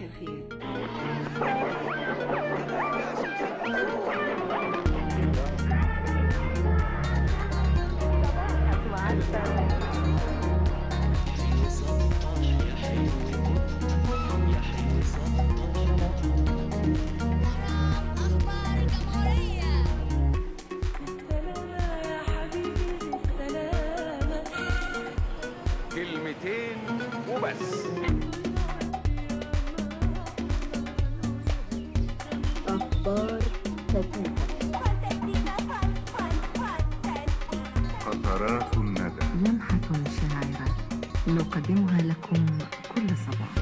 الخير أخبار الجمهورية كلمتين وبس أخبار خفيفة قطرات الندى لمحة شاعرة نقدمها لكم كل صباح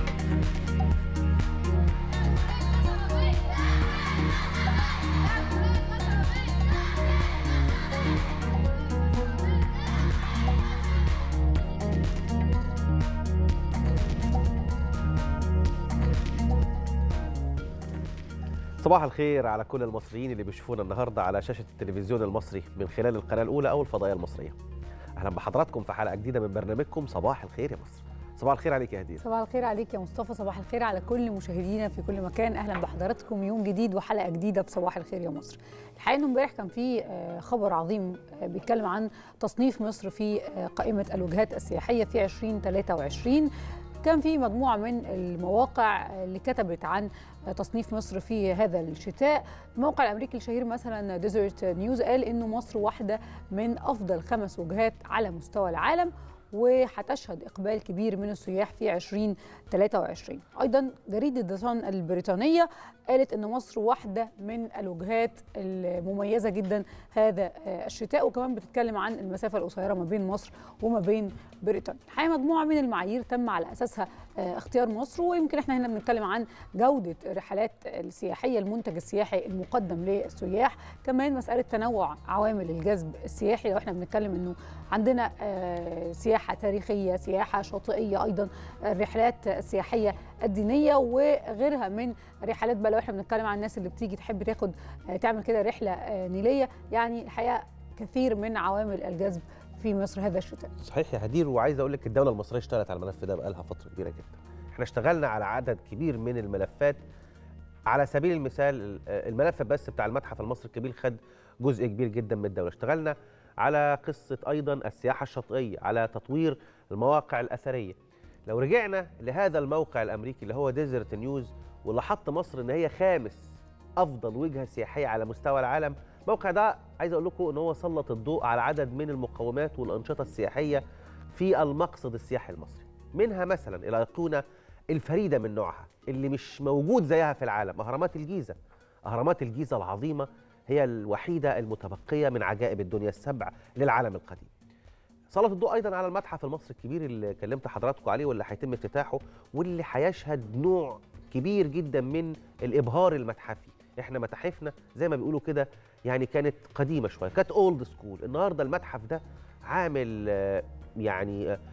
صباح الخير على كل المصريين اللي بيشوفونا النهارده على شاشه التلفزيون المصري من خلال القناه الاولى او الفضائيه المصريه. اهلا بحضراتكم في حلقه جديده من برنامجكم صباح الخير يا مصر. صباح الخير عليك يا هديه. صباح الخير عليك يا مصطفى صباح الخير على كل مشاهدينا في كل مكان اهلا بحضراتكم يوم جديد وحلقه جديده في صباح الخير يا مصر الحقيقه انه امبارح كان في آه، خبر عظيم آه، بيتكلم عن تصنيف مصر في آه، قائمه الوجهات السياحيه في 2023 كان في مجموعه من المواقع اللي كتبت عن تصنيف مصر في هذا الشتاء الموقع الامريكي الشهير مثلا ديزرت نيوز قال انه مصر واحده من افضل خمس وجهات على مستوى العالم وهتشهد اقبال كبير من السياح في 2023 ايضا جريده ذا صن البريطانيه قالت ان مصر واحده من الوجهات المميزه جدا هذا آه، الشتاء وكمان بتتكلم عن المسافه القصيره ما بين مصر وما بين بريطانيا الحقيقه مجموعه من المعايير تم على اساسها آه، اختيار مصر ويمكن احنا هنا بنتكلم عن جوده الرحلات السياحيه المنتج السياحي المقدم للسياح كمان مساله تنوع عوامل الجذب السياحي لو احنا بنتكلم انه عندنا آه، سياحه تاريخيه سياحه شاطئيه ايضا الرحلات السياحيه الدينيه وغيرها من رحلات بقى لو احنا بنتكلم عن الناس اللي بتيجي تحب تاخد آه، تعمل كده رحله آه، نيليه يعني الحقيقه كثير من عوامل الجذب في مصر هذا الشتاء صحيح يا هدير وعايز اقول لك الدوله المصريه اشتغلت على الملف ده بقالها فتره كبيره جدا. احنا اشتغلنا على عدد كبير من الملفات على سبيل المثال آه، الملف بس بتاع المتحف المصري الكبير خد جزء كبير جدا من الدوله اشتغلنا على قصه ايضا السياحه الشاطئيه على تطوير المواقع الاثريه لو رجعنا لهذا الموقع الامريكي اللي هو ديزرت نيوز واللي حط مصر ان هي خامس افضل وجهه سياحيه على مستوى العالم الموقع ده عايز اقول لكم ان هو سلط الضوء على عدد من المقومات والانشطه السياحيه في المقصد السياحي المصري منها مثلا الايقونه الفريده من نوعها اللي مش موجود زيها في العالم اهرامات الجيزه اهرامات الجيزه العظيمه هي الوحيده المتبقيه من عجائب الدنيا السبع للعالم القديم سلط الضوء ايضا على المتحف المصري الكبير اللي كلمت حضراتكم عليه واللي هيتم افتتاحه واللي هيشهد نوع كبير جدا من الابهار المتحفي احنا متاحفنا زي ما بيقولوا كده يعني كانت قديمه شويه كانت اولد سكول النهارده المتحف ده عامل آه، يعني آه،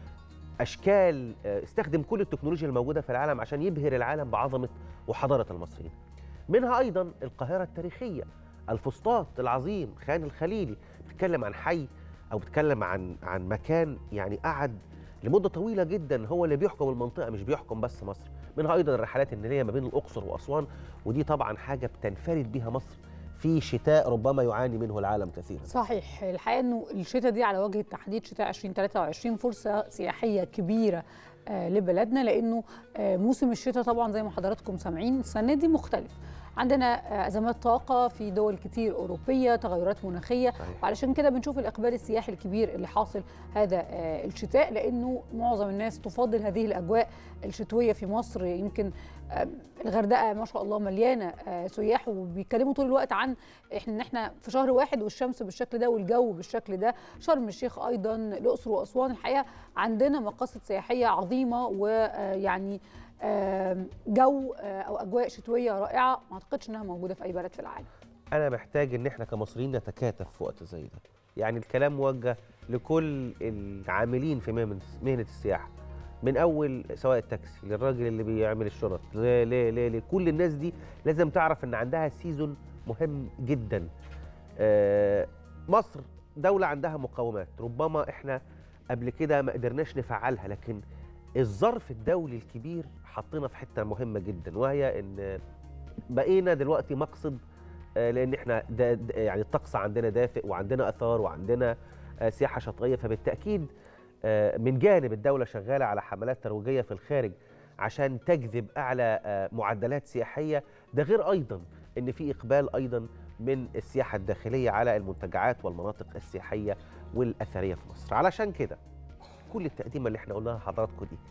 اشكال آه، استخدم كل التكنولوجيا الموجوده في العالم عشان يبهر العالم بعظمه وحضاره المصريين منها ايضا القاهره التاريخيه الفسطاط العظيم خان الخليلي بتتكلم عن حي او بتتكلم عن عن مكان يعني قعد لمده طويله جدا هو اللي بيحكم المنطقه مش بيحكم بس مصر منها ايضا الرحلات النيليه ما بين الاقصر واسوان ودي طبعا حاجه بتنفرد بيها مصر في شتاء ربما يعاني منه العالم كثيرا صحيح الحقيقه انه الشتاء دي على وجه التحديد شتاء 2023 فرصه سياحيه كبيره آه، لبلدنا لانه آه، موسم الشتاء طبعا زي ما حضراتكم سامعين السنه دي مختلف عندنا آه، ازمات طاقه في دول كتير اوروبيه تغيرات مناخيه صحيح. وعلشان كده بنشوف الاقبال السياحي الكبير اللي حاصل هذا آه، الشتاء لانه معظم الناس تفضل هذه الاجواء الشتويه في مصر يمكن آه، الغردقه ما شاء الله مليانه آه، سياح وبيتكلموا طول الوقت عن احنا ان احنا في شهر واحد والشمس بالشكل ده والجو بالشكل ده شرم الشيخ ايضا الاقصر واسوان الحقيقه عندنا مقاصد سياحيه عظيمه ويعني جو آه، او اجواء شتويه رائعه ما اعتقدش انها موجوده في اي بلد في العالم انا محتاج ان احنا كمصريين نتكاتف في وقت زي ده يعني الكلام موجه لكل العاملين في مهنه مهنة السياحه من اول سواق التاكسي للراجل اللي بيعمل الشنط ل- ل- ل- لكل الناس دي لازم تعرف ان عندها سيزون مهم جدا آه، مصر دولة عندها مقومات ربما احنا قبل كده ما قدرناش نفعلها لكن الظرف الدولي الكبير حطينا في حته مهمه جدا وهي ان بقينا دلوقتي مقصد آه، لان احنا دا دا- يعني الطقس عندنا دافئ وعندنا اثار وعندنا آه، سياحه شاطئيه فبالتاكيد آه، من جانب الدوله شغاله على حملات ترويجيه في الخارج عشان تجذب اعلى آه، معدلات سياحيه ده غير ايضا ان في اقبال ايضا من السياحه الداخليه على المنتجعات والمناطق السياحيه والاثريه في مصر علشان كده كل التقديمه اللي احنا قلناها لحضراتكم دي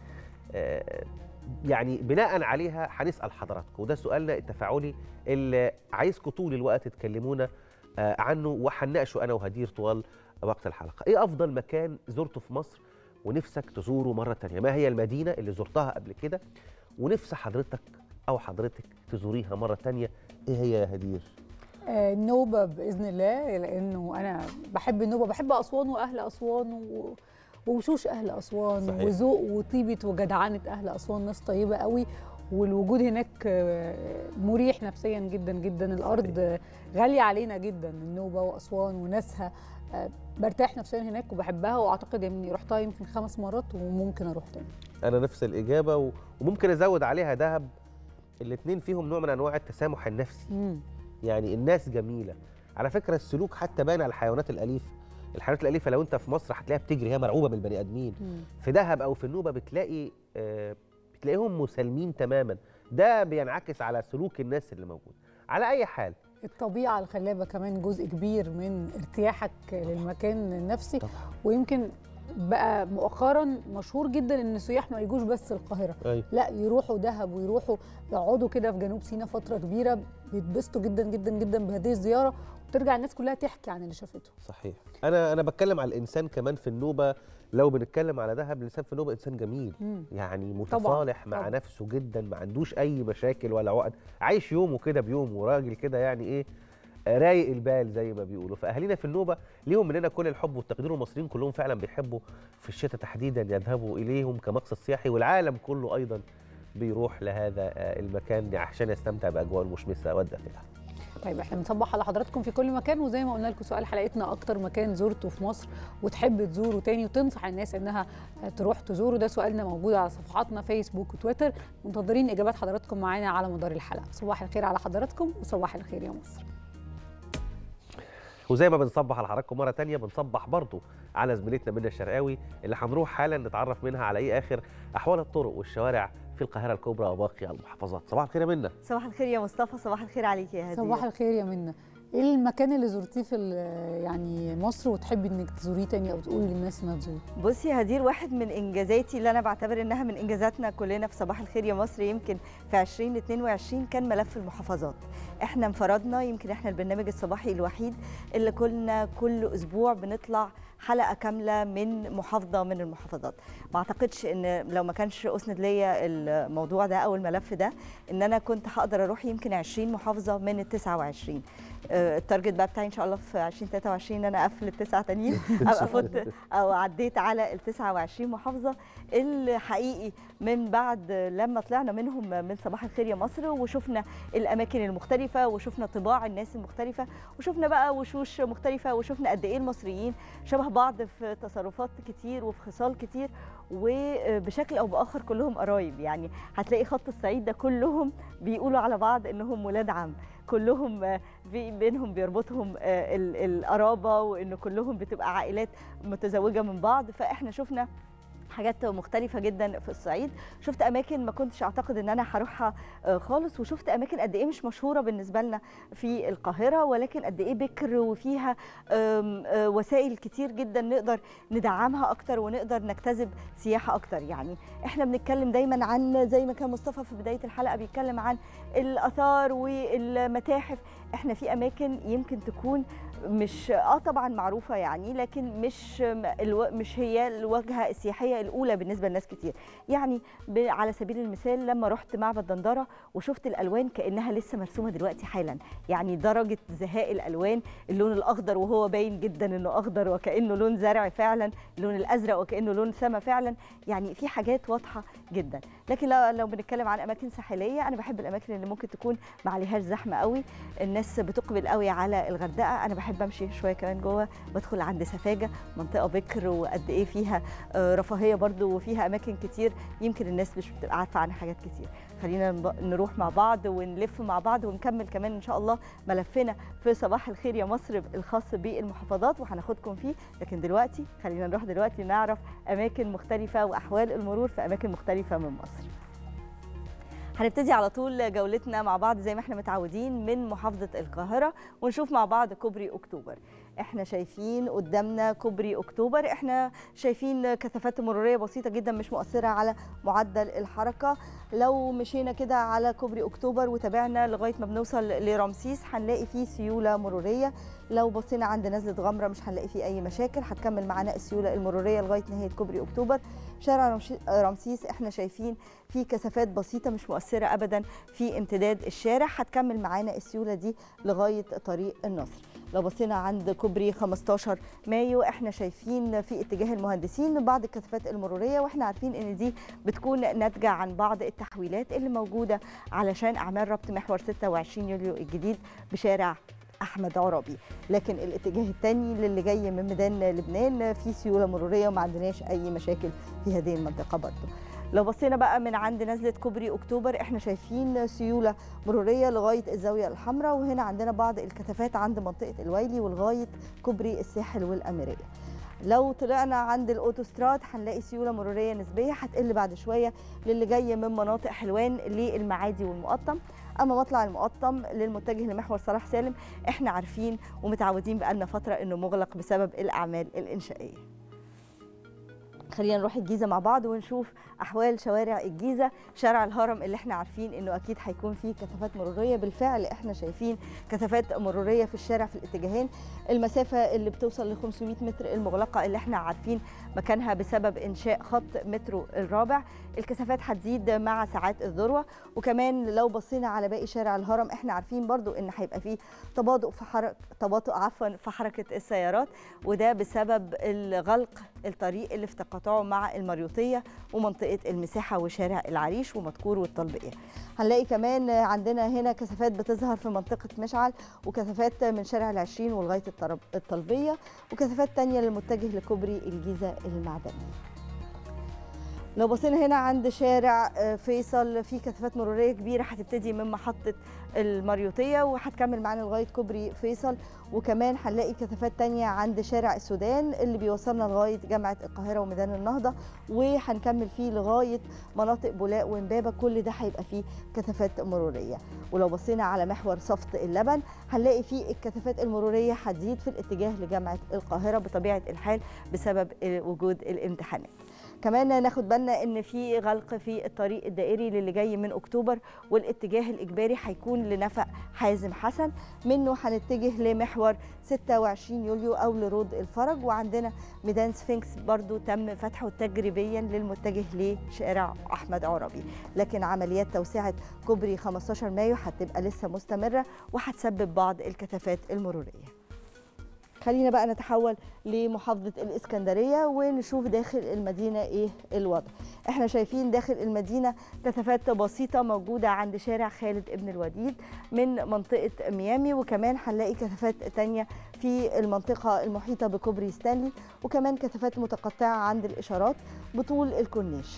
آه، يعني بناء عليها هنسال حضراتكم وده سؤالنا التفاعلي اللي عايزكم طول الوقت تكلمونا آه، عنه وهنناقشه انا وهدير طوال وقت الحلقه ايه افضل مكان زرته في مصر ونفسك تزوره مره تانية ما هي المدينه اللي زرتها قبل كده ونفس حضرتك او حضرتك تزوريها مره تانية ايه هي يا هدير آه، النوبه باذن الله لانه انا بحب النوبه بحب اسوان واهل اسوان و... ووشوش اهل اسوان صحيح. وذوق وطيبه وجدعنه اهل اسوان ناس طيبه قوي والوجود هناك آه، مريح نفسيا جدا جدا الارض آه، غاليه علينا جدا النوبه واسوان وناسها آه، برتاح نفسيا هناك وبحبها واعتقد اني رحتها يمكن خمس مرات وممكن اروح تاني انا نفس الاجابه و... وممكن ازود عليها دهب الاثنين فيهم نوع من انواع التسامح النفسي مم. يعني الناس جميله على فكره السلوك حتى باين على الحيوانات الاليفه الحيوانات الاليفه لو انت في مصر هتلاقيها بتجري هي مرعوبه من البني ادمين مم. في دهب او في النوبه بتلاقي آه، بتلاقيهم مسالمين تماما ده بينعكس على سلوك الناس اللي موجود على اي حال الطبيعة الخلابة كمان جزء كبير من ارتياحك للمكان النفسي طبعا ويمكن بقى مؤخرا مشهور جدا ان السياح ما يجوش بس القاهرة ايوه لا يروحوا دهب ويروحوا يقعدوا كده في جنوب سيناء فترة كبيرة بيتبسطوا جدا جدا جدا بهذه الزيارة وترجع الناس كلها تحكي عن اللي شافته صحيح انا انا بتكلم على الانسان كمان في النوبه لو بنتكلم على دهب الانسان في النوبه انسان جميل مم. يعني متصالح مع طبعاً. نفسه جدا ما عندوش اي مشاكل ولا عقد عايش يومه كده بيومه راجل كده يعني ايه آه، رايق البال زي ما بيقولوا فاهالينا في النوبه ليهم مننا كل الحب والتقدير والمصريين كلهم فعلا بيحبوا في الشتاء تحديدا يذهبوا اليهم كمقصد سياحي والعالم كله ايضا بيروح لهذا آه، المكان عشان يستمتع باجواء المشمسه والدافئه طيب احنا بنصبح على حضراتكم في كل مكان وزي ما قلنا لكم سؤال حلقتنا اكتر مكان زرته في مصر وتحب تزوره تاني وتنصح الناس انها تروح تزوره ده سؤالنا موجود على صفحاتنا فيسبوك وتويتر منتظرين اجابات حضراتكم معانا على مدار الحلقه صباح الخير على حضراتكم وصباح الخير يا مصر وزي ما بنصبح على حضراتكم مره تانية بنصبح برضو على زميلتنا منى الشرقاوي اللي هنروح حالا نتعرف منها على ايه اخر احوال الطرق والشوارع في القاهره الكبرى وباقي المحافظات صباح الخير يا منى صباح الخير يا مصطفى صباح الخير عليك يا هدية صباح الخير يا منى ايه المكان اللي زرتيه في ال- يعني مصر وتحبي انك تزوريه تاني او تقولي للناس انها تزور بصي يا هدير واحد من انجازاتي اللي انا بعتبر انها من انجازاتنا كلنا في صباح الخير يا مصر يمكن في 2022 كان ملف المحافظات احنا انفردنا يمكن احنا البرنامج الصباحي الوحيد اللي كنا كل اسبوع بنطلع حلقه كامله من محافظه من المحافظات ما اعتقدش ان لو ما كانش اسند ليا الموضوع ده او الملف ده ان انا كنت هقدر اروح يمكن 20 محافظه من ال 29 آه، التارجت بقى بتاعي ان شاء الله في 2023 ان انا اقفل التسعه تانيين ابقى فت او عديت على ال 29 محافظه اللي حقيقي من بعد لما طلعنا منهم من صباح الخير يا مصر وشفنا الاماكن المختلفه وشفنا طباع الناس المختلفه وشفنا بقى وشوش مختلفه وشفنا قد ايه المصريين شبه بعض في تصرفات كتير وفي خصال كتير وبشكل او باخر كلهم قرايب يعني هتلاقي خط الصعيد ده كلهم بيقولوا على بعض انهم ولاد عم كلهم آه، في بينهم بيربطهم آه، ال- القرابه وان كلهم بتبقى عائلات متزوجه من بعض فاحنا شفنا حاجات مختلفة جدا في الصعيد شفت أماكن ما كنتش أعتقد أن أنا هروحها آه، خالص وشفت أماكن قد إيه مش مشهورة بالنسبة لنا في القاهرة ولكن قد إيه بكر وفيها آم، آه، وسائل كتير جدا نقدر ندعمها أكتر ونقدر نجتذب سياحة أكتر يعني إحنا بنتكلم دايما عن زي ما كان مصطفى في بداية الحلقة بيتكلم عن الآثار والمتاحف إحنا في أماكن يمكن تكون مش اه طبعا معروفه يعني لكن مش الو... مش هي الواجهه السياحيه الاولى بالنسبه لناس كتير يعني ب... على سبيل المثال لما رحت معبد دندره وشفت الالوان كانها لسه مرسومه دلوقتي حالا يعني درجه زهاء الالوان اللون الاخضر وهو باين جدا انه اخضر وكانه لون زرع فعلا اللون الازرق وكانه لون سما فعلا يعني في حاجات واضحه جدا لكن لو, لو بنتكلم عن اماكن ساحليه انا بحب الاماكن اللي ممكن تكون ما عليهاش زحمه قوي الناس بتقبل قوي على الغردقه انا بحب بحب امشي شويه كمان جوه بدخل عند سفاجه منطقه بكر وقد ايه فيها آه، رفاهيه برضو وفيها اماكن كتير يمكن الناس مش بتبقى عارفه عنها حاجات كتير خلينا نب- نروح مع بعض ونلف مع بعض ونكمل كمان ان شاء الله ملفنا في صباح الخير يا مصر الخاص بالمحافظات وهناخدكم فيه لكن دلوقتي خلينا نروح دلوقتي نعرف اماكن مختلفه واحوال المرور في اماكن مختلفه من مصر هنبتدي على طول جولتنا مع بعض زي ما احنا متعودين من محافظة القاهرة ونشوف مع بعض كوبري أكتوبر احنا شايفين قدامنا كوبري أكتوبر احنا شايفين كثافات مرورية بسيطة جدا مش مؤثرة على معدل الحركة لو مشينا كده على كوبري أكتوبر وتابعنا لغاية ما بنوصل لرمسيس هنلاقي فيه سيولة مرورية لو بصينا عند نزلة غمرة مش هنلاقي فيه أي مشاكل هتكمل معانا السيولة المرورية لغاية نهاية كوبري أكتوبر شارع رمشي- رمسيس احنا شايفين في كثافات بسيطة مش مؤثرة أبدا في امتداد الشارع هتكمل معانا السيولة دي لغاية طريق النصر لو بصينا عند كوبري 15 مايو احنا شايفين في اتجاه المهندسين بعض الكثافات المرورية واحنا عارفين ان دي بتكون ناتجة عن بعض التحويلات اللي موجودة علشان أعمال ربط محور 26 يوليو الجديد بشارع احمد عرابي لكن الاتجاه الثاني للي جاي من ميدان لبنان في سيوله مروريه وما عندناش اي مشاكل في هذه المنطقه برضه لو بصينا بقى من عند نزله كوبري اكتوبر احنا شايفين سيوله مروريه لغايه الزاويه الحمراء وهنا عندنا بعض الكثافات عند منطقه الويلي ولغايه كوبري الساحل والاميريه لو طلعنا عند الاوتوستراد هنلاقي سيوله مروريه نسبيه هتقل بعد شويه للي جاي من مناطق حلوان للمعادي والمقطم اما مطلع المقطم للمتجه لمحور صلاح سالم احنا عارفين ومتعودين بقالنا فتره انه مغلق بسبب الاعمال الانشائيه خلينا نروح الجيزه مع بعض ونشوف احوال شوارع الجيزه شارع الهرم اللي احنا عارفين انه اكيد هيكون فيه كثافات مروريه بالفعل احنا شايفين كثافات مروريه في الشارع في الاتجاهين المسافه اللي بتوصل ل 500 متر المغلقه اللي احنا عارفين مكانها بسبب انشاء خط مترو الرابع الكثافات هتزيد مع ساعات الذروه وكمان لو بصينا على باقي شارع الهرم احنا عارفين برضو ان هيبقى فيه تباطؤ في حركه تباطؤ عفوا في حركه السيارات وده بسبب الغلق الطريق اللي في تقاطعه مع المريوطيه ومنطقه المساحه وشارع العريش ومدكور والطلبيه هنلاقي كمان عندنا هنا كثافات بتظهر في منطقه مشعل وكثافات من شارع العشرين ولغايه الطرب- الطلبيه وكثافات تانية للمتجه لكوبري الجيزه المعدني لو بصينا هنا عند شارع آه، فيصل في كثافات مروريه كبيره هتبتدي من محطه المريوطيه وهتكمل معانا لغايه كوبري فيصل وكمان هنلاقي كثافات تانية عند شارع السودان اللي بيوصلنا لغايه جامعه القاهره وميدان النهضه وهنكمل فيه لغايه مناطق بولاق وامبابه كل ده هيبقى فيه كثافات مروريه ولو بصينا على محور صفت اللبن هنلاقي فيه الكثافات المروريه هتزيد في الاتجاه لجامعه القاهره بطبيعه الحال بسبب آه، وجود الامتحانات كمان ناخد بالنا ان في غلق في الطريق الدائري للي جاي من اكتوبر والاتجاه الاجباري هيكون لنفق حازم حسن منه هنتجه لمحور 26 يوليو او لرود الفرج وعندنا ميدان سفنكس برضو تم فتحه تجريبيا للمتجه لشارع احمد عربي لكن عمليات توسعه كوبري 15 مايو هتبقى لسه مستمره وهتسبب بعض الكثافات المروريه خلينا بقى نتحول لمحافظة الإسكندرية ونشوف داخل المدينة إيه الوضع إحنا شايفين داخل المدينة كثافات بسيطة موجودة عند شارع خالد ابن الوديد من منطقة ميامي وكمان هنلاقي كثافات تانية في المنطقة المحيطة بكوبري ستانلي وكمان كثافات متقطعة عند الإشارات بطول الكورنيش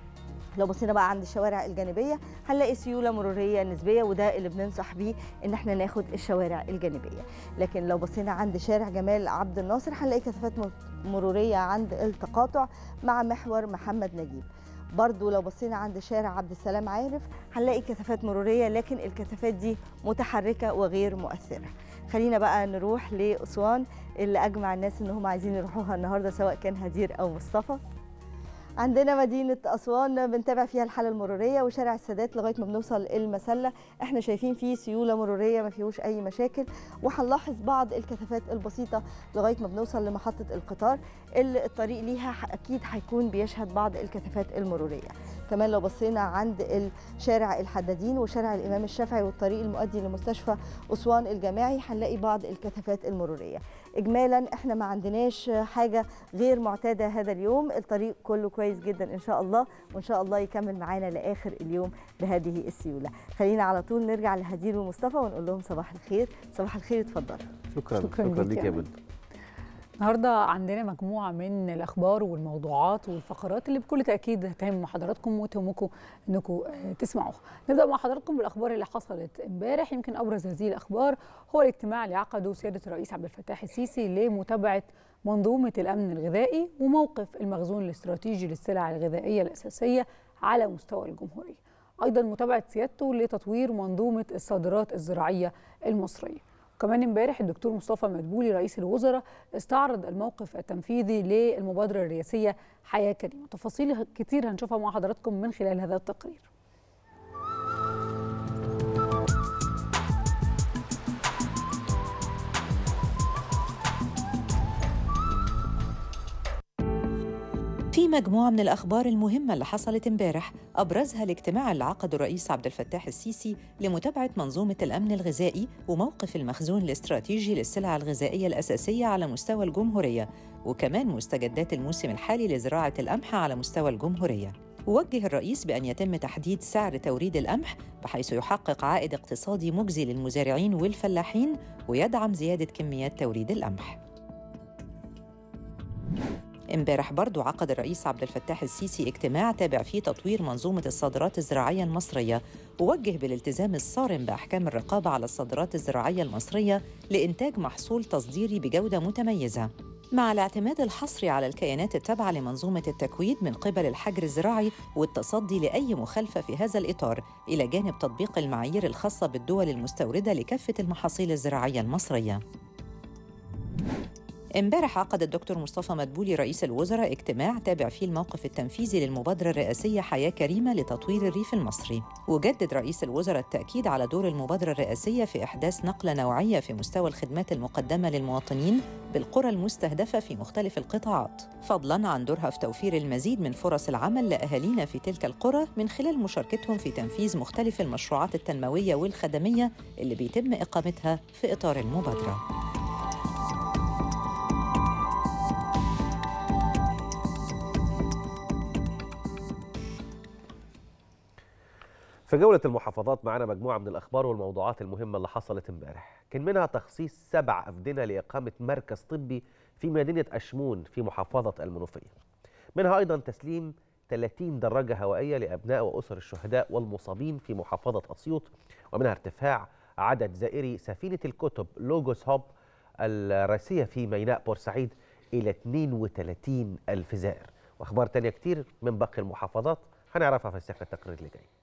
لو بصينا بقى عند الشوارع الجانبيه هنلاقي سيوله مروريه نسبيه وده اللي بننصح بيه ان احنا ناخد الشوارع الجانبيه لكن لو بصينا عند شارع جمال عبد الناصر هنلاقي كثافات مر- مروريه عند التقاطع مع محور محمد نجيب برضو لو بصينا عند شارع عبد السلام عارف هنلاقي كثافات مروريه لكن الكثافات دي متحركه وغير مؤثره خلينا بقى نروح لاسوان اللي اجمع الناس ان هم عايزين يروحوها النهارده سواء كان هدير او مصطفى عندنا مدينة أسوان بنتابع فيها الحالة المرورية وشارع السادات لغاية ما بنوصل المسلة احنا شايفين فيه سيولة مرورية ما فيهوش أي مشاكل وهنلاحظ بعض الكثافات البسيطة لغاية ما بنوصل لمحطة القطار اللي الطريق ليها ح- أكيد هيكون بيشهد بعض الكثافات المرورية كمان لو بصينا عند شارع الحدادين وشارع الإمام الشافعي والطريق المؤدي لمستشفى أسوان الجامعي هنلاقي بعض الكثافات المرورية اجمالا احنا ما عندناش حاجه غير معتاده هذا اليوم الطريق كله كويس جدا ان شاء الله وان شاء الله يكمل معانا لاخر اليوم بهذه السيوله خلينا على طول نرجع لهدير ومصطفى ونقول لهم صباح الخير صباح الخير اتفضلوا شكرا شكراً شكرا ليك ليك يا يا أمل. بنت النهارده عندنا مجموعه من الاخبار والموضوعات والفقرات اللي بكل تاكيد هتهم حضراتكم وتهمكم انكم آه، تسمعوها. نبدا مع حضراتكم بالاخبار اللي حصلت امبارح يمكن ابرز هذه الاخبار هو الاجتماع اللي عقده سياده الرئيس عبد الفتاح السيسي لمتابعه منظومه الامن الغذائي وموقف المخزون الاستراتيجي للسلع الغذائيه الاساسيه على مستوى الجمهوريه. ايضا متابعه سيادته لتطوير منظومه الصادرات الزراعيه المصريه. وكمان امبارح الدكتور مصطفى مدبولي رئيس الوزراء استعرض الموقف التنفيذي للمبادره الرئاسيه حياه كريمه تفاصيل كتير هنشوفها مع حضراتكم من خلال هذا التقرير في مجموعة من الأخبار المهمة اللي حصلت امبارح أبرزها الاجتماع اللي عقده الرئيس عبد الفتاح السيسي لمتابعة منظومة الأمن الغذائي وموقف المخزون الاستراتيجي للسلع الغذائية الأساسية على مستوى الجمهورية وكمان مستجدات الموسم الحالي لزراعة القمح على مستوى الجمهورية ووجه الرئيس بأن يتم تحديد سعر توريد القمح بحيث يحقق عائد اقتصادي مجزي للمزارعين والفلاحين ويدعم زيادة كميات توريد القمح امبارح برضو عقد الرئيس عبد الفتاح السيسي اجتماع تابع فيه تطوير منظومة الصادرات الزراعية المصرية ووجه بالالتزام الصارم بأحكام الرقابة على الصادرات الزراعية المصرية لإنتاج محصول تصديري بجودة متميزة مع الاعتماد الحصري على الكيانات التابعة لمنظومة التكويد من قبل الحجر الزراعي والتصدي لأي مخالفة في هذا الإطار إلى جانب تطبيق المعايير الخاصة بالدول المستوردة لكافة المحاصيل الزراعية المصرية امبارح عقد الدكتور مصطفى مدبولي رئيس الوزراء اجتماع تابع فيه الموقف التنفيذي للمبادرة الرئاسية حياة كريمة لتطوير الريف المصري وجدد رئيس الوزراء التأكيد على دور المبادرة الرئاسية في إحداث نقلة نوعية في مستوى الخدمات المقدمة للمواطنين بالقرى المستهدفة في مختلف القطاعات فضلاً عن دورها في توفير المزيد من فرص العمل لأهالينا في تلك القرى من خلال مشاركتهم في تنفيذ مختلف المشروعات التنموية والخدمية اللي بيتم إقامتها في إطار المبادرة في جولة المحافظات معانا مجموعة من الأخبار والموضوعات المهمة اللي حصلت امبارح كان منها تخصيص سبع أفدنة لإقامة مركز طبي في مدينة أشمون في محافظة المنوفية منها أيضا تسليم 30 دراجة هوائية لأبناء وأسر الشهداء والمصابين في محافظة أسيوط ومنها ارتفاع عدد زائري سفينة الكتب لوجوس هوب الراسية في ميناء بورسعيد إلى 32 ألف زائر وأخبار تانية كتير من باقي المحافظات هنعرفها في السحر التقرير اللي جاي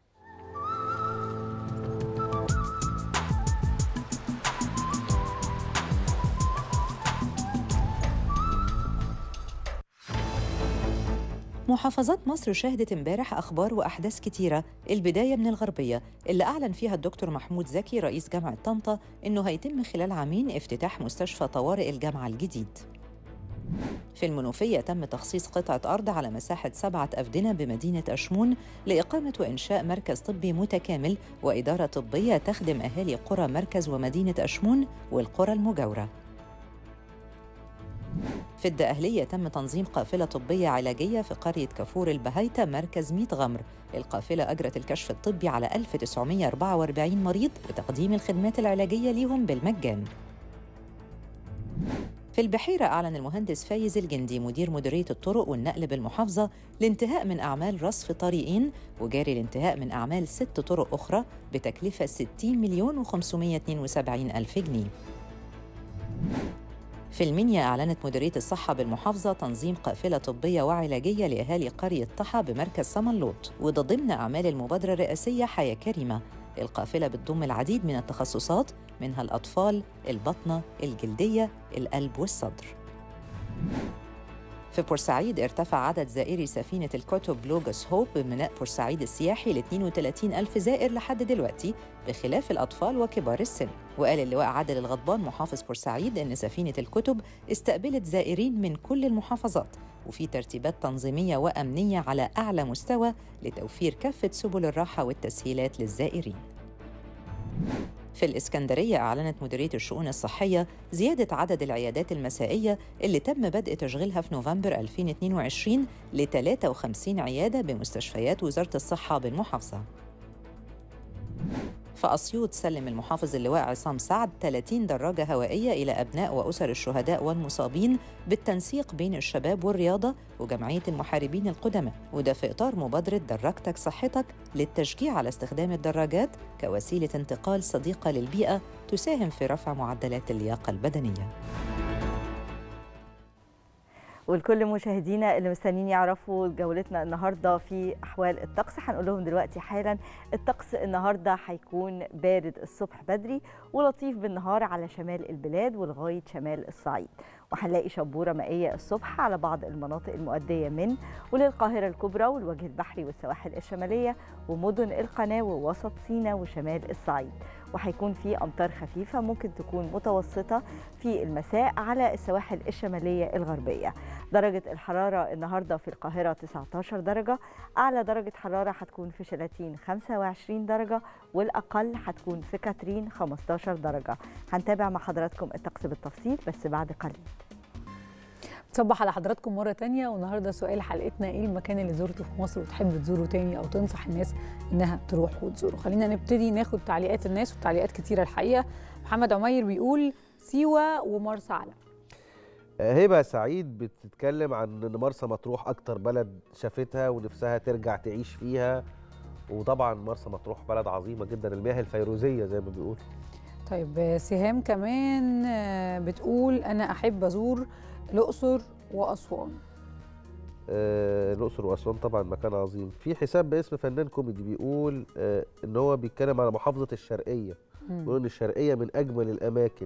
محافظات مصر شهدت امبارح اخبار واحداث كتيره البدايه من الغربيه اللي اعلن فيها الدكتور محمود زكي رئيس جامعه طنطا انه هيتم خلال عامين افتتاح مستشفى طوارئ الجامعه الجديد في المنوفية تم تخصيص قطعة أرض على مساحة سبعة أفدنة بمدينة أشمون لإقامة وإنشاء مركز طبي متكامل وإدارة طبية تخدم أهالي قرى مركز ومدينة أشمون والقرى المجاورة في الدقهلية تم تنظيم قافلة طبية علاجية في قرية كافور البهيتة مركز ميت غمر القافلة أجرت الكشف الطبي على 1944 مريض بتقديم الخدمات العلاجية ليهم بالمجان في البحيرة أعلن المهندس فايز الجندي مدير مديرية الطرق والنقل بالمحافظة الانتهاء من أعمال رصف طريقين وجاري الانتهاء من أعمال ست طرق أخرى بتكلفة 60 مليون و572 ألف جنيه في المنيا أعلنت مديرية الصحة بالمحافظة تنظيم قافلة طبية وعلاجية لأهالي قرية طحا بمركز سمنلوط وده ضمن أعمال المبادرة الرئاسية حياة كريمة القافلة بتضم العديد من التخصصات منها الأطفال، البطنة، الجلدية، القلب والصدر في بورسعيد ارتفع عدد زائري سفينة الكتب لوجوس هوب بميناء بورسعيد السياحي ل 32 ألف زائر لحد دلوقتي بخلاف الأطفال وكبار السن وقال اللواء عادل الغضبان محافظ بورسعيد أن سفينة الكتب استقبلت زائرين من كل المحافظات وفي ترتيبات تنظيمية وأمنية على أعلى مستوى لتوفير كافة سبل الراحة والتسهيلات للزائرين في الإسكندرية أعلنت مديرية الشؤون الصحية زيادة عدد العيادات المسائية اللي تم بدء تشغيلها في نوفمبر 2022 ل 53 عيادة بمستشفيات وزارة الصحة بالمحافظة فأسيوط سلم المحافظ اللواء عصام سعد 30 دراجة هوائية إلى أبناء وأسر الشهداء والمصابين بالتنسيق بين الشباب والرياضة وجمعية المحاربين القدماء وده في إطار مبادرة دراجتك صحتك للتشجيع على استخدام الدراجات كوسيلة انتقال صديقة للبيئة تساهم في رفع معدلات اللياقة البدنية ولكل مشاهدينا اللي مستنيين يعرفوا جولتنا النهارده في احوال الطقس هنقول لهم دلوقتي حالا الطقس النهارده هيكون بارد الصبح بدري ولطيف بالنهار على شمال البلاد ولغايه شمال الصعيد وهنلاقي شبوره مائيه الصبح على بعض المناطق المؤديه من وللقاهره الكبرى والوجه البحري والسواحل الشماليه ومدن القناه ووسط سيناء وشمال الصعيد وهيكون في امطار خفيفه ممكن تكون متوسطه في المساء على السواحل الشماليه الغربيه درجه الحراره النهارده في القاهره 19 درجه اعلى درجه حراره هتكون في شلاتين 25 درجه والاقل هتكون في كاترين 15 درجه هنتابع مع حضراتكم الطقس بالتفصيل بس بعد قليل تصبح على حضراتكم مرة تانية والنهاردة سؤال حلقتنا ايه المكان اللي زرته في مصر وتحب تزوره تاني او تنصح الناس انها تروح وتزوره خلينا نبتدي ناخد تعليقات الناس وتعليقات كتيرة الحقيقة محمد عمير بيقول سيوة ومرسى علم هبه سعيد بتتكلم عن ان مرسى مطروح اكتر بلد شافتها ونفسها ترجع تعيش فيها وطبعا مرسى مطروح بلد عظيمه جدا المياه الفيروزيه زي ما بيقول طيب سهام كمان آه، بتقول انا احب ازور الاقصر واسوان آه، الاقصر واسوان طبعا مكان عظيم في حساب باسم فنان كوميدي بيقول آه، ان هو بيتكلم على محافظه الشرقيه مم. بيقول ان الشرقيه من اجمل الاماكن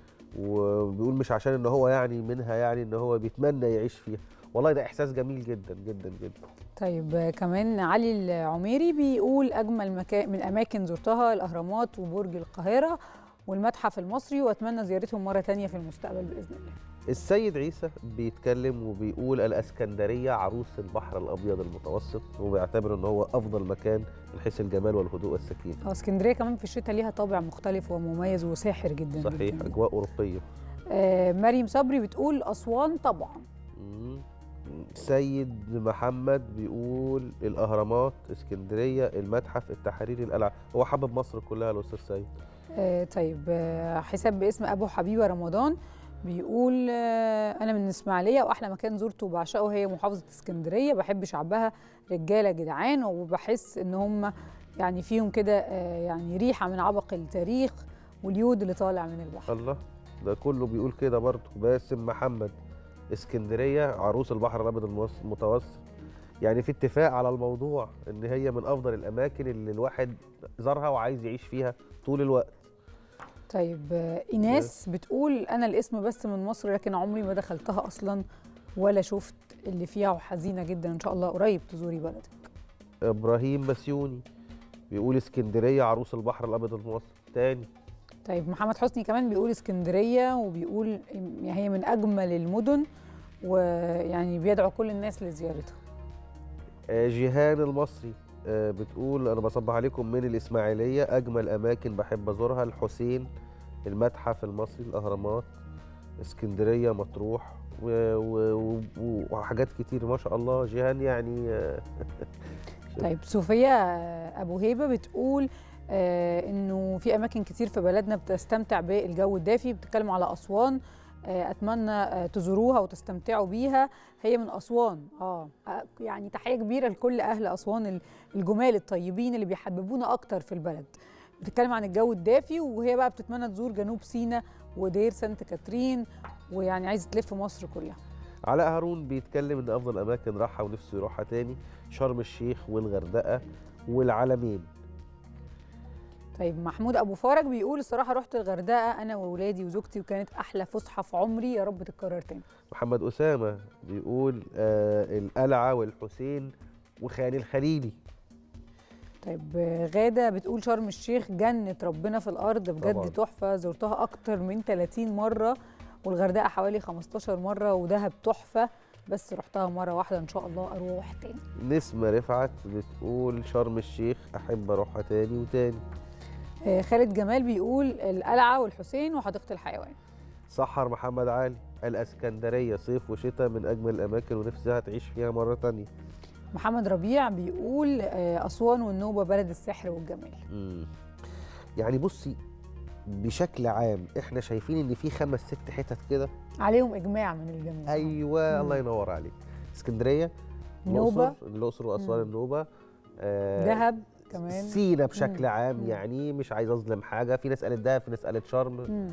وبيقول مش عشان ان هو يعني منها يعني ان هو بيتمنى يعيش فيها والله ده احساس جميل جدا جدا جدا طيب آه، كمان علي العميري بيقول اجمل مكان من اماكن زرتها الاهرامات وبرج القاهره والمتحف المصري واتمنى زيارتهم مره تانية في المستقبل باذن الله السيد عيسى بيتكلم وبيقول الاسكندريه عروس البحر الابيض المتوسط وبيعتبر ان هو افضل مكان من حيث الجمال والهدوء والسكينه اه اسكندريه كمان في الشتاء ليها طابع مختلف ومميز وساحر جدا صحيح جدا. اجواء اوروبيه آه مريم صبري بتقول اسوان طبعا مم. سيد محمد بيقول الاهرامات اسكندريه المتحف التحرير القلعه هو حابب مصر كلها الاستاذ سيد آه طيب آه حساب باسم ابو حبيبه رمضان بيقول آه انا من الاسماعيليه واحلى مكان زرته وبعشقه هي محافظه اسكندريه بحب شعبها رجاله جدعان وبحس ان هم يعني فيهم كده آه يعني ريحه من عبق التاريخ واليود اللي طالع من البحر الله ده كله بيقول كده برضه باسم محمد اسكندريه عروس البحر الابيض الموس- المتوسط يعني في اتفاق على الموضوع ان هي من افضل الاماكن اللي الواحد زارها وعايز يعيش فيها طول الوقت طيب آه، ايناس بتقول انا الاسم بس من مصر لكن عمري ما دخلتها اصلا ولا شفت اللي فيها وحزينه جدا ان شاء الله قريب تزوري بلدك ابراهيم بسيوني بيقول اسكندريه عروس البحر الابيض المتوسط تاني طيب محمد حسني كمان بيقول اسكندريه وبيقول إن هي من اجمل المدن ويعني بيدعو كل الناس لزيارتها آه، جيهان المصري آه، بتقول انا بصبح عليكم من الاسماعيليه اجمل اماكن بحب ازورها الحسين المتحف المصري الاهرامات اسكندريه مطروح و- و- و- وحاجات كتير ما شاء الله جيهان يعني آه، طيب صوفيا ابو هيبه بتقول آه انه في اماكن كتير في بلدنا بتستمتع بالجو الدافي بتتكلم على اسوان آه اتمنى آه تزوروها وتستمتعوا بيها هي من اسوان اه آه، يعني تحيه كبيره لكل اهل اسوان ال- الجمال الطيبين اللي بيحببونا اكتر في البلد بتتكلم عن الجو الدافي وهي بقى بتتمنى تزور جنوب سيناء ودير سانت كاترين ويعني عايزه تلف مصر كلها علاء هارون بيتكلم ان افضل اماكن راحها ونفسه يروحها تاني شرم الشيخ والغردقه والعلمين طيب محمود ابو فرج بيقول الصراحه رحت الغردقه انا واولادي وزوجتي وكانت احلى فسحه في عمري يا رب تتكرر تاني محمد اسامه بيقول آه القلعه والحسين وخان الخليلي طيب آه، غاده بتقول شرم الشيخ جنه ربنا في الارض بجد طبعاً. تحفه زرتها اكتر من 30 مره والغردقه حوالي 15 مره ودهب تحفه بس رحتها مره واحده ان شاء الله اروح تاني نسمة رفعت بتقول شرم الشيخ أحب أروحها تاني وتاني آه، خالد جمال بيقول القلعه والحسين وحديقه الحيوان سحر محمد علي الاسكندريه صيف وشتاء من اجمل الاماكن ونفسها تعيش فيها مره تانية محمد ربيع بيقول آه، اسوان والنوبه بلد السحر والجمال مم. يعني بصي بشكل عام احنا شايفين ان في خمس ست حتت كده عليهم اجماع من الجميع ايوه مم. الله ينور عليك اسكندريه نوبة. الأقصر- الاقصر واسوان مم. النوبه آه، دهب كمان سينا بشكل مم. عام مم. يعني مش عايز اظلم حاجه في ناس قالت دهب في ناس قالت شرم مم.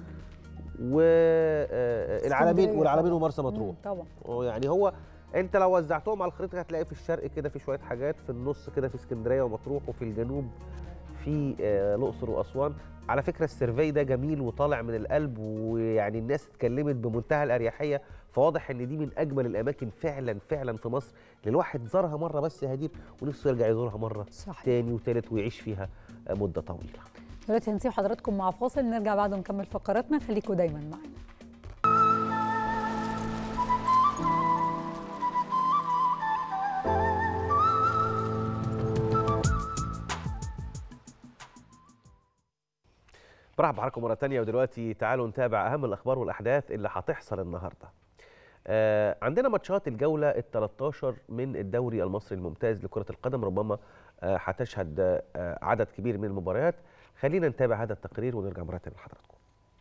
والعالمين اسكندرية والعالمين طبعاً. ومرسى مم، مطروح طبعا يعني هو انت لو وزعتهم على الخريطه هتلاقي في الشرق كده في شويه حاجات في النص كده في اسكندريه ومطروح وفي الجنوب في آه، الاقصر واسوان على فكره السيرفي ده جميل وطالع من القلب ويعني الناس اتكلمت بمنتهى الاريحيه فواضح ان دي من اجمل الاماكن فعلا فعلا في مصر اللي الواحد زارها مره بس يا هدير ونفسه يرجع يزورها مره صحيح تاني وتالت ويعيش فيها آه، مده طويله دلوقتي هنسيب حضراتكم مع فاصل نرجع بعد نكمل فقراتنا خليكم دايما معانا برحب بحضراتكم مرة تانية ودلوقتي تعالوا نتابع أهم الأخبار والأحداث اللي هتحصل النهاردة. آه عندنا ماتشات الجولة ال 13 من الدوري المصري الممتاز لكرة القدم ربما آه هتشهد آه عدد كبير من المباريات. خلينا نتابع هذا التقرير ونرجع مرة تانية لحضراتكم.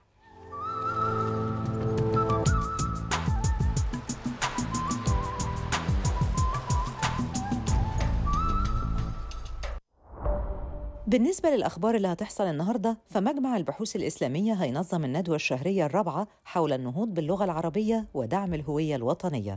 بالنسبة للأخبار اللي هتحصل النهاردة فمجمع البحوث الإسلامية هينظم الندوة الشهرية الرابعة حول النهوض باللغة العربية ودعم الهوية الوطنية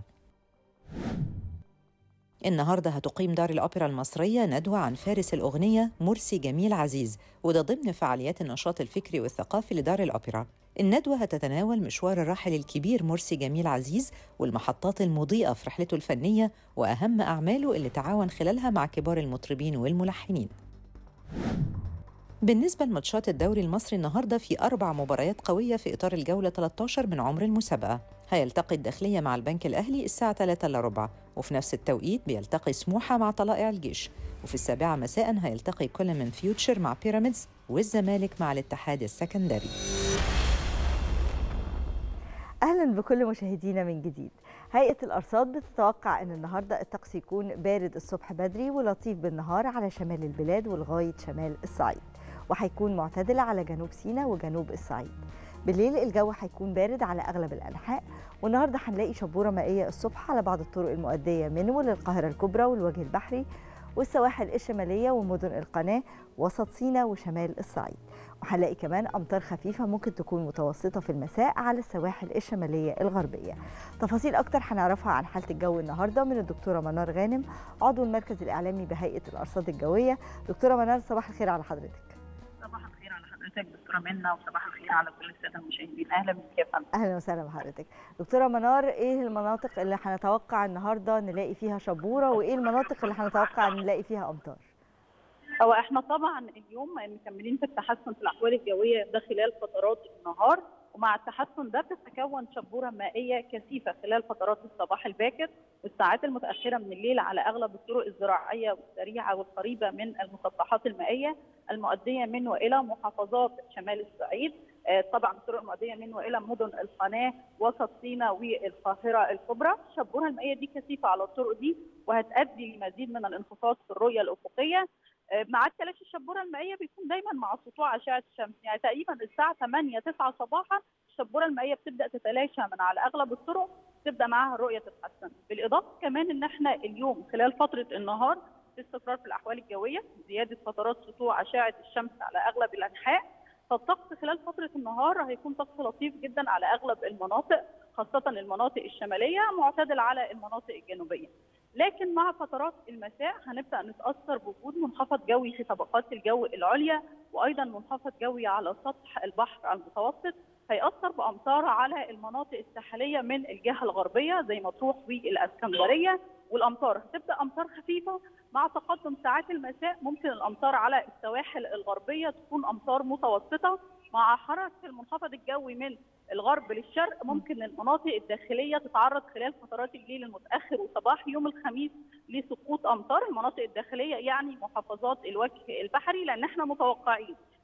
النهاردة هتقيم دار الأوبرا المصرية ندوة عن فارس الأغنية مرسي جميل عزيز وده ضمن فعاليات النشاط الفكري والثقافي لدار الأوبرا الندوة هتتناول مشوار الراحل الكبير مرسي جميل عزيز والمحطات المضيئة في رحلته الفنية وأهم أعماله اللي تعاون خلالها مع كبار المطربين والملحنين بالنسبة لماتشات الدوري المصري النهاردة في أربع مباريات قوية في إطار الجولة 13 من عمر المسابقة هيلتقي الداخلية مع البنك الأهلي الساعة 3 إلا ربع وفي نفس التوقيت بيلتقي سموحة مع طلائع الجيش وفي السابعة مساء هيلتقي كل من فيوتشر مع بيراميدز والزمالك مع الاتحاد السكندري اهلا بكل مشاهدينا من جديد هيئه الارصاد بتتوقع ان النهارده الطقس يكون بارد الصبح بدري ولطيف بالنهار على شمال البلاد ولغايه شمال الصعيد وهيكون معتدل على جنوب سيناء وجنوب الصعيد بالليل الجو هيكون بارد على اغلب الانحاء والنهارده هنلاقي شبوره مائيه الصبح على بعض الطرق المؤديه من وللقاهره الكبرى والوجه البحري والسواحل الشماليه ومدن القناه وسط سيناء وشمال الصعيد وهنلاقي كمان امطار خفيفه ممكن تكون متوسطه في المساء على السواحل الشماليه الغربيه تفاصيل اكتر هنعرفها عن حاله الجو النهارده من الدكتوره منار غانم عضو المركز الاعلامي بهيئه الارصاد الجويه دكتوره منار صباح الخير على حضرتك صباح الخير على حضرتك دكتوره منى وصباح الخير على كل الساده المشاهدين اهلا بك يا فندم اهلا وسهلا بحضرتك دكتوره منار ايه المناطق اللي هنتوقع النهارده نلاقي فيها شبوره وايه المناطق اللي هنتوقع نلاقي فيها امطار هو احنا طبعا اليوم مكملين في التحسن في الاحوال الجويه ده خلال فترات النهار ومع التحسن ده بتتكون شبوره مائيه كثيفه خلال فترات الصباح الباكر والساعات المتاخره من الليل على اغلب الطرق الزراعيه والسريعه والقريبه من المسطحات المائيه المؤديه من والى محافظات شمال الصعيد آه، طبعا الطرق المؤديه من والى مدن القناه وسط سيناء والقاهره الكبرى الشبوره المائيه دي كثيفه على الطرق دي وهتؤدي لمزيد من الانخفاض في الرؤيه الافقيه آه، مع تلاشي الشبوره المائيه بيكون دايما مع سطوع اشعه الشمس يعني تقريبا الساعه 8 9 صباحا الشبوره المائيه بتبدا تتلاشى من على اغلب الطرق تبدا معاها الرؤيه تتحسن بالاضافه كمان ان احنا اليوم خلال فتره النهار في استقرار في الاحوال الجويه زياده فترات سطوع اشعه الشمس على اغلب الانحاء فالطقس خلال فتره النهار هيكون طقس لطيف جدا على اغلب المناطق خاصه المناطق الشماليه معتدل على المناطق الجنوبيه لكن مع فترات المساء هنبدا نتاثر بوجود منخفض جوي في طبقات الجو العليا وايضا منخفض جوي على سطح البحر المتوسط هيأثر بأمطار على المناطق الساحلية من الجهة الغربية زي مطروح والإسكندرية والأمطار هتبدأ أمطار خفيفة مع تقدم ساعات المساء ممكن الأمطار على السواحل الغربية تكون أمطار متوسطة مع حركة المنخفض الجوي من الغرب للشرق ممكن المناطق الداخلية تتعرض خلال فترات الليل المتأخر وصباح يوم الخميس لسقوط أمطار المناطق الداخلية يعني محافظات الوجه البحري لأن احنا متوقعين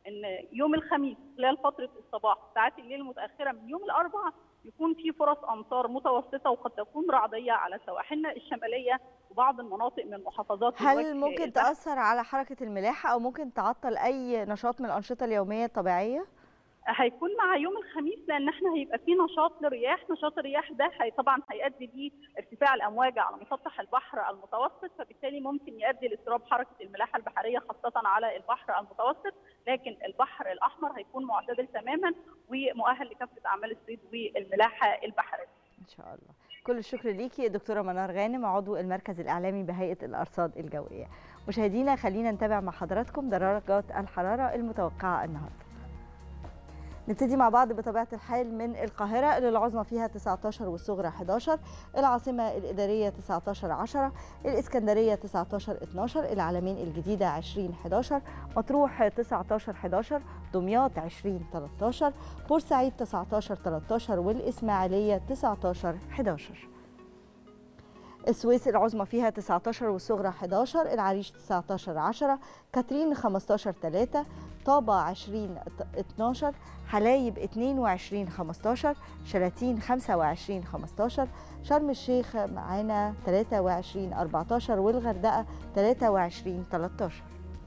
ان يوم الخميس خلال فتره الصباح ساعات الليل المتاخره من يوم الاربعاء يكون في فرص امطار متوسطه وقد تكون رعديه على سواحلنا الشماليه وبعض المناطق من محافظات هل الوجه ممكن البحري. تاثر على حركه الملاحه او ممكن تعطل اي نشاط من الانشطه اليوميه الطبيعيه هيكون مع يوم الخميس لان احنا هيبقى في نشاط للرياح نشاط الرياح ده هي طبعا هيؤدي ليه ارتفاع الامواج على مسطح البحر المتوسط فبالتالي ممكن يؤدي لاضطراب حركه الملاحه البحريه خاصه على البحر المتوسط لكن البحر الاحمر هيكون معتدل تماما ومؤهل لكافه اعمال الصيد والملاحه البحريه ان شاء الله كل الشكر ليكي دكتوره منار غانم عضو المركز الاعلامي بهيئه الارصاد الجويه مشاهدينا خلينا نتابع مع حضراتكم درجات الحراره المتوقعه النهارده نبتدي مع بعض بطبيعة الحال من القاهرة اللي العظمى فيها 19 والصغرى 11 العاصمة الإدارية 19 10 الإسكندرية 19 12 العلمين الجديدة 20 11 مطروح 19 11 دمياط 20 13 بورسعيد 19 13 والإسماعيلية 19 11 السويس العظمى فيها 19 والصغرى 11 العريش 19 10 كاترين 15 3 طابة 20 12 حلايب 22 15 شلاتين 25 15 شرم الشيخ معانا 23 14 والغردقة 23 13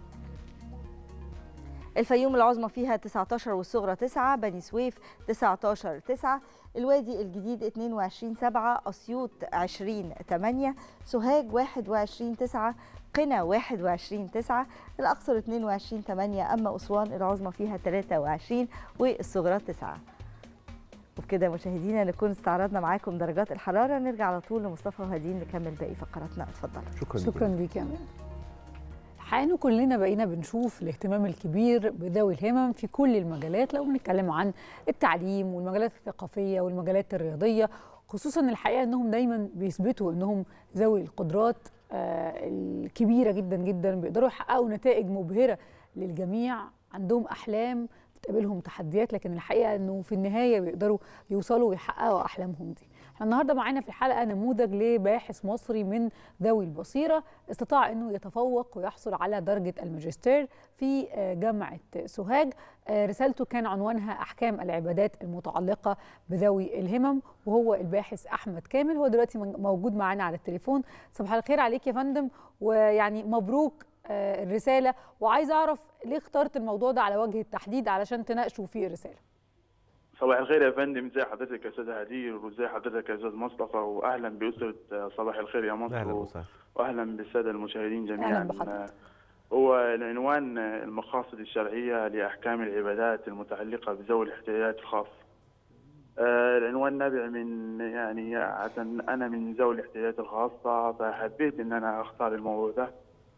الفيوم العظمى فيها 19 والصغرى 9 بني سويف 19 9 الوادي الجديد 22 7 أسيوط 20 8 سوهاج 21 9 قنا 21 9 الأقصر 22 8 أما أسوان العظمى فيها 23 والصغرى 9 وبكده مشاهدينا نكون استعرضنا معاكم درجات الحرارة نرجع على طول لمصطفى وهدين نكمل باقي فقراتنا اتفضلوا شكرا شكرا ليك يا أمان حقيقة كلنا بقينا بنشوف الاهتمام الكبير بذوي الهمم في كل المجالات لو بنتكلم عن التعليم والمجالات الثقافية والمجالات الرياضية خصوصا الحقيقة انهم دايما بيثبتوا انهم ذوي القدرات آه، الكبيرة جدا جدا بيقدروا يحققوا نتائج مبهرة للجميع عندهم أحلام بتقابلهم تحديات لكن الحقيقة انه في النهاية بيقدروا يوصلوا ويحققوا أحلامهم دي احنا النهارده معانا في الحلقه نموذج لباحث مصري من ذوي البصيره استطاع انه يتفوق ويحصل على درجه الماجستير في آه، جامعه سوهاج آه، رسالته كان عنوانها احكام العبادات المتعلقه بذوي الهمم وهو الباحث احمد كامل هو دلوقتي من- موجود معانا على التليفون صباح الخير عليك يا فندم ويعني مبروك آه، الرساله وعايزه اعرف ليه اخترت الموضوع ده على وجه التحديد علشان تناقشوا فيه الرساله صباح الخير يا فندم ازي حضرتك يا استاذ هدير وازي حضرتك يا استاذ مصطفى واهلا باسره صباح الخير يا مصر اهلا و- وسهلا واهلا بالساده المشاهدين جميعا أهلا بحضرتك. هو العنوان المقاصد الشرعيه لاحكام العبادات المتعلقه بذوي الاحتياجات الخاصه آه، العنوان نابع من يعني عشان انا من ذوي الاحتياجات الخاصه فحبيت ان انا اختار الموضوع ده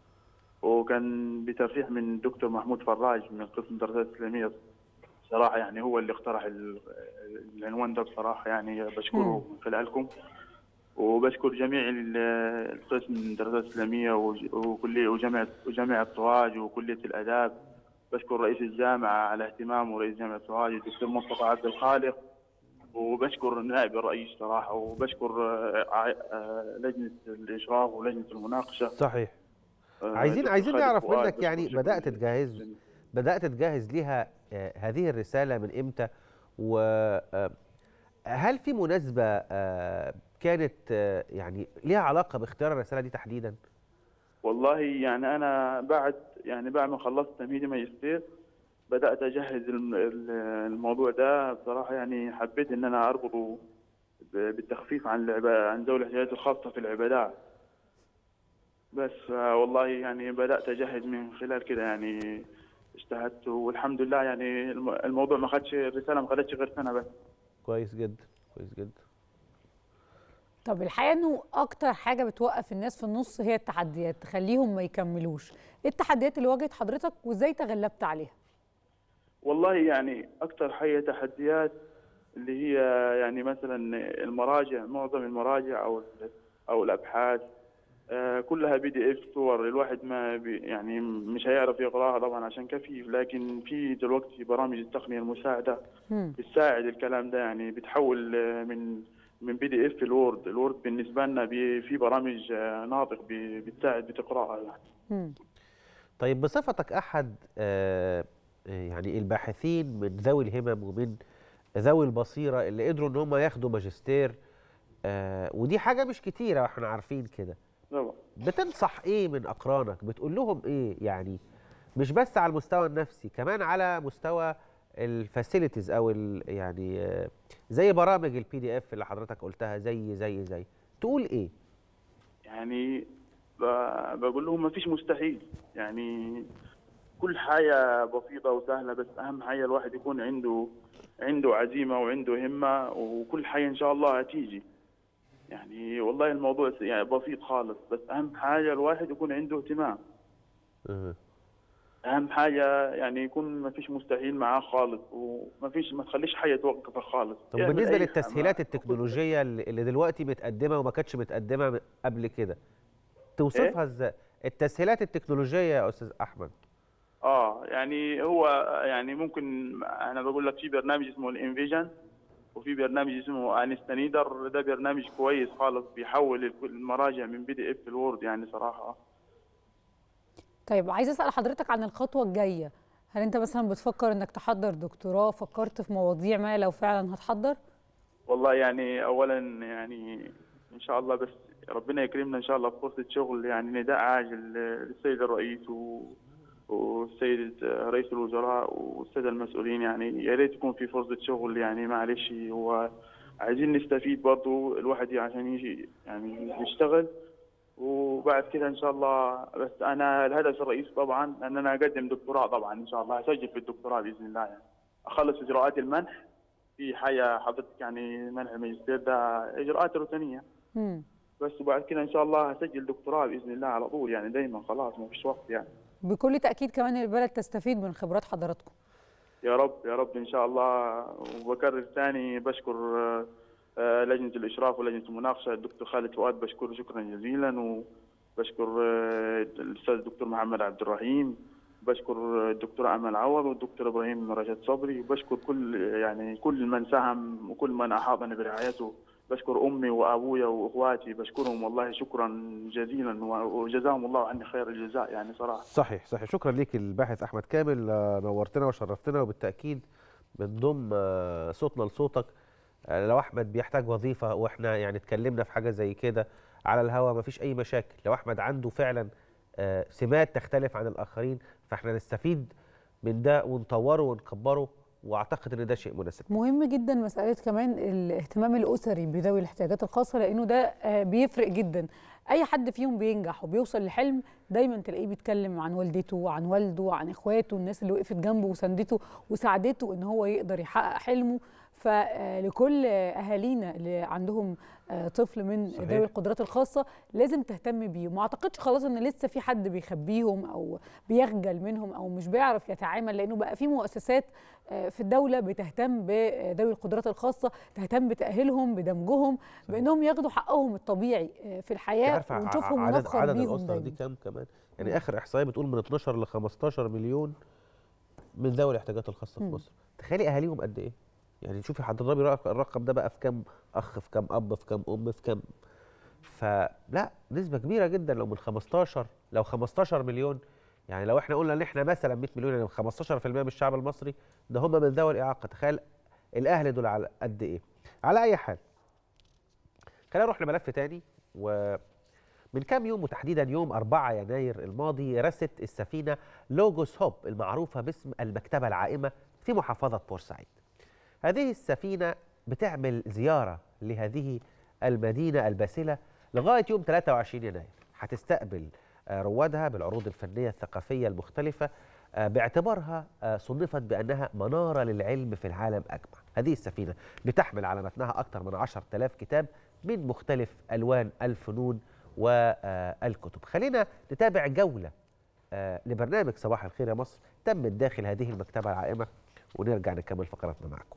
وكان بترشيح من الدكتور محمود فراج من قسم الدراسات الاسلاميه صراحه يعني هو اللي اقترح ال- العنوان ده بصراحه يعني بشكره من خلالكم وبشكر جميع ال- القسم من الدراسات الاسلاميه وج- وكليه وجامعه وجامعه سوهاج وكليه الاداب بشكر رئيس الجامعه على اهتمامه رئيس جامعه سوهاج الدكتور مصطفى عبد الخالق وبشكر نائب الرئيس صراحه وبشكر آه، ع- آه، لجنه الاشراف ولجنه المناقشه صحيح آه، عايزين دكتور عايزين خالد نعرف فؤاد، منك بشكر يعني شكراً بدات جزيلاً. تجهز بدات تجهز ليها آه، هذه الرساله من امتى وهل في مناسبه آه، كانت آه، يعني ليها علاقه باختيار الرساله دي تحديدا والله يعني انا بعد يعني بعد ما خلصت تمهيدي ماجستير بدات اجهز الم- ال- الموضوع ده بصراحه يعني حبيت ان انا اربطه ب- بالتخفيف عن العبا- عن ذوي الاحتياجات الخاصه في العبادات بس آه، والله يعني بدات اجهز من خلال كده يعني اجتهدت والحمد لله يعني الم- الموضوع ما خدش الرساله ما خدتش غير سنه بس كويس جدا كويس جدا طب الحقيقه انه اكتر حاجه بتوقف الناس في النص هي التحديات تخليهم ما يكملوش ايه التحديات اللي واجهت حضرتك وازاي تغلبت عليها والله يعني اكثر حاجه تحديات اللي هي يعني مثلا المراجع معظم المراجع او او الابحاث آه، كلها بي دي اف صور الواحد ما بي يعني مش هيعرف يقراها طبعا عشان كفيف لكن في دلوقتي برامج التقنيه المساعده مم. بتساعد الكلام ده يعني بتحول آه، من من بي دي اف لوورد الوورد بالنسبه لنا بي- في برامج آه، ناطق بي- بتساعد بتقراها يعني مم. طيب بصفتك احد آه، آه، يعني الباحثين من ذوي الهمم ومن ذوي البصيره اللي قدروا ان هم ياخدوا ماجستير آه، ودي حاجه مش كتيره واحنا عارفين كده طبعا بتنصح ايه من اقرانك بتقول لهم ايه يعني مش بس على المستوى النفسي كمان على مستوى الفاسيلتيز او ال يعني آه، زي برامج البي دي اف اللي حضرتك قلتها زي زي زي تقول ايه يعني ب- بقول لهم ما فيش مستحيل يعني كل حاجة بسيطة وسهلة بس أهم حاجة الواحد يكون عنده عنده عزيمة وعنده همة وكل حاجة إن شاء الله هتيجي يعني والله الموضوع س- يعني بسيط خالص بس أهم حاجة الواحد يكون عنده اهتمام آه. أهم حاجة يعني يكون ما فيش مستحيل معاه خالص وما فيش ما تخليش حاجة توقفك خالص طب اعمل بالنسبه أي للتسهيلات حاجة. التكنولوجيه اللي اللي دلوقتي متقدمه وما كانتش متقدمه م- قبل كده توصفها ازاي التسهيلات التكنولوجيه يا استاذ احمد اه يعني هو يعني ممكن انا بقول لك في برنامج اسمه الانفيجن وفي برنامج اسمه انستنيدر ده برنامج كويس خالص بيحول الكل- المراجع من بي دي اف الوورد يعني صراحه طيب عايزه اسال حضرتك عن الخطوه الجايه هل انت مثلا بتفكر انك تحضر دكتوراه فكرت في مواضيع ما لو فعلا هتحضر والله يعني اولا يعني ان شاء الله بس ربنا يكرمنا ان شاء الله بفرصه شغل يعني نداء عاجل للسيد الرئيس و والسيد رئيس الوزراء والسادة المسؤولين يعني يا ريت يكون في فرصة شغل يعني معلش هو عايزين نستفيد برضو الواحد عشان يجي يعني يشتغل وبعد كده ان شاء الله بس انا الهدف الرئيسي طبعا ان انا اقدم دكتوراه طبعا ان شاء الله اسجل في الدكتوراه باذن الله يعني اخلص اجراءات المنح في حاجه حضرتك يعني منح الماجستير ده اجراءات روتينيه مم. بس وبعد كده ان شاء الله هسجل دكتوراه باذن الله على طول يعني دايما خلاص ما فيش وقت يعني بكل تاكيد كمان البلد تستفيد من خبرات حضراتكم يا رب يا رب ان شاء الله وبكرر ثاني بشكر آه، آه، لجنه الاشراف ولجنه المناقشه الدكتور خالد فؤاد بشكره شكرا جزيلا وبشكر آه، الاستاذ الدكتور محمد عبد الرحيم بشكر الدكتور امل عوض والدكتور ابراهيم رشاد صبري وبشكر كل يعني كل من ساهم وكل من احاطني برعايته بشكر امي وابويا واخواتي بشكرهم والله شكرا جزيلا وجزاهم الله عني خير الجزاء يعني صراحه صحيح صحيح شكرا ليك الباحث احمد كامل آه، نورتنا وشرفتنا وبالتاكيد بنضم آه، صوتنا لصوتك آه، لو احمد بيحتاج وظيفه واحنا يعني اتكلمنا في حاجه زي كده على الهوا مفيش اي مشاكل لو احمد عنده فعلا آه، سمات تختلف عن الاخرين فاحنا نستفيد من ده ونطوره ونكبره واعتقد ان ده شيء مناسب مهم جدا مساله كمان الاهتمام الاسري بذوي الاحتياجات الخاصه لانه ده آه، بيفرق جدا اي حد فيهم بينجح وبيوصل لحلم دايما تلاقيه بيتكلم عن والدته وعن والده وعن اخواته الناس اللي وقفت جنبه وساندته وساعدته ان هو يقدر يحقق حلمه فلكل اهالينا اللي عندهم آه، طفل من صحيح. ذوي القدرات الخاصه لازم تهتم بيهم ما اعتقدش خلاص ان لسه في حد بيخبيهم او بيخجل منهم او مش بيعرف يتعامل لانه بقى في مؤسسات آه، في الدوله بتهتم بذوي القدرات الخاصه تهتم بتاهيلهم بدمجهم بانهم ياخدوا حقهم الطبيعي آه، في انت الحياه عارفه ع- ونشوفهم عدد ونفخر عدد بيهم الاسر دي دايما كام كمان يعني اخر احصائيه بتقول من 12 ل 15 مليون من ذوي الاحتياجات الخاصه في مم. مصر تخيلي اهاليهم قد ايه يعني شوفي هتضربي رق- الرقم ده بقى في كام اخ في كام اب في كام ام في كام فلا نسبه كبيره جدا لو من 15 لو 15 مليون يعني لو احنا قلنا ان احنا مثلا 100 مليون يعني 15% من الشعب المصري ده هم من ذوي الاعاقه تخيل الاهل دول على قد ايه على اي حال خلينا نروح لملف تاني و من كام يوم وتحديدا يوم 4 يناير الماضي رست السفينة لوجوس هوب المعروفة باسم المكتبة العائمة في محافظة بورسعيد هذه السفينة بتعمل زيارة لهذه المدينة الباسلة لغاية يوم 23 يناير هتستقبل آه، روادها بالعروض الفنية الثقافية المختلفة آه، باعتبارها آه، صنفت بأنها منارة للعلم في العالم أجمع هذه السفينة بتحمل على متنها أكثر من 10000 كتاب من مختلف ألوان الفنون والكتب خلينا نتابع جولة آه، لبرنامج صباح الخير يا مصر تمت داخل هذه المكتبة العائمة ونرجع نكمل فقراتنا معكم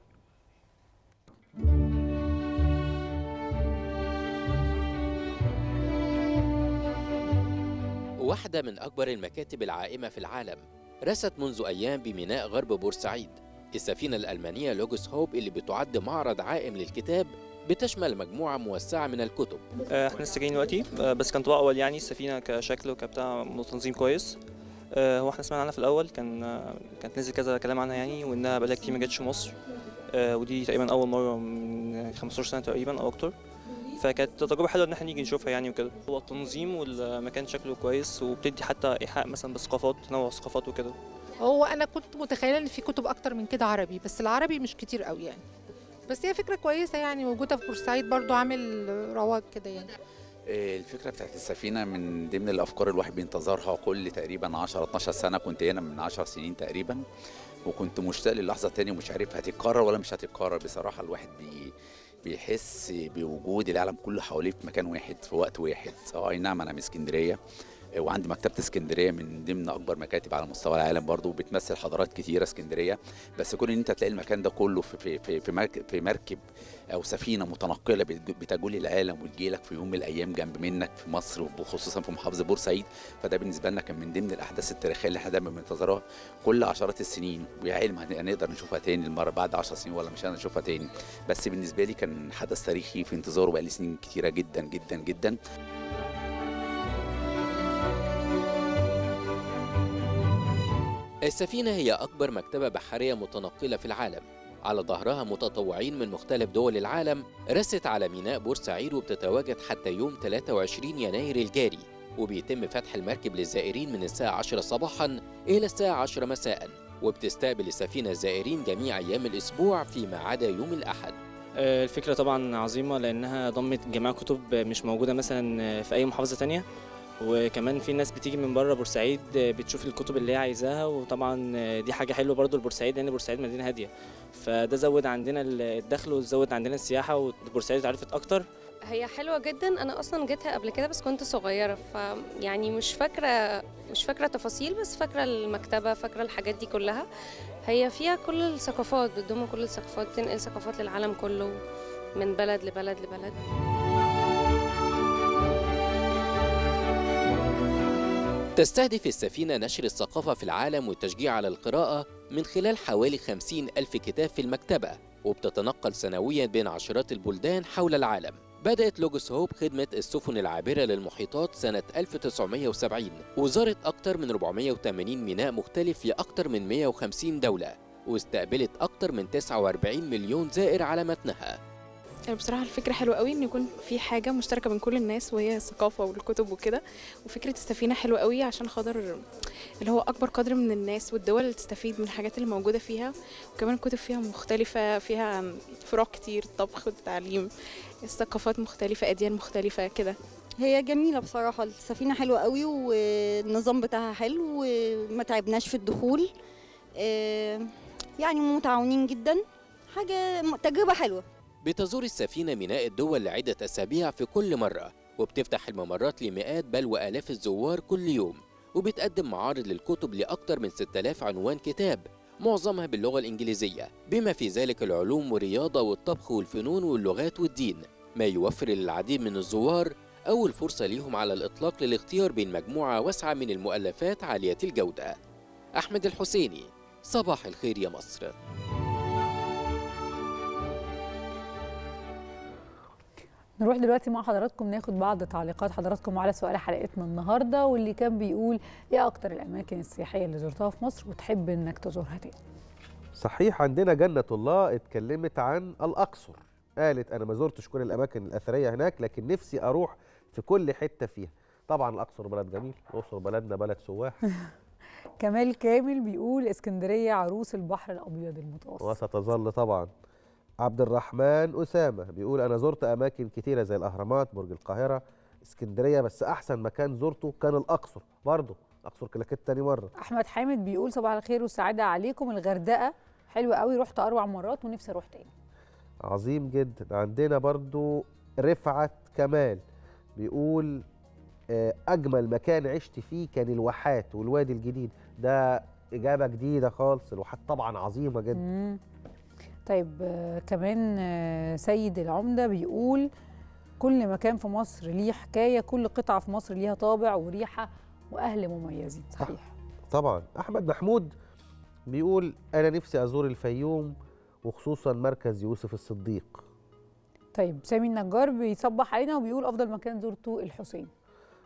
واحدة من أكبر المكاتب العائمة في العالم رست منذ أيام بميناء غرب بورسعيد السفينة الألمانية لوجوس هوب اللي بتعد معرض عائم للكتاب بتشمل مجموعة موسعة من الكتب آه، احنا لسه جايين دلوقتي آه، بس كان طبق اول يعني السفينه كشكل وكبتاع تنظيم كويس آه، هو احنا سمعنا عنها في الاول كان آه، كانت نزل كذا كلام عنها يعني وانها بقالها كتير ما جاتش مصر آه، ودي تقريبا اول مره من 15 سنه تقريبا او اكتر فكانت تجربه حلوه ان احنا نيجي نشوفها يعني وكده هو التنظيم والمكان شكله كويس وبتدي حتى ايحاء مثلا بالثقافات تنوع الثقافات وكده هو انا كنت متخيله ان في كتب اكتر من كده عربي بس العربي مش كتير قوي يعني بس هي فكره كويسه يعني موجوده في بورسعيد برضو عامل رواج كده يعني آه، الفكرة بتاعت السفينة من ضمن الأفكار الواحد بينتظرها كل تقريبا 10 12 سنة كنت هنا من 10 سنين تقريبا وكنت مشتاق للحظة تاني ومش عارف هتتكرر ولا مش هتتكرر بصراحة الواحد بي بيحس بوجود العالم كله حواليه في مكان واحد في وقت واحد اه اي نعم انا من اسكندريه آه، وعندي مكتبه اسكندريه من ضمن اكبر مكاتب على مستوى العالم برضو بتمثل حضارات كتيره اسكندريه بس كون ان انت تلاقي المكان ده كله في في في في مركب, في مركب او سفينه متنقله بتج- بتجول العالم وتجيلك في يوم من الايام جنب منك في مصر وخصوصا في محافظه بورسعيد فده بالنسبه لنا كان من ضمن الاحداث التاريخيه اللي احنا دايما بننتظرها كل عشرات السنين ويا علم هن- هنقدر نشوفها تاني المره بعد 10 سنين ولا مش هنشوفها تاني بس بالنسبه لي كان حدث تاريخي في انتظاره بقالي سنين كتيره جدا جدا جدا السفينة هي أكبر مكتبة بحرية متنقلة في العالم على ظهرها متطوعين من مختلف دول العالم رست على ميناء بورسعيد وبتتواجد حتى يوم 23 يناير الجاري وبيتم فتح المركب للزائرين من الساعة 10 صباحا إلى الساعة 10 مساء وبتستقبل السفينة الزائرين جميع أيام الأسبوع فيما عدا يوم الأحد آه، الفكرة طبعا عظيمة لأنها ضمت جميع كتب مش موجودة مثلا في أي محافظة تانية وكمان في ناس بتيجي من بره بورسعيد بتشوف الكتب اللي هي عايزاها وطبعا دي حاجة حلوة برضو لبورسعيد لأن بورسعيد مدينة هادية فده زود عندنا الدخل وزود عندنا السياحة وبورسعيد اتعرفت أكتر هي حلوة جدا أنا أصلا جيتها قبل كده بس كنت صغيرة فيعني مش فاكرة مش فاكرة تفاصيل بس فاكرة المكتبة فاكرة الحاجات دي كلها هي فيها كل الثقافات بتضم كل الثقافات بتنقل ثقافات للعالم كله من بلد لبلد لبلد تستهدف السفينة نشر الثقافة في العالم والتشجيع على القراءة من خلال حوالي 50 ألف كتاب في المكتبة وبتتنقل سنويا بين عشرات البلدان حول العالم بدأت لوجوس هوب خدمة السفن العابرة للمحيطات سنة 1970 وزارت أكثر من 480 ميناء مختلف في أكثر من 150 دولة واستقبلت أكثر من 49 مليون زائر على متنها بصراحة الفكرة حلوة قوي ان يكون في حاجة مشتركة بين كل الناس وهي الثقافة والكتب وكده وفكرة السفينة حلوة قوي عشان خاطر اللي هو أكبر قدر من الناس والدول اللي تستفيد من الحاجات اللي موجودة فيها وكمان الكتب فيها مختلفة فيها فروع كتير طبخ والتعليم الثقافات مختلفة أديان مختلفة كده هي جميلة بصراحة السفينة حلوة قوي والنظام بتاعها حلو وما تعبناش في الدخول آه، يعني متعاونين جدا حاجة تجربة حلوة بتزور السفينة ميناء الدول لعدة أسابيع في كل مرة وبتفتح الممرات لمئات بل وآلاف الزوار كل يوم وبتقدم معارض للكتب لأكثر من 6000 عنوان كتاب معظمها باللغة الإنجليزية بما في ذلك العلوم والرياضة والطبخ والفنون واللغات والدين ما يوفر للعديد من الزوار أول فرصة ليهم على الإطلاق للاختيار بين مجموعة واسعة من المؤلفات عالية الجودة أحمد الحسيني صباح الخير يا مصر نروح دلوقتي مع حضراتكم ناخد بعض تعليقات حضراتكم على سؤال حلقتنا النهارده واللي كان بيقول ايه اكتر الاماكن السياحيه اللي زرتها في مصر وتحب انك تزورها تاني صحيح عندنا جنة الله اتكلمت عن الأقصر قالت أنا ما زرتش كل الأماكن الأثرية هناك لكن نفسي أروح في كل حتة فيها طبعا الأقصر بلد جميل الأقصر بلدنا بلد سواح كمال كامل بيقول اسكندريه عروس البحر الابيض المتوسط وستظل طبعا عبد الرحمن أسامة بيقول أنا زرت أماكن كتيرة زي الأهرامات برج القاهرة اسكندرية بس أحسن مكان زرته كان الأقصر برضه الأقصر كلاكيت تاني مرة احمد حامد بيقول صباح الخير والسعاده عليكم الغردقه حلوه قوي رحت اربع مرات ونفسي اروح تاني عظيم جدا عندنا برضو رفعت كمال بيقول آه، أجمل مكان عشت فيه كان الواحات والوادي الجديد ده إجابة جديدة خالص الواحات طبعا عظيمة جدا مم. طيب آه كمان آه سيد العمده بيقول كل مكان في مصر ليه حكايه كل قطعه في مصر ليها طابع وريحه واهل مميزين صحيح طبعا أحمد محمود بيقول أنا نفسي أزور الفيوم وخصوصا مركز يوسف الصديق طيب سامي النجار بيصبح علينا وبيقول افضل مكان زرته الحسين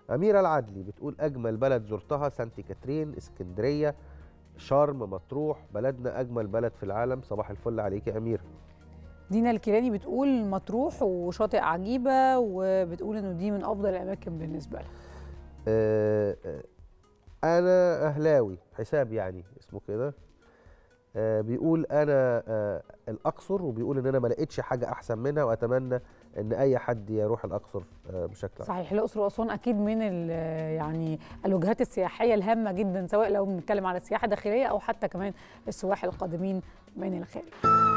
أميرة العدلي بتقول أجمل بلد زرتها سانتي كاترين اسكندرية شرم مطروح بلدنا أجمل بلد في العالم صباح الفل عليك يا أميرة دينا الكيلاني بتقول مطروح وشاطئ عجيبه وبتقول انه دي من افضل الاماكن بالنسبه لها آه، آه، أنا أهلاوي حساب يعني اسمه كده آه، بيقول أنا آه، الأقصر وبيقول إن أنا ما لقيتش حاجة أحسن منها وأتمنى إن أي حد يروح الأقصر آه، بشكل عام صحيح الاقصر واسوان اكيد من ال- يعني الوجهات السياحيه الهامه جدا سواء لو بنتكلم على السياحه الداخليه او حتى كمان السواح القادمين من الخارج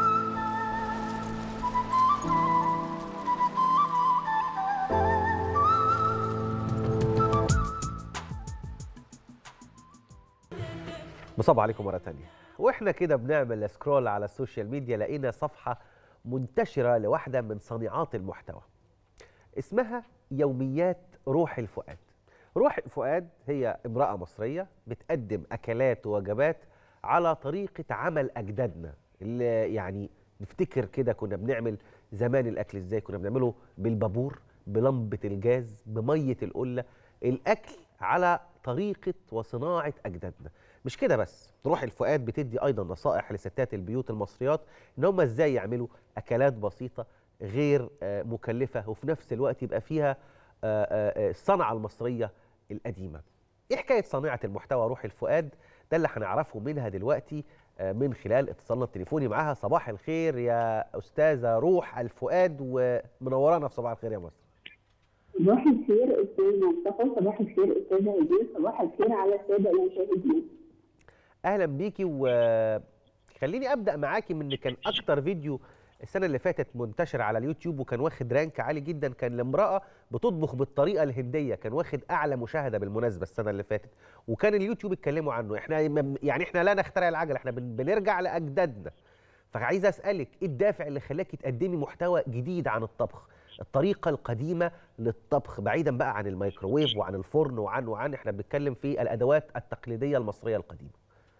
مصاب عليكم مرة تانية واحنا كده بنعمل سكرول على السوشيال ميديا لقينا صفحة منتشرة لواحدة من صانعات المحتوى اسمها يوميات روح الفؤاد روح الفؤاد هي امرأة مصرية بتقدم أكلات ووجبات على طريقة عمل أجدادنا اللي يعني نفتكر كده كنا بنعمل زمان الأكل إزاي كنا بنعمله بالبابور بلمبة الجاز بمية القلة الأكل على طريقة وصناعة أجدادنا مش كده بس روح الفؤاد بتدي أيضا نصائح لستات البيوت المصريات إن هم إزاي يعملوا أكلات بسيطة غير آه، مكلفة وفي نفس الوقت يبقى فيها آه، آه، آه، الصنعة المصرية القديمة ايه حكايه صانعه المحتوى روح الفؤاد ده اللي هنعرفه منها دلوقتي آه، من خلال اتصالنا التليفوني معاها صباح الخير يا استاذه روح الفؤاد ومنورانا في صباح الخير يا مصر صباح الخير استاذ مصطفى صباح الخير استاذه هديه صباح الخير على الساده المشاهدين اهلا بيكي وخليني ابدا معاكي من ان كان اكتر فيديو السنه اللي فاتت منتشر على اليوتيوب وكان واخد رانك عالي جدا كان لامراه بتطبخ بالطريقه الهنديه كان واخد اعلى مشاهده بالمناسبه السنه اللي فاتت وكان اليوتيوب اتكلموا عنه احنا يعني احنا لا نخترع العجله احنا بن- بنرجع لاجدادنا فعايز اسالك ايه الدافع اللي خلاكي تقدمي محتوى جديد عن الطبخ الطريقه القديمه للطبخ بعيدا بقى عن الميكروويف وعن الفرن وعن وعن احنا بنتكلم في الادوات التقليديه المصريه القديمه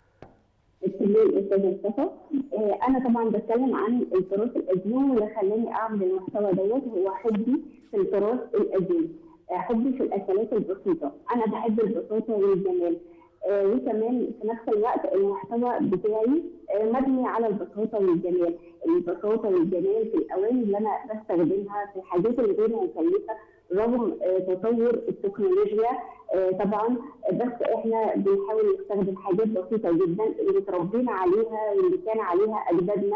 تمام استاذ مصطفى آه، انا طبعا بتكلم عن التراث القديم واللي خلاني اعمل المحتوى دوت هو حبي في التراث القديم آه، حبي في الاكلات البسيطه انا بحب البساطه والجمال آه، وكمان في نفس الوقت المحتوى بتاعي آه، مبني على البساطه والجمال البساطه والجمال في الاواني اللي انا بستخدمها في الحاجات اللي غير مكلفه رغم آه، تطور التكنولوجيا آه، طبعا بس احنا بنحاول نستخدم حاجات بسيطه جدا اللي اتربينا عليها واللي كان عليها اجدادنا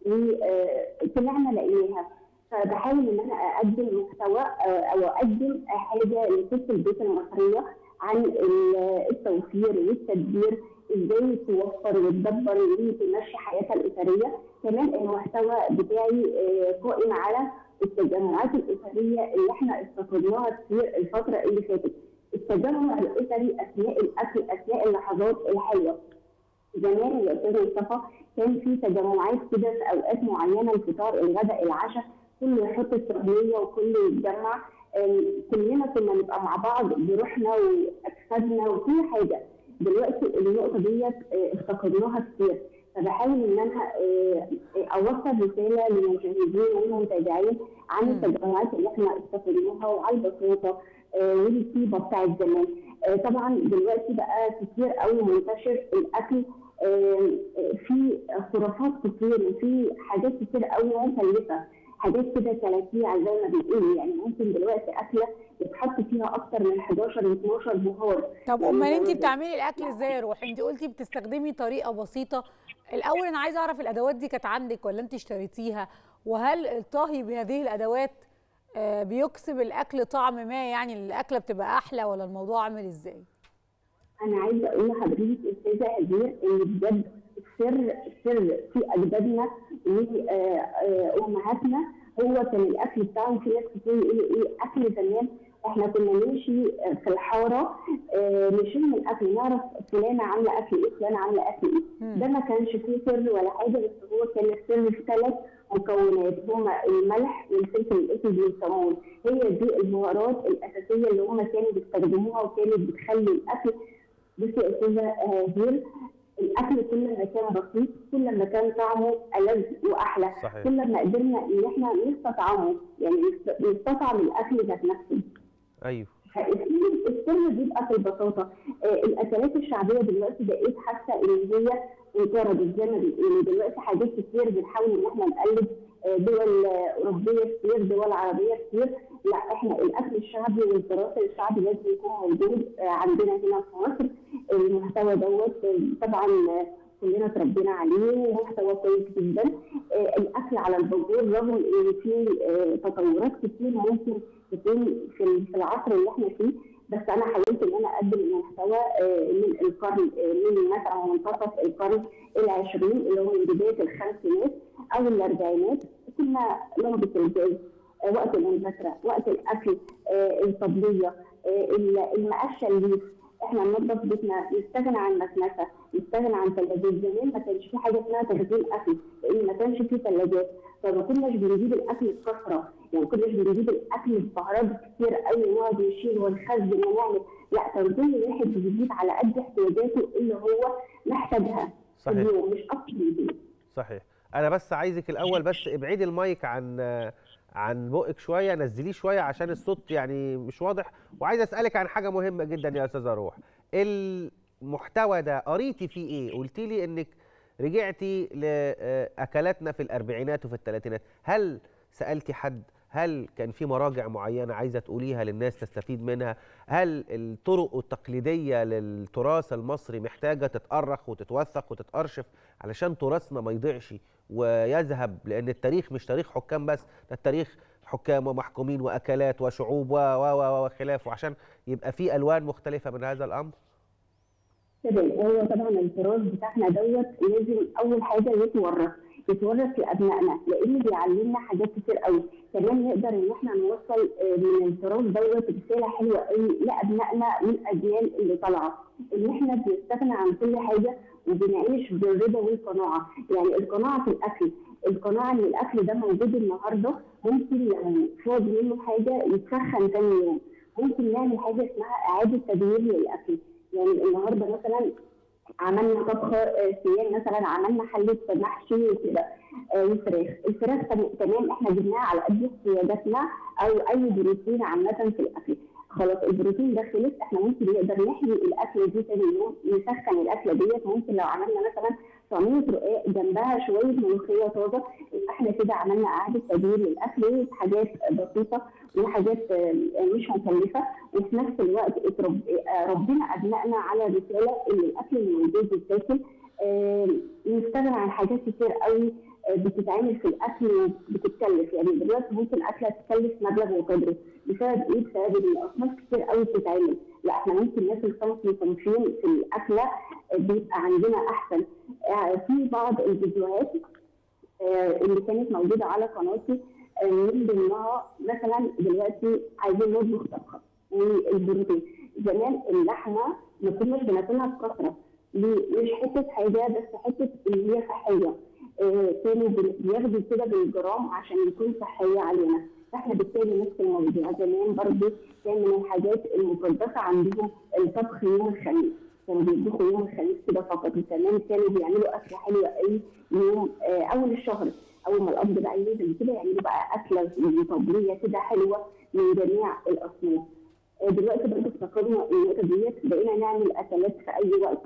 وطلعنا لقيناها فبحاول ان انا اقدم محتوى آه، او اقدم حاجه لست البيت المصريه عن ال- التوفير والتدبير ازاي توفر وتدبر وتمشي حياتها الاسريه كمان المحتوى بتاعي آه، قائم على التجمعات الاسريه اللي احنا استفدناها كتير الفتره اللي فاتت التجمع الاسري اثناء الاكل اثناء اللحظات الحلوه زمان يا استاذ مصطفى كان في تجمعات كده في اوقات معينه الفطار الغداء العشاء كله يحط الصحنيه وكله يتجمع آم، كلنا كنا نبقى مع بعض بروحنا واجسادنا وكل حاجه دلوقتي النقطه ديت آه، افتقدناها كتير فبحاول ان انا آه، آه، اوصل رساله للمشاهدين والمتابعين عن التجمعات اللي احنا استفدناها وعلى البساطه آه، والطيبه بتاعت زمان آه، طبعا دلوقتي بقى كتير قوي منتشر الاكل آه، آه، في خرافات كتير وفي حاجات كتير قوي مكلفه حاجات كده كلاكيع زي ما بيقولوا يعني ممكن دلوقتي اكله يتحط فيها اكتر من 11 و 12 بهار طب يعني امال انت زي- بتعملي الاكل ازاي يا روح انت قلتي بتستخدمي طريقه بسيطه الاول انا عايزه اعرف الادوات دي كانت عندك ولا انت اشتريتيها وهل الطهي بهذه الادوات آه، بيكسب الاكل طعم ما يعني الاكله بتبقى احلى ولا الموضوع عامل ازاي انا عايزه اقول لحضرتك استاذه هدير ان بجد سر سر في اجدادنا وامهاتنا هو كان الاكل بتاعهم في ناس كتير يقولوا ايه اكل زمان احنا كنا نمشي في الحاره آه، نشم الاكل نعرف فلانه عامله اكل ايه فلانه عامله اكل ايه ده ما كانش فيه سر ولا حاجه بس هو كان السر في ثلاث مكونات هما الملح والفلفل الاسود والكمون هي دي البهارات الاساسيه اللي هما كانوا بيستخدموها وكانت بتخلي الاكل بصي يا استاذه آه، هير الاكل كل ما كان بسيط كل ما كان طعمه ألذ واحلى صحيح. كل ما قدرنا ان احنا نستطعمه يعني نست- نستطعم الاكل ذات نفسه ايوه السر السر بيبقى في البساطه آه، الاكلات الشعبيه دلوقتي بقيت حاسه ان هي انقرضت زي ما بيقولوا دلوقتي حاجات كتير بنحاول ان احنا نقلد آه، دول آه، اوروبيه كتير دول عربيه كتير لا احنا الاكل الشعبي والتراث الشعبي لازم يكون موجود آه، عندنا هنا في مصر المحتوى دوت آه، طبعا آه، كلنا اتربينا عليه ومحتوى كويس جدا آه، الاكل على الباجور رغم ان في آه، تطورات كتير ممكن تكون في ال- في العصر اللي احنا فيه بس انا حاولت ان انا اقدم المحتوى آه، من القرن آه، من مثلا منتصف القرن العشرين اللي هو من بدايه الخمسينات او الاربعينات كنا لمبه الجاز آه، وقت المذاكره وقت الاكل آه، الطبليه آه، ال- المقشه الليف احنا ننظف بيتنا نستغنى عن مكنسه نستغنى عن ثلاجات زمان ما كانش في حاجه اسمها تخزين اكل لان ما كانش في ثلاجات فما كناش بنجيب الاكل بكثره يعني ما كناش بنجيب الاكل ببهارات كتير قوي ونقعد نشيل ونخزن ونعمل لا كان كل واحد بيجيب على قد احتياجاته اللي هو محتاجها في صحيح. اليوم مش اكتر من كده صحيح انا بس عايزك الاول بس ابعدي المايك عن عن بقك شويه نزليه شويه عشان الصوت يعني مش واضح وعايز اسالك عن حاجه مهمه جدا يا استاذه روح المحتوى ده قريتي فيه ايه قلتي لي انك رجعتي لاكلاتنا في الاربعينات وفي الثلاثينات هل سالتي حد هل كان في مراجع معينه عايزه تقوليها للناس تستفيد منها هل الطرق التقليديه للتراث المصري محتاجه تتأرخ وتتوثق وتتأرشف علشان تراثنا ما يضيعش ويذهب لان التاريخ مش تاريخ حكام بس ده التاريخ حكام ومحكومين واكلات وشعوب و و و وخلافه عشان يبقى في الوان مختلفه من هذا الامر تمام هو طبعا التراث بتاعنا دوت لازم اول حاجه يتورث يتورث لابنائنا لان بيعلمنا حاجات كتير قوي كمان نقدر ان احنا نوصل آه، من التراث دوت رساله حلوه قوي لابنائنا للاجيال اللي طالعه ان احنا بنستغنى عن كل حاجه وبنعيش بالرضا والقناعه يعني القناعه في الاكل القناعه ان الاكل ده موجود النهارده ممكن لو فاض منه حاجه يتسخن تاني يوم ممكن نعمل حاجه اسمها اعاده تدوير للاكل يعني النهارده مثلا عملنا طبخه آه، سيان مثلا عملنا حله محشي وكده آه، وفراخ الفراخ تم- تمام احنا جبناها على قد احتياجاتنا او اي بروتين عامه في الاكل خلاص البروتين ده خلص احنا ممكن نقدر نحيي الاكله دي تاني يوم نسخن الاكله ديت ممكن لو عملنا مثلا صينيه رقاق جنبها شويه ملوخيه طازه يبقى احنا كده عملنا اعاده تدوير للاكل حاجات بسيطه وحاجات آه، مش مكلفه وفي نفس الوقت اترب- آه، ربنا ابنائنا على رساله ان الاكل اللي موجود يتاكل آه، نستغنى عن حاجات كتير قوي آه، بتتعمل في الاكل وبتتكلف يعني دلوقتي ممكن اكله تكلف مبلغ وقدره بسبب ايه؟ بسبب ان الاصناف كتير قوي بتتعمل لا احنا ممكن ناكل صنف صنفين في الاكله آه، بيبقى عندنا احسن آه، في بعض الفيديوهات آه، اللي كانت موجوده على قناتي آه، من ضمنها مثلا دلوقتي عايزين نطبخ طبخه والبروتين زمان اللحمه ما كناش بناكلها بكثره ليه؟ مش حته حاجه بس حته اللي هي صحيه آه، كانوا بن- بياخدوا كده بالجرام عشان يكون صحيه علينا فاحنا بالتالي نفس الموضوع زمان برضه كان من الحاجات المقدسه عندهم الطبخ يوم الخميس كانوا بيطبخوا يوم الخميس كده فقط وكمان كانوا بيعملوا اكله حلوه قوي يوم آه، اول الشهر اول ما الاب بقى ينزل كده يعملوا بقى اكله طبليه كده حلوه من جميع الاصناف آه، دلوقتي برضه افتكرنا النقطه ديت بقينا نعمل اكلات في اي وقت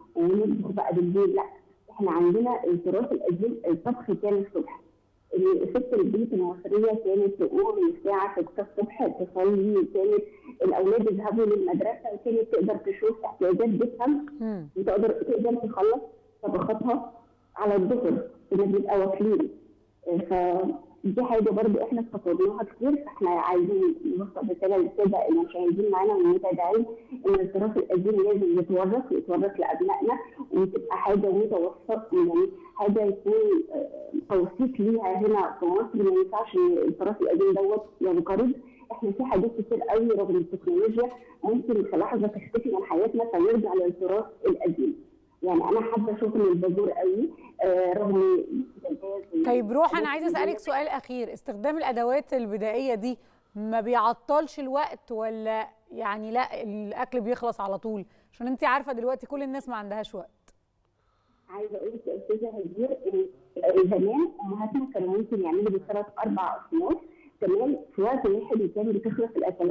ونطبخ بقى بالليل لا احنا عندنا التراث القديم الطبخ كان الصبح ست البيت المصرية كانت تقوم من الساعة 6 الصبح تصلي وكانت الأولاد يذهبوا للمدرسة وكانت تقدر تشوف احتياجات بيتها وتقدر تقدر تخلص طبخاتها على الظهر كنا بنبقى واكلين فدي حاجة برضو احنا افتقدناها كتير فاحنا عايزين نوصل رسالة للسادة المشاهدين معانا والمتابعين ان التراث القديم لازم يتورث يتورث لأبنائنا وتبقى حاجة متوثقة يعني حاجة يكون آه، توثيق ليها هنا في مصر ما ينفعش ان التراث القديم دوت ينقرض احنا في حاجات كتير قوي رغم التكنولوجيا ممكن في لحظة تختفي من حياتنا فنرجع للتراث القديم يعني انا حابه شغل الباجور قوي آه رغم طيب روح انا عايزه اسالك سؤال اخير استخدام الادوات البدائيه دي ما بيعطلش الوقت ولا يعني لا الاكل بيخلص على طول عشان انت عارفه دلوقتي كل الناس ما عندهاش وقت عايزه اقول لك يا استاذه هدير ان زمان امهاتنا كانوا ممكن يعملوا بالثلاث اربع اصناف كمان في وقت واحد وكان بتخلص الاكلات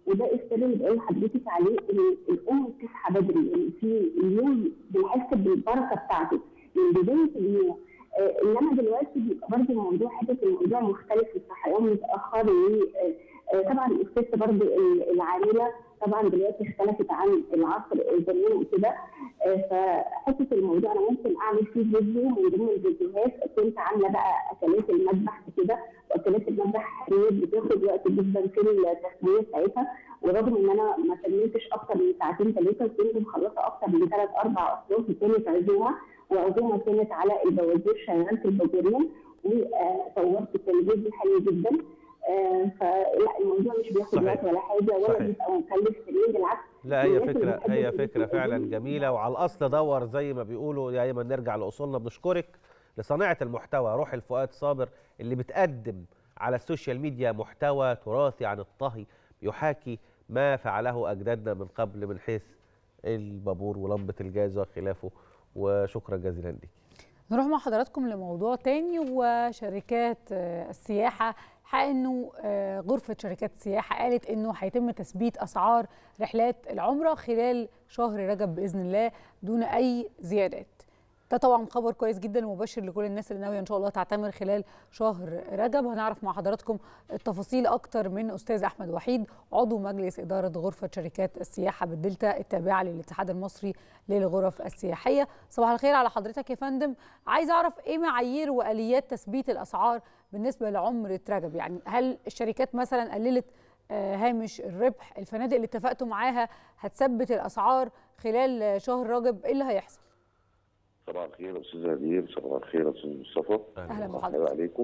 وده السر اللي بقول لحضرتك عليه ان الام بتصحى بدري يعني في اليوم بنحس بالبركه بتاعته من بدايه اليوم آه، انما دلوقتي بيبقى برضه الموضوع حته الموضوع مختلف الصحيان متاخر وطبعا الست برضه ال- العامله طبعا دلوقتي اختلفت عن العصر زمان وكده آه، فحته الموضوع انا ممكن اعمل فيه فيديو من ضمن الفيديوهات كنت عامله بقى اكلات المذبح كده واكلات المذبح حرير بتاخد وقت جدا في التسويه بتاعتها ورغم ان انا ما كملتش اكتر من ساعتين ثلاثه كنت مخلصه اكتر من ثلاث اربع اصناف وكانت عزومه وعزومه كانت على البوازير شغال في البوازيرين وصورت كان فيديو حلو جدا آه، فلا الموضوع مش بياخد صحيح. وقت ولا حاجه ولا صحيح. بيبقى مكلف سنين بالعكس لا هي الناس اللي فكرة بتحب هي الفيديو فكرة فعلا القديم جميلة وعلى الأصل دور زي ما بيقولوا دايما نرجع لأصولنا بنشكرك لصانعة المحتوى روح الفؤاد صابر اللي بتقدم على السوشيال ميديا محتوى تراثي عن الطهي يحاكي ما فعله أجدادنا من قبل من حيث البابور ولمبة الجاز وخلافه وشكرا جزيلا لك نروح مع حضراتكم لموضوع تاني وشركات آه، السياحة حق انه آه، غرفة شركات السياحة قالت انه هيتم تثبيت اسعار رحلات العمرة خلال شهر رجب بإذن الله دون اي زيادات ده طبعا خبر كويس جدا ومبشر لكل الناس اللي ناويه ان شاء الله تعتمر خلال شهر رجب هنعرف مع حضراتكم التفاصيل اكتر من استاذ احمد وحيد عضو مجلس اداره غرفه شركات السياحه بالدلتا التابعه للاتحاد المصري للغرف السياحيه صباح الخير على حضرتك يا فندم عايز اعرف ايه معايير واليات تثبيت الاسعار بالنسبه لعمره رجب يعني هل الشركات مثلا قللت آه، هامش الربح الفنادق اللي اتفقتوا معاها هتثبت الاسعار خلال آه، شهر رجب ايه اللي هيحصل صباح الخير يا استاذ هدير صباح الخير يا استاذ مصطفى أهلا صباح بحضرتك. الخير عليكم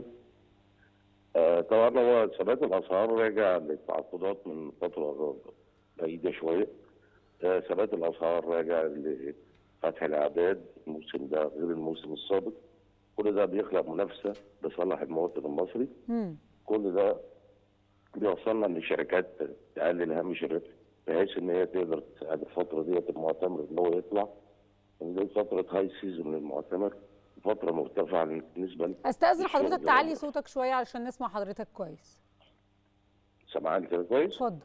آه طبعا هو ثبات الاسعار راجع للتعاقدات من فتره بعيده شويه آه ثبات الاسعار راجع لفتح الاعداد الموسم ده غير الموسم السابق كل ده بيخلق منافسه لصالح المواطن المصري مم. كل ده بيوصلنا ان الشركات تقلل هامش الربح بحيث ان هي تقدر تساعد الفتره ديت المعتمر ان هو يطلع إن دي فتره هاي سيزون للمعتمر فتره مرتفعه بالنسبه استاذن للشغل حضرتك ده. تعلي صوتك شويه علشان نسمع حضرتك كويس سامعاني كده كويس؟ اتفضل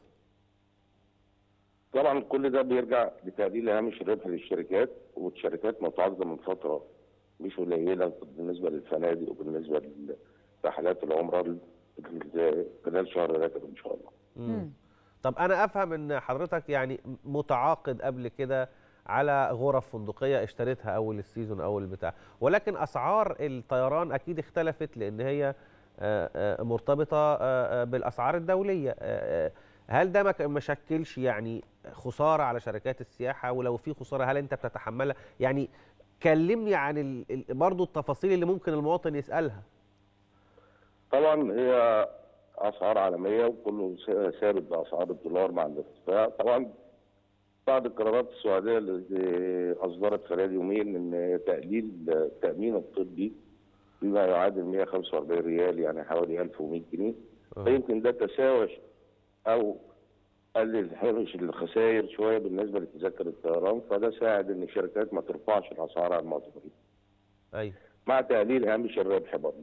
طبعا كل ده بيرجع لتقليل هامش الربح للشركات والشركات متعاقده من فتره مش قليله بالنسبه للفنادق وبالنسبه لرحلات العمره ال- خلال شهر رجب ان شاء الله. مم. طب انا افهم ان حضرتك يعني متعاقد قبل كده على غرف فندقيه اشتريتها اول السيزون اول البتاع ولكن اسعار الطيران اكيد اختلفت لان هي آه، آه، مرتبطه آه، آه، بالاسعار الدوليه آه، آه، هل ده ما ك- ما شكلش يعني خساره على شركات السياحه ولو في خساره هل انت بتتحملها يعني كلمني عن ال- ال- برضو التفاصيل اللي ممكن المواطن يسالها طبعا هي اسعار عالميه وكله س- ثابت باسعار الدولار مع الارتفاع طبعا بعض القرارات السعوديه اللي اصدرت خلال يومين ان تقليل التامين الطبي بما يعادل 145 ريال يعني حوالي 1100 جنيه فيمكن ده تساوى او قلل هامش الخسائر شويه بالنسبه لتذاكر الطيران فده ساعد ان الشركات ما ترفعش الاسعار على المعتمرين ايوه مع تقليل هامش الربح برضه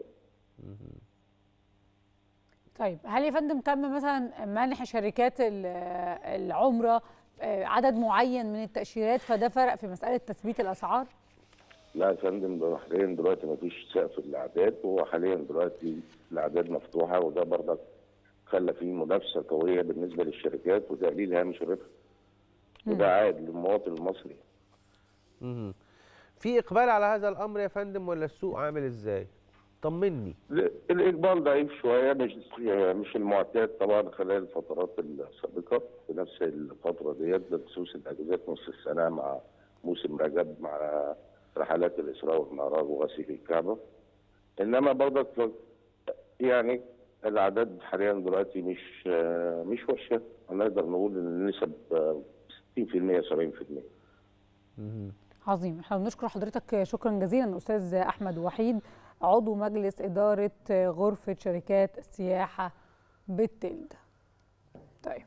طيب هل يا فندم تم مثلا منح شركات ال- العمره آه، عدد معين من التاشيرات فده فرق في مساله تثبيت الاسعار لا يا فندم حاليا دلوقتي ما فيش سقف الاعداد وهو حاليا دلوقتي الاعداد مفتوحه وده برضك خلى فيه منافسه قويه بالنسبه للشركات وتقليل هامش الربح وده عائد للمواطن المصري مم. في اقبال على هذا الامر يا فندم ولا السوق عامل ازاي طمني ال- الاقبال ضعيف شويه مش مش المعتاد طبعا خلال الفترات السابقه في نفس الفتره ديت بخصوص الاجازات نص السنه مع موسم رجب مع رحلات الاسراء والمعراج وغسيل الكعبه انما برضك يعني الاعداد حاليا دلوقتي مش مش وحشه نقدر نقول ان النسب 60% 70% عظيم احنا بنشكر حضرتك شكرا جزيلا استاذ احمد وحيد عضو مجلس اداره غرفه شركات السياحه بالتلد طيب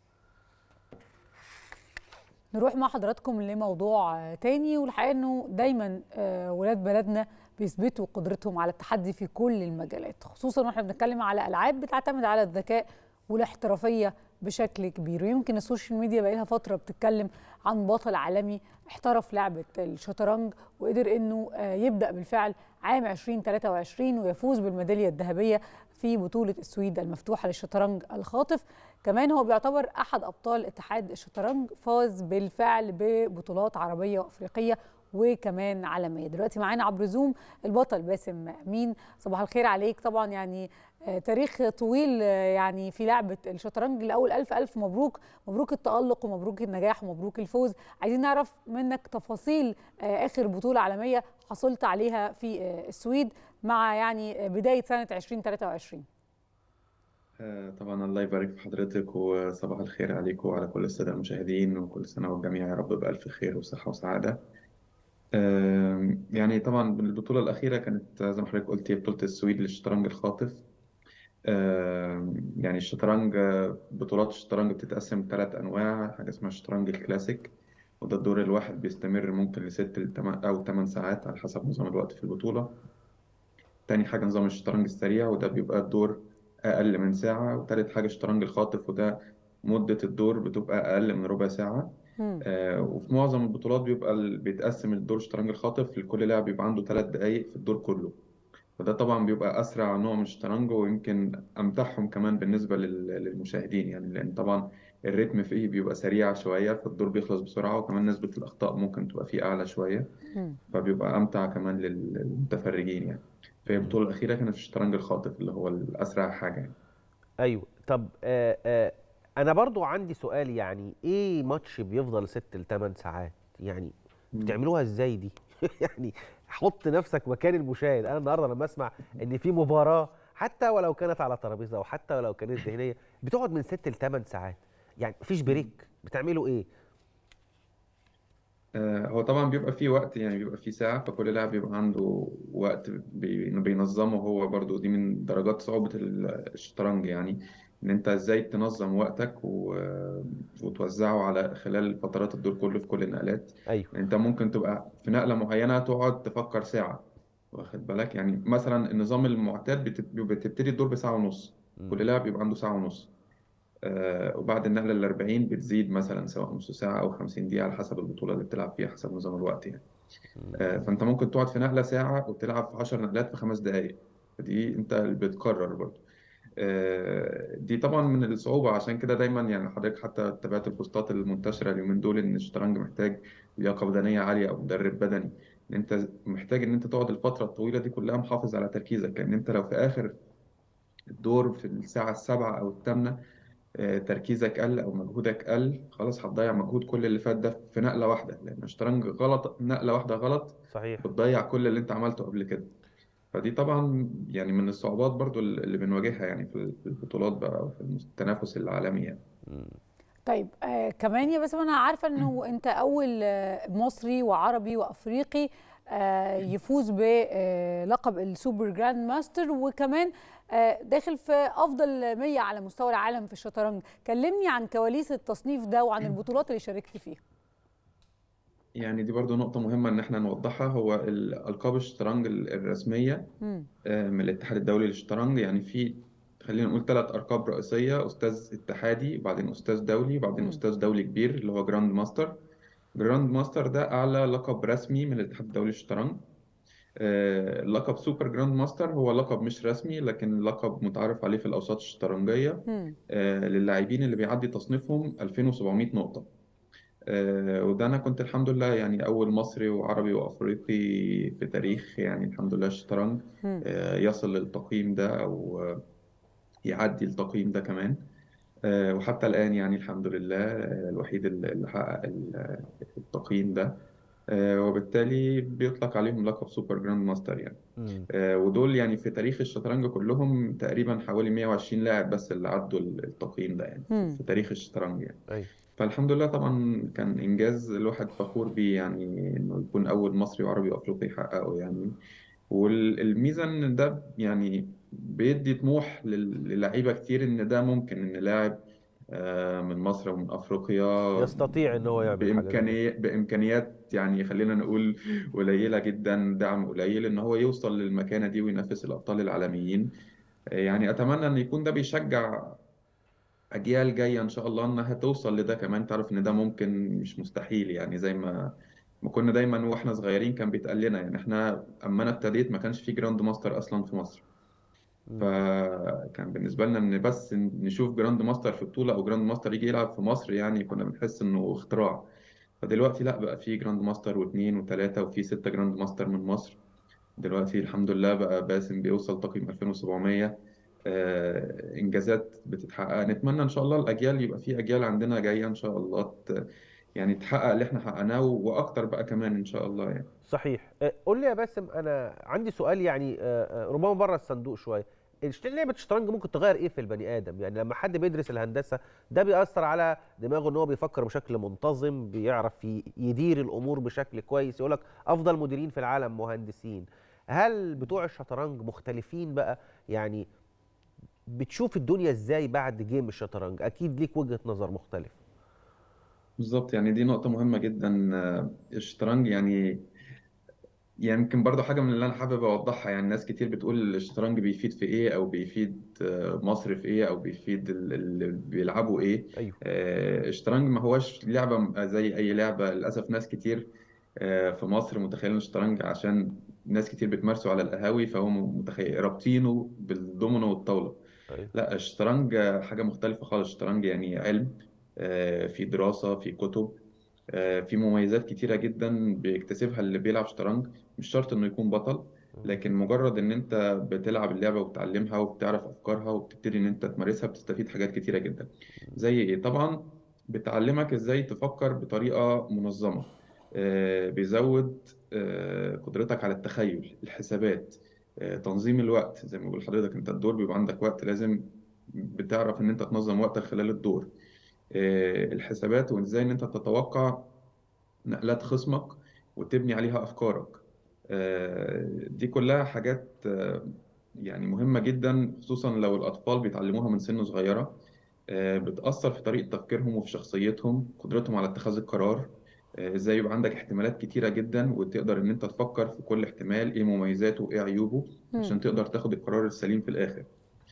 نروح مع حضراتكم لموضوع تاني والحقيقه انه دايما آه، ولاد بلدنا بيثبتوا قدرتهم على التحدي في كل المجالات خصوصا واحنا بنتكلم على العاب بتعتمد على الذكاء والاحترافيه بشكل كبير ويمكن السوشيال ميديا بقى لها فتره بتتكلم عن بطل عالمي احترف لعبه الشطرنج وقدر انه آه، يبدا بالفعل عام 2023 ويفوز بالميداليه الذهبيه في بطوله السويد المفتوحه للشطرنج الخاطف كمان هو بيعتبر احد ابطال اتحاد الشطرنج فاز بالفعل ببطولات عربيه وافريقيه وكمان عالميه دلوقتي معانا عبر زوم البطل باسم امين صباح الخير عليك طبعا يعني آه، تاريخ طويل آه، يعني في لعبه الشطرنج الاول الف الف مبروك مبروك التالق ومبروك النجاح ومبروك الفوز عايزين نعرف منك تفاصيل آه، اخر بطوله عالميه حصلت عليها في آه، السويد مع يعني آه، بدايه سنه 2023 آه، طبعا الله يبارك في حضرتك وصباح الخير عليكم وعلى كل السادة المشاهدين وكل سنة والجميع يا رب بألف خير وصحة وسعادة آم، يعني طبعا البطولة الأخيرة كانت زي ما حضرتك قلتي بطولة السويد للشطرنج الخاطف آم، يعني الشطرنج بطولات الشطرنج بتتقسم ثلاث أنواع حاجة اسمها الشطرنج الكلاسيك وده الدور الواحد بيستمر ممكن لست لتمن- أو ثمان ساعات على حسب نظام الوقت في البطولة تاني حاجة نظام الشطرنج السريع وده بيبقى الدور أقل من ساعة وتالت حاجة الشطرنج الخاطف وده مدة الدور بتبقى أقل من ربع ساعة آه وفي معظم البطولات بيبقى ال- بيتقسم الدور الشطرنج الخاطف لكل لاعب بيبقى عنده ثلاث دقايق في الدور كله وده طبعا بيبقى أسرع نوع من الشطرنج ويمكن أمتعهم كمان بالنسبة لل- للمشاهدين يعني لأن طبعا الريتم فيه بيبقى سريع شوية فالدور بيخلص بسرعة وكمان نسبة الأخطاء ممكن تبقى فيه أعلى شوية فبيبقى أمتع كمان لل- للمتفرجين يعني فهي البطولة الأخيرة كانت في الشطرنج الخاطف اللي هو الأسرع حاجة يعني. ايوه طب آه آه انا برضو عندي سؤال يعني ايه ماتش بيفضل ست لثمان ساعات يعني بتعملوها ازاي دي يعني حط نفسك مكان المشاهد انا النهارده لما اسمع ان في مباراه حتى ولو كانت على ترابيزه او حتى ولو كانت ذهنيه بتقعد من ست لثمان ساعات يعني مفيش بريك بتعملوا ايه آه، هو طبعا بيبقى فيه وقت يعني بيبقى فيه ساعة فكل لاعب بيبقى عنده وقت بي- بينظمه هو برضو دي من درجات صعوبة ال- الشطرنج يعني إن أنت إزاي تنظم وقتك و- وتوزعه على خلال فترات الدور كله في كل النقلات ايوه أنت ممكن تبقى في نقلة معينة تقعد تفكر ساعة واخد بالك يعني مثلا النظام المعتاد بتب- بتبتدي الدور بساعة ونص كل لاعب يبقى عنده ساعة ونص آه، وبعد النقلة ال 40 بتزيد مثلا سواء نص ساعة أو 50 دقيقة على حسب البطولة اللي بتلعب فيها حسب نظام الوقت يعني آه، فأنت ممكن تقعد في نقلة ساعة وتلعب في 10 نقلات في خمس دقايق فدي أنت اللي بتقرر برضه آه، دي طبعا من الصعوبة عشان كده دايما يعني حضرتك حتى تابعت البوستات المنتشرة اليومين دول إن الشطرنج محتاج لياقة بدنية عالية أو مدرب بدني إن أنت محتاج إن أنت تقعد الفترة الطويلة دي كلها محافظ على تركيزك لأن أنت لو في آخر الدور في الساعة السابعة أو الثامنة آه، تركيزك قل او مجهودك قل خلاص هتضيع مجهود كل اللي فات ده في نقله واحده لان الشطرنج غلط نقله واحده غلط صحيح بتضيع كل اللي انت عملته قبل كده فدي طبعا يعني من الصعوبات برضو اللي بنواجهها يعني في في البطولات بقى وفي التنافس العالمي يعني طيب آه كمان يا بس انا عارفه انه انت اول آه مصري وعربي وافريقي آه يفوز بلقب السوبر جراند ماستر وكمان آه داخل في افضل 100 على مستوى العالم في الشطرنج كلمني عن كواليس التصنيف ده وعن البطولات اللي شاركت فيها يعني دي برضو نقطة مهمة إن إحنا نوضحها هو ال- ألقاب الشطرنج ال- الرسمية مم. آه، من الاتحاد الدولي للشطرنج يعني في خلينا نقول ثلاث ألقاب رئيسية أستاذ اتحادي وبعدين أستاذ دولي وبعدين مم. أستاذ دولي كبير اللي هو جراند ماستر جراند ماستر ده أعلى لقب رسمي من الاتحاد الدولي للشطرنج آه، لقب سوبر جراند ماستر هو لقب مش رسمي لكن لقب متعارف عليه في الأوساط الشطرنجية مم. آه، للاعبين اللي بيعدي تصنيفهم 2700 نقطة آه، وده أنا كنت الحمد لله يعني أول مصري وعربي وأفريقي في تاريخ يعني الحمد لله الشطرنج مم. آه، يصل للتقييم ده أو آه، يعدي التقييم ده كمان آه، وحتى الآن يعني الحمد لله آه، الوحيد اللي اللي حقق ال- التقييم ده آه، وبالتالي بيطلق عليهم لقب سوبر جراند ماستر يعني مم. آه، ودول يعني في تاريخ الشطرنج كلهم تقريبا حوالي 120 لاعب بس اللي عدوا التقييم ده يعني مم. في تاريخ الشطرنج يعني ايوه فالحمد لله طبعا كان إنجاز الواحد فخور بيه يعني إنه يكون أول مصري وعربي وأفريقي يحققه يعني والميزة إن ده يعني بيدي طموح لل- للعيبة كتير إن ده ممكن إن لاعب آه، من مصر ومن أفريقيا يستطيع ان هو يعمل حاجه زي كده. بإمكانية بإمكانيات يعني خلينا نقول قليلة جدا دعم قليل إن هو يوصل للمكانة دي وينافس الأبطال العالميين يعني أتمنى إن يكون ده بيشجع اجيال جايه ان شاء الله انها توصل لده كمان تعرف ان ده ممكن مش مستحيل يعني زي ما ما كنا دايما واحنا صغيرين كان بيتقال لنا يعني احنا اما انا ابتديت ما كانش في جراند ماستر اصلا في مصر فكان بالنسبه لنا ان بس نشوف جراند ماستر في بطوله او جراند ماستر يجي يلعب في مصر يعني كنا بنحس انه اختراع فدلوقتي لا بقى في جراند ماستر واثنين وثلاثه وفي سته جراند ماستر من مصر دلوقتي الحمد لله بقى باسم بيوصل تقييم 2700 آه، انجازات بتتحقق نتمنى ان شاء الله الاجيال يبقى في اجيال عندنا جايه ان شاء الله ت- يعني تحقق اللي احنا حققناه واكتر بقى كمان ان شاء الله يعني صحيح آه، قول لي يا باسم انا عندي سؤال يعني آه، آه، ربما بره الصندوق شويه الش- لعبه الشطرنج ممكن تغير ايه في البني ادم يعني لما حد بيدرس الهندسه ده بيأثر على دماغه ان هو بيفكر بشكل منتظم بيعرف ي- يدير الامور بشكل كويس يقول لك افضل مديرين في العالم مهندسين هل بتوع الشطرنج مختلفين بقى يعني بتشوف الدنيا ازاي بعد جيم الشطرنج اكيد ليك وجهة نظر مختلفة بالظبط يعني دي نقطة مهمة جدا آه، الشطرنج يعني يعني يمكن برضه حاجة من اللي أنا حابب أوضحها يعني ناس كتير بتقول الشطرنج بيفيد في إيه أو بيفيد آه، مصر في إيه أو بيفيد ال- اللي بيلعبوا إيه أيوه. آه، الشطرنج ما هوش لعبة زي أي لعبة للأسف ناس كتير آه، في مصر متخيلين الشطرنج عشان ناس كتير بتمارسه على القهاوي فهم متخيل رابطينه بالدومينو والطاولة أيوه. لا الشطرنج حاجة مختلفة خالص الشطرنج يعني علم آه، في دراسة في كتب آه، في مميزات كتيرة جدا بيكتسبها اللي بيلعب شطرنج مش شرط انه يكون بطل لكن مجرد ان انت بتلعب اللعبة وبتعلمها وبتعرف افكارها وبتبتدي ان انت تمارسها بتستفيد حاجات كتيرة جدا زي ايه طبعا بتعلمك ازاي تفكر بطريقة منظمة آه، بيزود آه، قدرتك على التخيل الحسابات آه، تنظيم الوقت زي ما بقول لحضرتك انت الدور بيبقى عندك وقت لازم بتعرف ان انت تنظم وقتك خلال الدور آه، الحسابات وازاي ان انت تتوقع نقلات خصمك وتبني عليها افكارك آه، دي كلها حاجات آه، يعني مهمة جدا خصوصا لو الأطفال بيتعلموها من سن صغيرة آه، بتأثر في طريقة تفكيرهم وفي شخصيتهم قدرتهم على اتخاذ القرار آه، ازاي يبقى عندك احتمالات كتيرة جدا وتقدر ان انت تفكر في كل احتمال ايه مميزاته وايه عيوبه مم. عشان تقدر تاخد القرار السليم في الآخر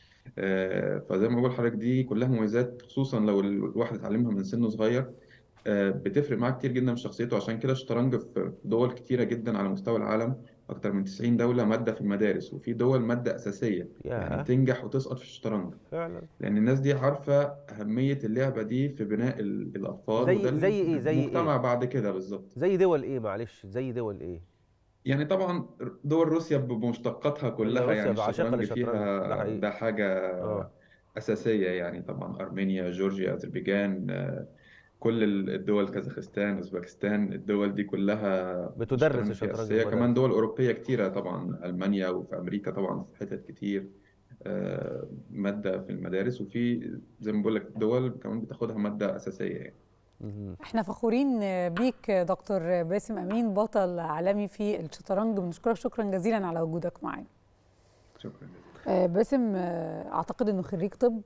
آه، فزي ما بقول لحضرتك دي كلها مميزات خصوصا لو الواحد اتعلمها من سن صغير آه، بتفرق معاه كتير جدا في شخصيته عشان كده الشطرنج في دول كتيرة جدا على مستوى العالم أكتر من 90 دولة مادة في المدارس وفي دول مادة أساسية يعني ياه. تنجح وتسقط في الشطرنج فعلا لأن الناس دي عارفة أهمية اللعبة دي في بناء ال- الأطفال زي- وده زي إيه؟ زي المجتمع إيه؟ بعد كده بالظبط زي دول ايه معلش زي دول ايه يعني طبعا دول روسيا بمشتقاتها كلها روسيا يعني بعشقة الشطرنج للشطرنج، ده فيها حقيقي. ده حاجة اه أساسية يعني طبعا أرمينيا جورجيا أذربيجان آه، كل ال- الدول كازاخستان أوزبكستان الدول دي كلها بتدرس الشطرنج فيها الشطرنج أساسية في كمان المدارس. دول أوروبية كتيرة طبعا ألمانيا وفي أمريكا طبعا في حتت كتير آه، مادة في المدارس وفي زي ما بقول لك دول كمان بتاخدها مادة أساسية يعني احنا فخورين بيك دكتور باسم امين بطل عالمي في الشطرنج بنشكرك شكرا جزيلا على وجودك معانا شكرا آه، باسم آه، اعتقد انه خريج طب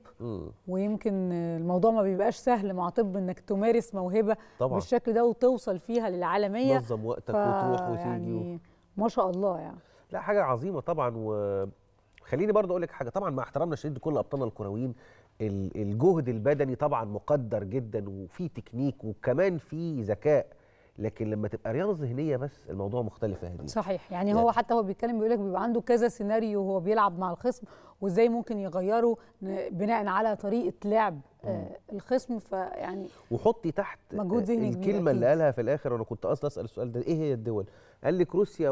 ويمكن آه، الموضوع ما بيبقاش سهل مع طب انك تمارس موهبه طبعاً. بالشكل ده وتوصل فيها للعالميه نظم وقتك ف- وتروح وتيجي يعني ما شاء الله يعني لا حاجه عظيمه طبعا وخليني برضه اقول لك حاجه طبعا مع احترامنا الشديد لكل ابطالنا الكرويين ال- الجهد البدني طبعا مقدر جدا وفي تكنيك وكمان في ذكاء لكن لما تبقى رياضه ذهنيه بس الموضوع مختلف يا هديه صحيح يعني هو حتى هو بيتكلم بيقول لك بيبقى عنده كذا سيناريو وهو بيلعب مع الخصم وازاي ممكن يغيره ن- بناء على طريقه لعب آه، الخصم فيعني وحطي تحت مجهود ذهني كبير الكلمه اللي أكيد. قالها في الاخر وانا كنت اصلا اسال السؤال ده ايه هي الدول قال لك روسيا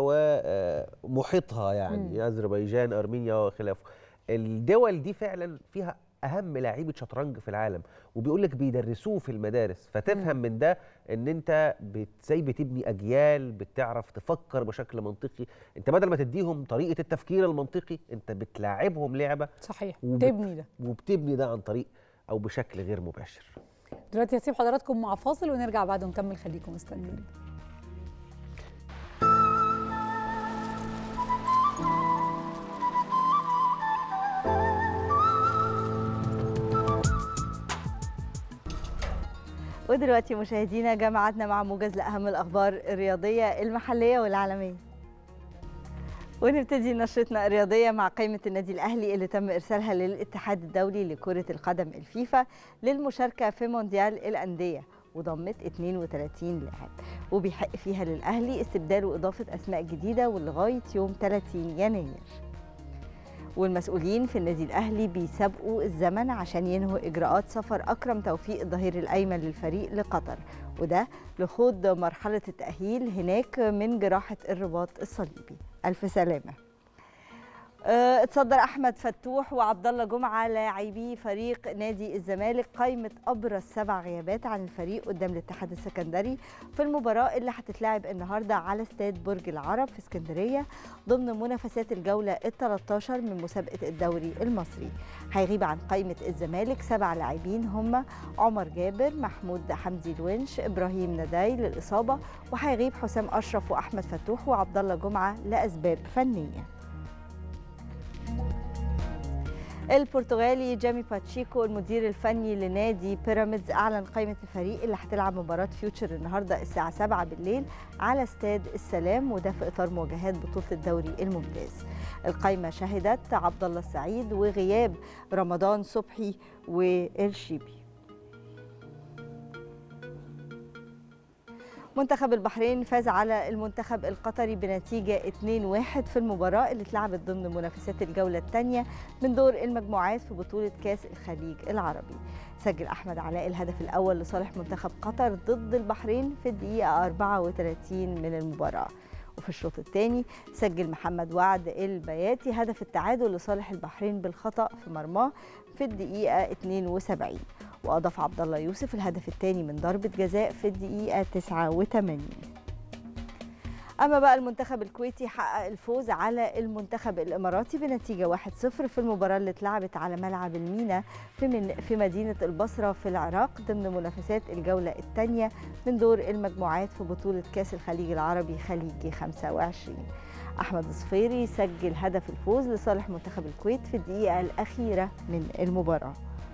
ومحيطها يعني مم. اذربيجان ارمينيا وخلافه الدول دي فعلا فيها اهم لاعيبه شطرنج في العالم وبيقول لك بيدرسوه في المدارس فتفهم من ده ان انت بت- ازاي بتبني اجيال بتعرف تفكر بشكل منطقي انت بدل ما تديهم طريقه التفكير المنطقي انت بتلاعبهم لعبه صحيح وبت- تبني ده وبتبني ده عن طريق او بشكل غير مباشر دلوقتي هسيب حضراتكم مع فاصل ونرجع بعد نكمل خليكم مستنيين ودلوقتي مشاهدينا جمعتنا مع موجز لأهم الأخبار الرياضية المحلية والعالمية ونبتدي نشرتنا الرياضية مع قائمة النادي الأهلي اللي تم إرسالها للاتحاد الدولي لكرة القدم الفيفا للمشاركة في مونديال الأندية وضمت 32 لاعب وبيحق فيها للأهلي استبدال وإضافة أسماء جديدة ولغاية يوم 30 يناير والمسؤولين في النادي الأهلي بيسابقوا الزمن عشان ينهوا إجراءات سفر أكرم توفيق الظهير الأيمن للفريق لقطر وده لخوض مرحلة التأهيل هناك من جراحة الرباط الصليبي ألف سلامة آه، اتصدر احمد فتوح وعبد الله جمعه لاعبي فريق نادي الزمالك قائمه ابرز سبع غيابات عن الفريق قدام الاتحاد السكندري في المباراه اللي هتتلعب النهارده على استاد برج العرب في اسكندريه ضمن منافسات الجوله ال 13 من مسابقه الدوري المصري هيغيب عن قائمه الزمالك سبع لاعبين هم عمر جابر محمود حمدي الونش ابراهيم نداي للاصابه وهيغيب حسام اشرف واحمد فتوح وعبد الله جمعه لاسباب فنيه البرتغالي جامي باتشيكو المدير الفني لنادي بيراميدز اعلن قائمه الفريق اللي هتلعب مباراه فيوتشر النهارده الساعه 7 بالليل على استاد السلام وده في اطار مواجهات بطوله الدوري الممتاز. القائمه شهدت عبد الله السعيد وغياب رمضان صبحي والشيبي. منتخب البحرين فاز على المنتخب القطري بنتيجة 2-1 في المباراة اللي اتلعبت ضمن منافسات الجولة الثانية من دور المجموعات في بطولة كاس الخليج العربي سجل أحمد علاء الهدف الأول لصالح منتخب قطر ضد البحرين في الدقيقة 34 من المباراة وفي الشوط الثاني سجل محمد وعد البياتي هدف التعادل لصالح البحرين بالخطأ في مرماه في الدقيقة 72 وأضاف عبد الله يوسف الهدف الثاني من ضربة جزاء في الدقيقة 89 أما بقى المنتخب الكويتي حقق الفوز على المنتخب الإماراتي بنتيجة 1-0 في المباراة اللي اتلعبت على ملعب المينا في, من في مدينة البصرة في العراق ضمن منافسات الجولة الثانية من دور المجموعات في بطولة كأس الخليج العربي خليجي 25 أحمد الصفيري سجل هدف الفوز لصالح منتخب الكويت في الدقيقة الأخيرة من المباراة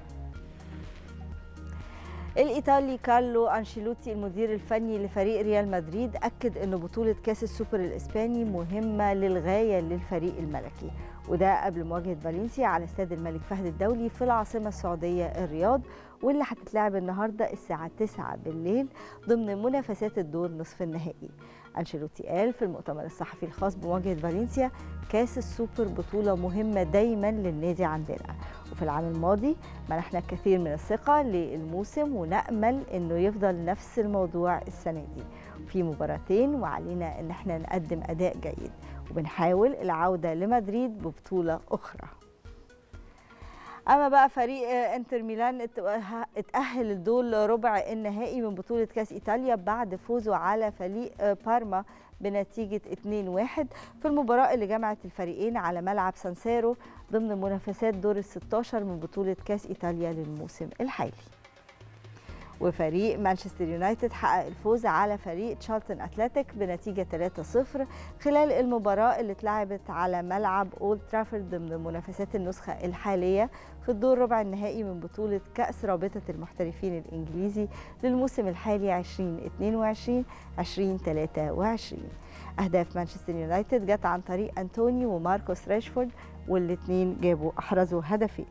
الايطالي كارلو انشيلوتي المدير الفني لفريق ريال مدريد اكد ان بطوله كاس السوبر الاسباني مهمه للغايه للفريق الملكي وده قبل مواجهه فالنسيا على استاد الملك فهد الدولي في العاصمه السعوديه الرياض واللي هتتلعب النهارده الساعه 9 بالليل ضمن منافسات الدور نصف النهائي أنشيلوتي قال في المؤتمر الصحفي الخاص بمواجهة فالنسيا كاس السوبر بطولة مهمة دايما للنادي عندنا وفي العام الماضي منحنا الكثير من الثقة للموسم ونأمل أنه يفضل نفس الموضوع السنة دي في مباراتين وعلينا أن احنا نقدم أداء جيد وبنحاول العودة لمدريد ببطولة أخرى اما بقى فريق انتر ميلان اتاهل الدور ربع النهائي من بطوله كاس ايطاليا بعد فوزه على فريق بارما بنتيجه 2-1 في المباراه اللي جمعت الفريقين على ملعب سانسيرو ضمن منافسات دور ال 16 من بطوله كاس ايطاليا للموسم الحالي وفريق مانشستر يونايتد حقق الفوز على فريق تشارلتون اتلتيك بنتيجه 3-0 خلال المباراه اللي اتلعبت على ملعب اولد ترافورد ضمن منافسات النسخه الحاليه في الدور ربع النهائي من بطوله كاس رابطه المحترفين الانجليزي للموسم الحالي 2022 2023 اهداف مانشستر يونايتد جت عن طريق انتوني وماركوس راشفورد والاثنين جابوا احرزوا هدفين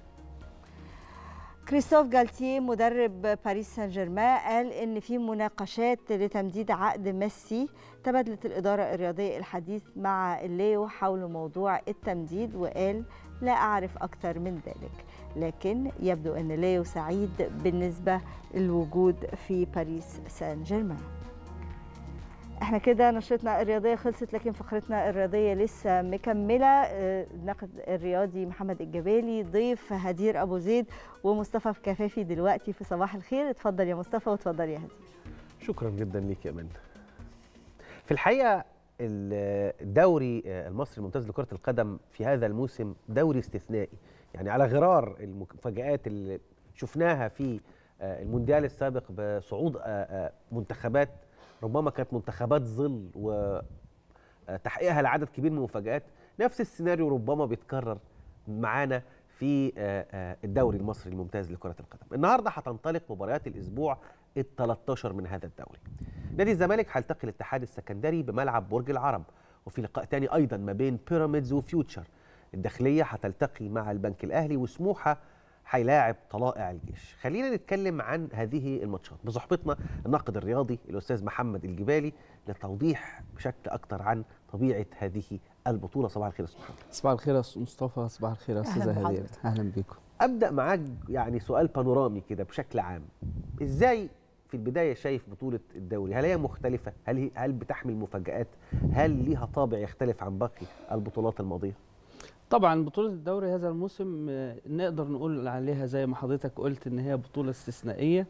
كريستوف جالتيه مدرب باريس سان جيرمان قال ان في مناقشات لتمديد عقد ميسي تبادلت الاداره الرياضيه الحديث مع الليو حول موضوع التمديد وقال لا اعرف اكثر من ذلك لكن يبدو ان ليو سعيد بالنسبه للوجود في باريس سان جيرمان احنا كده نشرتنا الرياضيه خلصت لكن فقرتنا الرياضيه لسه مكمله الناقد الرياضي محمد الجبالي ضيف هدير ابو زيد ومصطفى كفافي دلوقتي في صباح الخير اتفضل يا مصطفى واتفضل يا هدير شكرا جدا ليك يا امانه في الحقيقه الدوري المصري الممتاز لكره القدم في هذا الموسم دوري استثنائي يعني على غرار المفاجات اللي شفناها في المونديال السابق بصعود منتخبات ربما كانت منتخبات ظل وتحقيقها لعدد كبير من المفاجآت نفس السيناريو ربما بيتكرر معانا في الدوري المصري الممتاز لكرة القدم النهاردة هتنطلق مباريات الأسبوع ال 13 من هذا الدوري نادي الزمالك هيلتقي الاتحاد السكندري بملعب برج العرب وفي لقاء تاني ايضا ما بين بيراميدز وفيوتشر الداخليه هتلتقي مع البنك الاهلي وسموحه هيلاعب طلائع الجيش خلينا نتكلم عن هذه الماتشات بصحبتنا الناقد الرياضي الاستاذ محمد الجبالي لتوضيح بشكل اكتر عن طبيعه هذه البطوله صباح الخير يا استاذ محمد صباح الخير يا استاذ مصطفى صباح الخير يا أهلاً استاذه هدير بحضرتك. اهلا بيكم ابدا معاك يعني سؤال بانورامي كده بشكل عام ازاي في البدايه شايف بطوله الدوري هل هي مختلفه هل هي هل بتحمل مفاجات هل ليها طابع يختلف عن باقي البطولات الماضيه طبعا بطولة الدوري هذا الموسم آه، نقدر نقول عليها زي ما حضرتك قلت ان هي بطولة استثنائية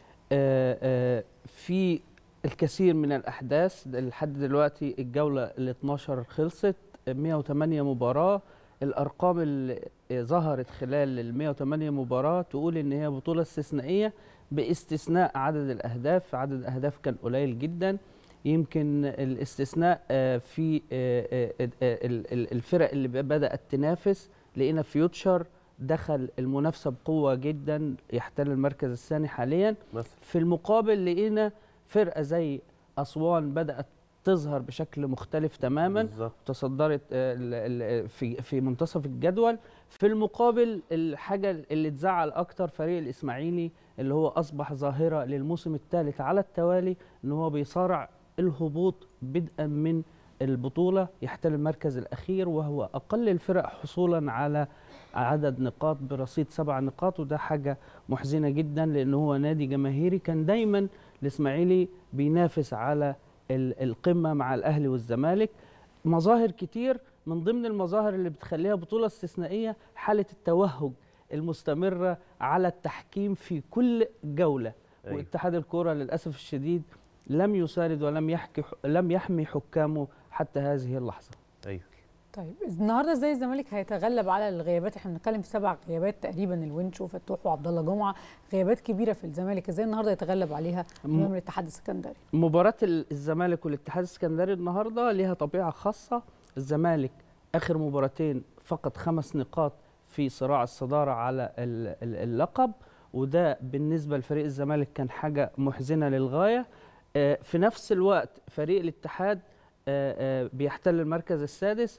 آه، آه، في الكثير من الاحداث لحد دلوقتي الجولة ال 12 خلصت 108 مباراة الارقام اللي ظهرت خلال ال 108 مباراة تقول ان هي بطولة استثنائية باستثناء عدد الاهداف عدد الاهداف كان قليل جدا يمكن الاستثناء آه، في آه، آه، آه، ال- ال- الفرق اللي بدأت تنافس لقينا فيوتشر دخل المنافسة بقوة جدا يحتل المركز الثاني حاليا مثلا في المقابل لقينا فرقة زي أسوان بدأت تظهر بشكل مختلف تماما بالظبط. تصدرت آه، ال- ال- في في منتصف الجدول في المقابل الحاجة اللي تزعل أكتر فريق الإسماعيلي اللي هو أصبح ظاهرة للموسم الثالث على التوالي إن هو بيصارع الهبوط بدءا من البطولة يحتل المركز الأخير وهو أقل الفرق حصولا على عدد نقاط برصيد سبع نقاط وده حاجة محزنة جدا لأن هو نادي جماهيري كان دايما الإسماعيلي بينافس على ال- القمة مع الأهلي والزمالك مظاهر كتير من ضمن المظاهر اللي بتخليها بطولة استثنائية حالة التوهج المستمرة على التحكيم في كل جولة أيوة. واتحاد الكرة للأسف الشديد لم يساند ولم يحكي لم يحمي حكامه حتى هذه اللحظة ايوه طيب النهارده ازاي الزمالك هيتغلب على الغيابات احنا بنتكلم في سبع غيابات تقريبا الونش وفتوح وعبد الله جمعه غيابات كبيره في الزمالك ازاي النهارده يتغلب عليها امام الاتحاد السكندري مباراة ال- الزمالك والاتحاد السكندري النهارده ليها طبيعة خاصة الزمالك آخر مباراتين فقد خمس نقاط في صراع الصدارة على ال- ال- اللقب وده بالنسبة لفريق الزمالك كان حاجة محزنة للغاية آه، في نفس الوقت فريق الاتحاد آه، آه، بيحتل المركز السادس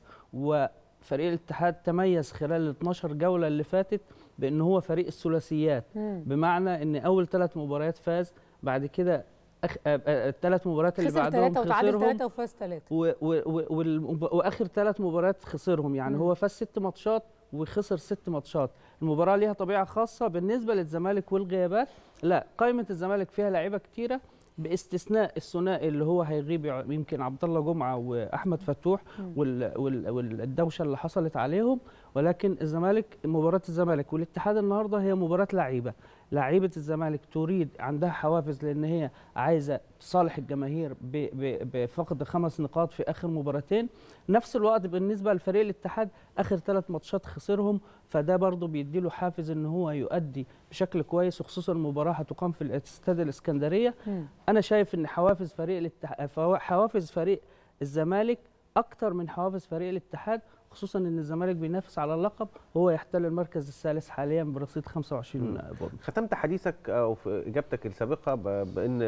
وفريق الاتحاد تميز خلال ال 12 جولة اللي فاتت بأن هو فريق الثلاثيات مم. بمعنى ان اول ثلاث مباريات فاز بعد كده أخ... الثلاث مباريات اللي خسر بعدهم ثلاثه وتعادل خسرهم ثلاثه وفاز ثلاثه و... و... و... والمب... واخر ثلاث مباريات خسرهم يعني مم. هو فاز ست ماتشات وخسر ست ماتشات المباراه ليها طبيعه خاصه بالنسبه للزمالك والغيابات لا قائمه الزمالك فيها لعيبه كتيره باستثناء الثنائي اللي هو هيغيب يع- يمكن عبد الله جمعه واحمد فتوح مم. وال... وال... والدوشه اللي حصلت عليهم ولكن الزمالك مباراه الزمالك والاتحاد النهارده هي مباراه لعيبه لعيبه الزمالك تريد عندها حوافز لان هي عايزه تصالح الجماهير ب... ب... بفقد خمس نقاط في اخر مباراتين نفس الوقت بالنسبه لفريق الاتحاد اخر ثلاث ماتشات خسرهم فده برضه بيديله حافز ان هو يؤدي بشكل كويس وخصوصا المباراه هتقام في الاستاد الاسكندريه مم. انا شايف ان حوافز فريق الاتحاد حوافز فريق الزمالك اكتر من حوافز فريق الاتحاد خصوصا ان الزمالك بينافس على اللقب وهو يحتل المركز الثالث حاليا برصيد 25 بونت ختمت حديثك او في اجابتك السابقه ب- بان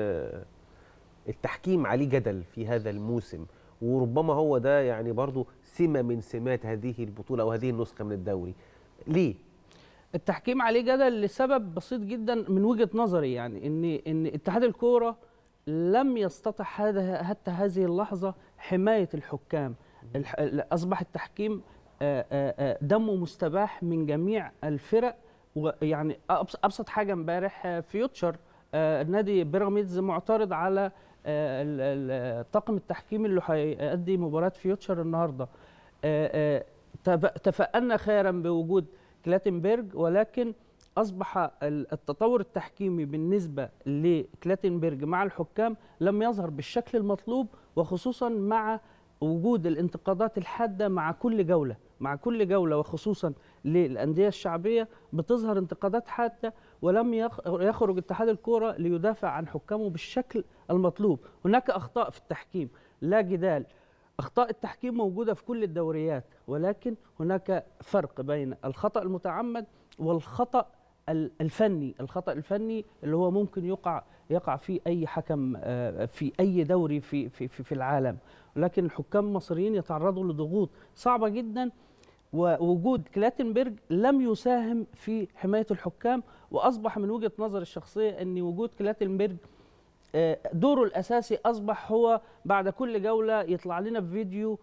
التحكيم عليه جدل في هذا الموسم وربما هو ده يعني برضو سمه من سمات هذه البطوله او هذه النسخه من الدوري ليه التحكيم عليه جدل لسبب بسيط جدا من وجهه نظري يعني ان ان اتحاد الكوره لم يستطع هذا حتى هذه اللحظه حمايه الحكام الح- اصبح التحكيم آه، آه، آه، دمه مستباح من جميع الفرق ويعني أبس- ابسط حاجه امبارح آه، فيوتشر آه، نادي بيراميدز معترض على آه، ال- ال- الطاقم التحكيمي اللي هيأدي مباراه فيوتشر النهارده آه، آه، تب- تفأنا خيرا بوجود كلاتنبرج ولكن اصبح ال- التطور التحكيمي بالنسبه لكلاتنبرج مع الحكام لم يظهر بالشكل المطلوب وخصوصا مع وجود الانتقادات الحاده مع كل جوله مع كل جوله وخصوصا للانديه الشعبيه بتظهر انتقادات حاده ولم يخ- يخرج اتحاد الكوره ليدافع عن حكامه بالشكل المطلوب هناك اخطاء في التحكيم لا جدال اخطاء التحكيم موجوده في كل الدوريات ولكن هناك فرق بين الخطا المتعمد والخطا ال- الفني الخطا الفني اللي هو ممكن يقع يقع فيه اي حكم آه، في اي دوري في في في في العالم ولكن الحكام المصريين يتعرضوا لضغوط صعبه جدا ووجود كلاتنبرج لم يساهم في حمايه الحكام واصبح من وجهه نظري الشخصيه ان وجود كلاتنبرج آه، دوره الاساسي اصبح هو بعد كل جوله يطلع لنا بفيديو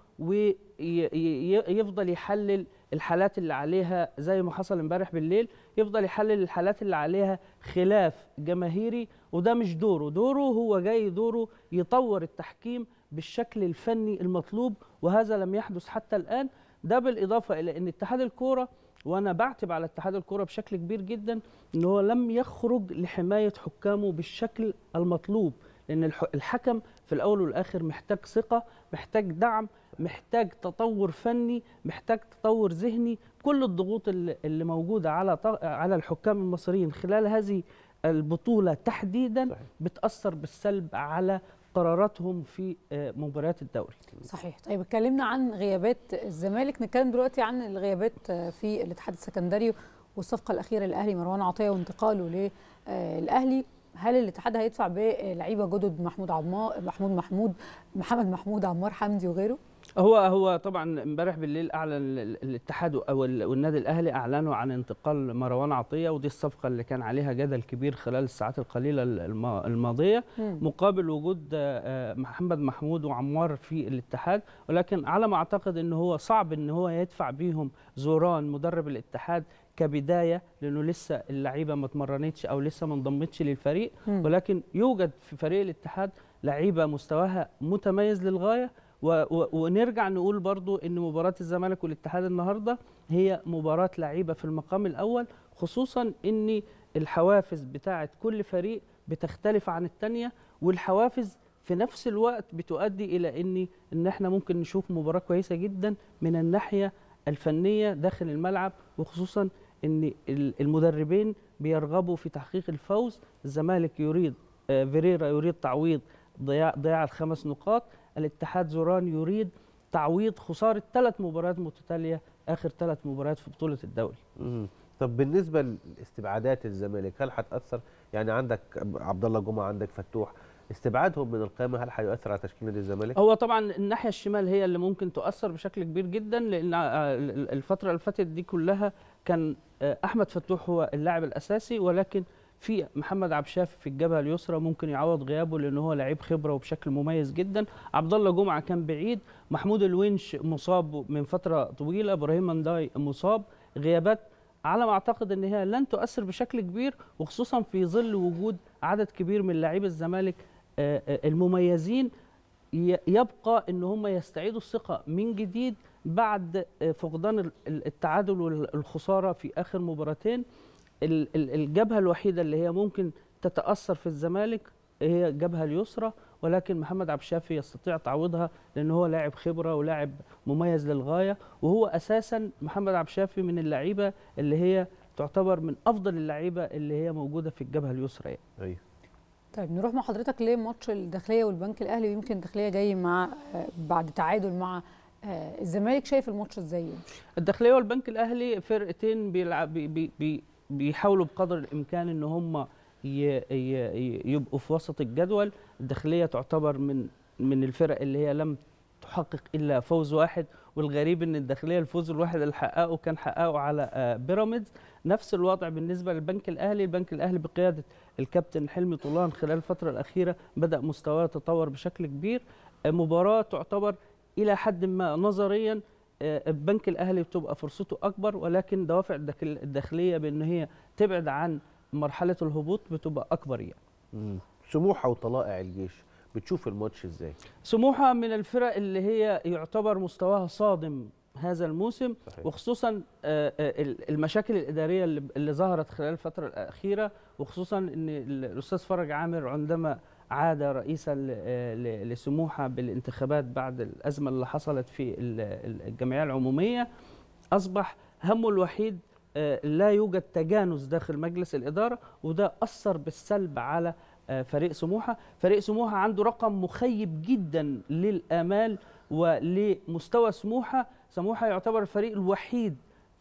ويفضل يحلل الحالات اللي عليها زي ما حصل امبارح بالليل يفضل يحلل الحالات اللي عليها خلاف جماهيري وده مش دوره دوره هو جاي دوره يطور التحكيم بالشكل الفني المطلوب وهذا لم يحدث حتى الان ده بالاضافه الى ان اتحاد الكوره وانا بعتب على اتحاد الكوره بشكل كبير جدا ان هو لم يخرج لحمايه حكامه بالشكل المطلوب لان الح- الحكم في الاول والاخر محتاج ثقه محتاج دعم محتاج تطور فني محتاج تطور ذهني كل الضغوط اللي اللي موجوده على ط- على الحكام المصريين خلال هذه البطوله تحديدا بتاثر بالسلب على قراراتهم في آه، مباريات الدوري صحيح طيب اتكلمنا عن غيابات الزمالك نتكلم دلوقتي عن الغيابات في الاتحاد السكندري والصفقه الاخيره للاهلي مروان عطيه وانتقاله للاهلي هل الاتحاد هيدفع بلعيبه جدد محمود عمار محمود محمود محمد محمود عمار حمدي وغيره هو هو طبعا امبارح بالليل اعلن ال- الاتحاد او ال- والنادي الاهلي اعلنوا عن انتقال مروان عطيه ودي الصفقه اللي كان عليها جدل كبير خلال الساعات القليله الم- الماضيه مم. مقابل وجود آه، محمد محمود وعمار في الاتحاد ولكن على ما اعتقد ان هو صعب ان هو يدفع بيهم زوران مدرب الاتحاد كبدايه لانه لسه اللعيبه ما اتمرنتش او لسه ما انضمتش للفريق مم. ولكن يوجد في فريق الاتحاد لعيبه مستواها متميز للغايه و و ونرجع نقول برضو ان مباراه الزمالك والاتحاد النهارده هي مباراه لعيبه في المقام الاول خصوصا ان الحوافز بتاعه كل فريق بتختلف عن الثانيه والحوافز في نفس الوقت بتؤدي الى ان ان احنا ممكن نشوف مباراه كويسه جدا من الناحيه الفنيه داخل الملعب وخصوصا ان ال- المدربين بيرغبوا في تحقيق الفوز الزمالك يريد آه، فيريرا يريد تعويض ضياع ضياع الخمس نقاط الاتحاد زوران يريد تعويض خساره ثلاث مباريات متتاليه اخر ثلاث مباريات في بطوله الدوري مم. طب بالنسبه لاستبعادات الزمالك هل هتاثر يعني عندك عبد الله جمعه عندك فتوح استبعادهم من القائمه هل هيؤثر على تشكيل نادي الزمالك هو طبعا الناحيه الشمال هي اللي ممكن تؤثر بشكل كبير جدا لان آه، الفتره اللي فاتت دي كلها كان آه، احمد فتوح هو اللاعب الاساسي ولكن في محمد عبد الشافي في الجبهه اليسرى ممكن يعوض غيابه لان هو لعيب خبره وبشكل مميز جدا عبد الله جمعه كان بعيد محمود الونش مصاب من فتره طويله ابراهيم منداي مصاب غيابات على ما اعتقد ان هي لن تؤثر بشكل كبير وخصوصا في ظل وجود عدد كبير من لاعبي الزمالك آه، آه، المميزين ي- يبقى ان هم يستعيدوا الثقه من جديد بعد آه، فقدان ال- ال- التعادل والخساره في اخر مباراتين ال- ال- الجبهه الوحيده اللي هي ممكن تتاثر في الزمالك هي الجبهه اليسرى ولكن محمد عبد الشافي يستطيع تعويضها لان هو لاعب خبره ولاعب مميز للغايه وهو اساسا محمد عبد الشافي من اللعيبه اللي هي تعتبر من افضل اللعيبه اللي هي موجوده في الجبهه اليسرى يعني. ايوه طيب نروح مع حضرتك لماتش الداخليه والبنك الاهلي ويمكن الداخليه جاي مع آه، بعد تعادل مع آه، الزمالك شايف الماتش ازاي يمشي الداخليه والبنك الاهلي فرقتين بيلعب بي بي بي بيحاولوا بقدر الامكان ان هم ي- ي- يبقوا في وسط الجدول الداخليه تعتبر من من الفرق اللي هي لم تحقق الا فوز واحد والغريب ان الداخليه الفوز الواحد اللي حققه كان حققه على آه، بيراميدز نفس الوضع بالنسبه للبنك الاهلي البنك الاهلي بقياده الكابتن حلمي طولان خلال الفتره الاخيره بدا مستواه يتطور بشكل كبير آه، مباراه تعتبر الى حد ما نظريا آه، البنك الاهلي بتبقى فرصته اكبر ولكن دوافع الداخل- الداخليه بان هي تبعد عن مرحله الهبوط بتبقى اكبر يعني مم. سموحه وطلائع الجيش بتشوف الماتش ازاي سموحه من الفرق اللي هي يعتبر مستواها صادم هذا الموسم صحيح. وخصوصا آه، آه، ال- المشاكل الاداريه اللي اللي ظهرت خلال الفتره الاخيره وخصوصا ان ال- الاستاذ فرج عامر عندما عاد رئيسا ل- آه، ل- لسموحه بالانتخابات بعد الازمه اللي حصلت في ال- ال- الجمعيه العموميه اصبح همه الوحيد آه، لا يوجد تجانس داخل مجلس الاداره وده اثر بالسلب على آه، فريق سموحه فريق سموحه عنده رقم مخيب جدا للامال ولمستوى سموحه سموحه يعتبر الفريق الوحيد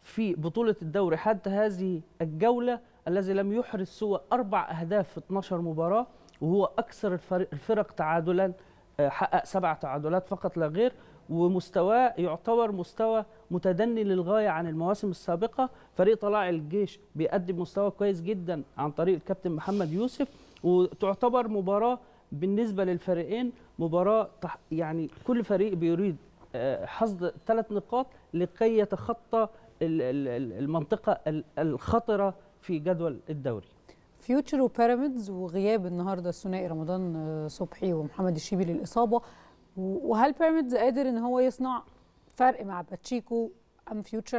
في بطولة الدوري حتى هذه الجولة الذي لم يحرز سوى أربع أهداف في 12 مباراة وهو أكثر الفرق, الفرق تعادلا آه، حقق سبع تعادلات فقط لا غير ومستواه يعتبر مستوى متدني للغاية عن المواسم السابقة فريق طلائع الجيش بيقدم مستوى كويس جدا عن طريق الكابتن محمد يوسف وتعتبر مباراة بالنسبة للفريقين مباراة تح- يعني كل فريق بيريد آه، حصد ثلاث نقاط لكي يتخطى ال- ال- ال- المنطقة ال- الخطرة في جدول الدوري فيوتشر وبيراميدز وغياب النهارده الثنائي رمضان آه، صبحي ومحمد الشيبي للاصابه و- وهل بيراميدز قادر ان هو يصنع فرق مع باتشيكو ام فيوتشر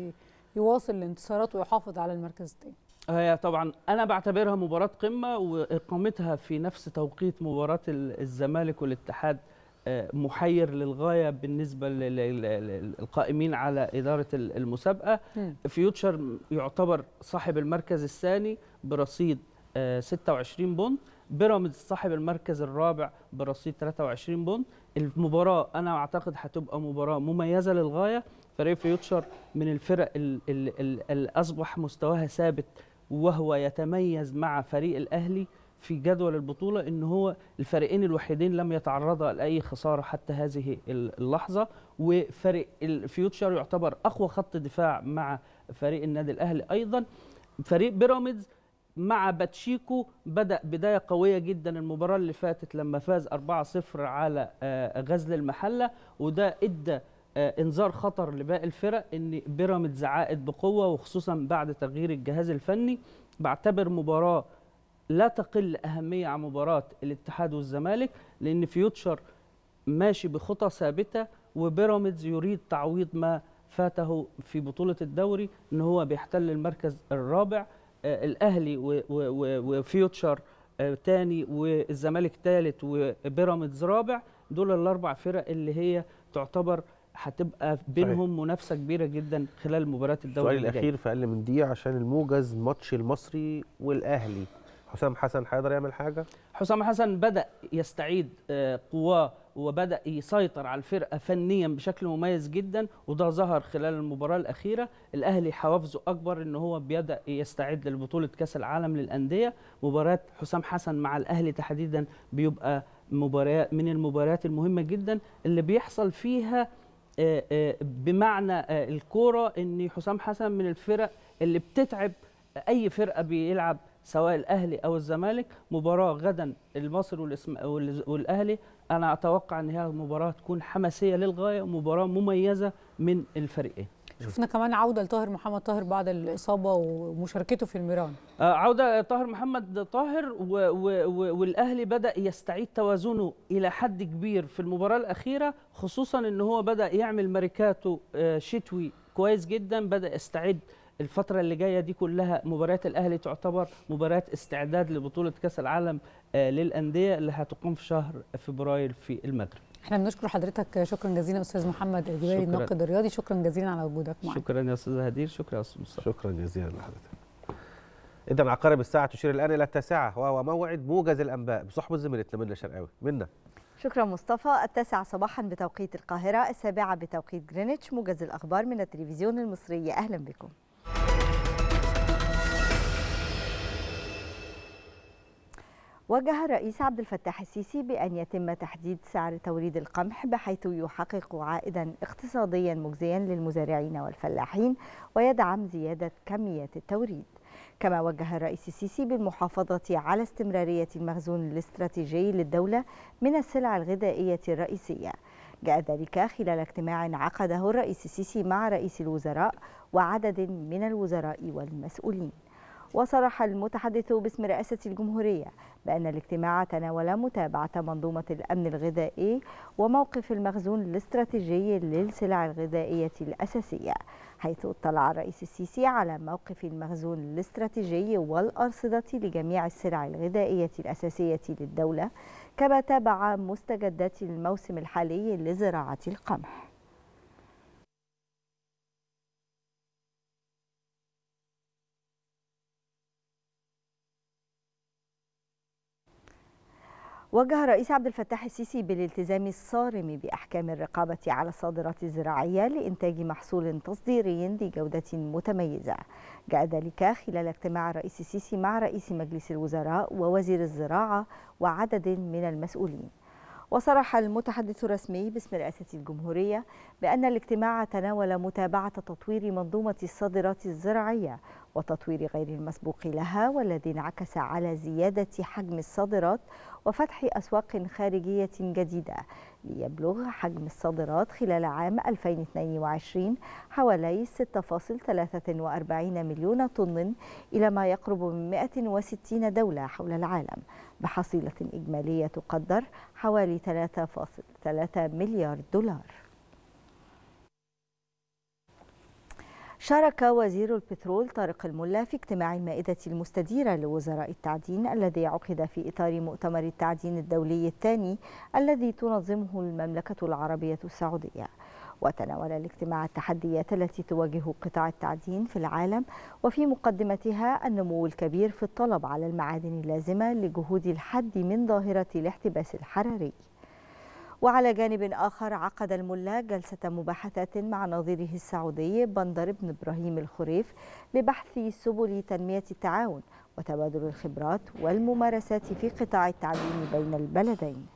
هيواصل الانتصارات ويحافظ على المركز الثاني هي طبعا انا بعتبرها مباراه قمه واقامتها في نفس توقيت مباراه ال- الزمالك والاتحاد آه، محير للغايه بالنسبه لل- لل- لل- للقائمين على اداره ال- المسابقه مم. فيوتشر يعتبر صاحب المركز الثاني برصيد آه، 26 بونت بيراميدز صاحب المركز الرابع برصيد 23 بونت المباراه انا اعتقد هتبقى مباراه مميزه للغايه فريق فيوتشر من الفرق ال- ال- ال- اللي اصبح مستواها ثابت وهو يتميز مع فريق الاهلي في جدول البطوله ان هو الفريقين الوحيدين لم يتعرضا لاي خساره حتى هذه ال- اللحظه وفريق الفيوتشر يعتبر اقوى خط دفاع مع فريق النادي الاهلي ايضا فريق بيراميدز مع باتشيكو بدا بدايه قويه جدا المباراه اللي فاتت لما فاز 4-0 على آه، غزل المحله وده ادى آه، انذار خطر لباقي الفرق ان بيراميدز عائد بقوه وخصوصا بعد تغيير الجهاز الفني بعتبر مباراه لا تقل اهميه عن مباراه الاتحاد والزمالك لان فيوتشر ماشي بخطى ثابته وبيراميدز يريد تعويض ما فاته في بطوله الدوري ان هو بيحتل المركز الرابع آه، الاهلي و- و- و- وفيوتشر آه، تاني والزمالك ثالث وبيراميدز رابع دول الاربع فرق اللي هي تعتبر هتبقى بينهم منافسه كبيره جدا خلال مباريات الدوري السؤال اللي جاي. الاخير في اقل من دقيقه عشان الموجز ماتش المصري والاهلي حسام حسن هيقدر يعمل حاجه حسام حسن بدا يستعيد آه، قواه وبدا يسيطر على الفرقه فنيا بشكل مميز جدا وده ظهر خلال المباراه الاخيره الاهلي حوافزه اكبر ان هو بيبدا يستعد لبطوله كاس العالم للانديه مباراه حسام حسن مع الاهلي تحديدا بيبقى مباراه من المباريات المهمه جدا اللي بيحصل فيها آه، آه، بمعنى آه، الكوره ان حسام حسن من الفرق اللي بتتعب اي فرقه بيلعب سواء الاهلي او الزمالك مباراه غدا المصري والاسم وال- والاهلي انا اتوقع ان هي مباراه تكون حماسيه للغايه ومباراه مميزه من الفريقين شفنا كمان عوده لطاهر محمد طاهر بعد الاصابه ومشاركته في الميران آه، عودة طاهر محمد طاهر و و و والاهلي بدا يستعيد توازنه الى حد كبير في المباراه الاخيره خصوصا ان هو بدا يعمل ماركاتو آه، شتوي كويس جدا بدا يستعد الفتره اللي جايه دي كلها مباريات الاهلي تعتبر مباريات استعداد لبطوله كاس العالم آه، للانديه اللي هتقام في شهر فبراير في المغرب احنا بنشكر حضرتك شكرا جزيلا استاذ محمد الجبالي شكراً. الناقد الرياضي شكرا جزيلا على وجودك معنا شكرا يا استاذ هدير شكرا يا استاذ مصطفى شكرا جزيلا لحضرتك اذا عقارب الساعه تشير الان الى التاسعه وهو موعد موجز الانباء بصحبه زميلتنا منى شرقاوي منا شكرا مصطفى التاسعة صباحا بتوقيت القاهرة السابعة بتوقيت جرينتش موجز الأخبار من التلفزيون المصري أهلا بكم وجه الرئيس عبد الفتاح السيسي بأن يتم تحديد سعر توريد القمح بحيث يحقق عائدا اقتصاديا مجزيا للمزارعين والفلاحين ويدعم زيادة كميات التوريد كما وجه الرئيس السيسي بالمحافظة على استمرارية المخزون الاستراتيجي للدولة من السلع الغذائية الرئيسية جاء ذلك خلال اجتماع عقده الرئيس السيسي مع رئيس الوزراء وعدد من الوزراء والمسؤولين وصرح المتحدث باسم رئاسة الجمهورية بأن الاجتماع تناول متابعة منظومة الأمن الغذائي وموقف المخزون الاستراتيجي للسلع الغذائية الأساسية حيث اطلع الرئيس السيسي على موقف المخزون الاستراتيجي والأرصدة لجميع السلع الغذائية الأساسية للدولة كما تابع مستجدات الموسم الحالي لزراعة القمح وجه الرئيس عبد الفتاح السيسي بالالتزام الصارم بأحكام الرقابة على الصادرات الزراعية لإنتاج محصول تصديري ذي جودة متميزة جاء ذلك خلال اجتماع الرئيس السيسي مع رئيس مجلس الوزراء ووزير الزراعة وعدد من المسؤولين وصرح المتحدث الرسمي باسم رئاسة الجمهورية بأن الاجتماع تناول متابعة تطوير منظومة الصادرات الزراعية وتطوير غير المسبوق لها والذي انعكس على زيادة حجم الصادرات وفتح أسواق خارجية جديدة ليبلغ حجم الصادرات خلال عام 2022 حوالي 6.43 مليون طن إلى ما يقرب من 160 دولة حول العالم بحصيلة إجمالية تقدر حوالي 3.3 مليار دولار شارك وزير البترول طارق الملا في اجتماع المائدة المستديرة لوزراء التعدين الذي عقد في إطار مؤتمر التعدين الدولي الثاني الذي تنظمه المملكة العربية السعودية وتناول الاجتماع التحديات التي تواجه قطاع التعدين في العالم وفي مقدمتها النمو الكبير في الطلب على المعادن اللازمة لجهود الحد من ظاهرة الاحتباس الحراري وعلى جانب آخر عقد الملا جلسة مباحثات مع نظيره السعودي بندر بن إبراهيم الخريف لبحث سبل تنمية التعاون وتبادل الخبرات والممارسات في قطاع التعدين بين البلدين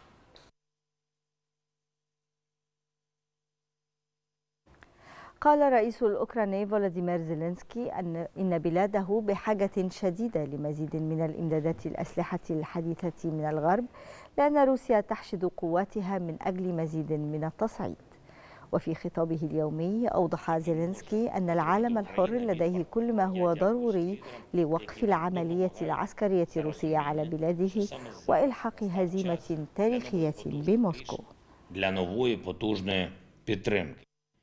قال رئيس الأوكراني فولاديمير زيلينسكي أن إن بلاده بحاجة شديدة لمزيد من الإمدادات الأسلحة الحديثة من الغرب لأن روسيا تحشد قواتها من أجل مزيد من التصعيد وفي خطابه اليومي أوضح زيلينسكي أن العالم الحر لديه كل ما هو ضروري لوقف العملية العسكرية الروسية على بلاده وإلحاق هزيمة تاريخية بموسكو для нової потужної підтримки.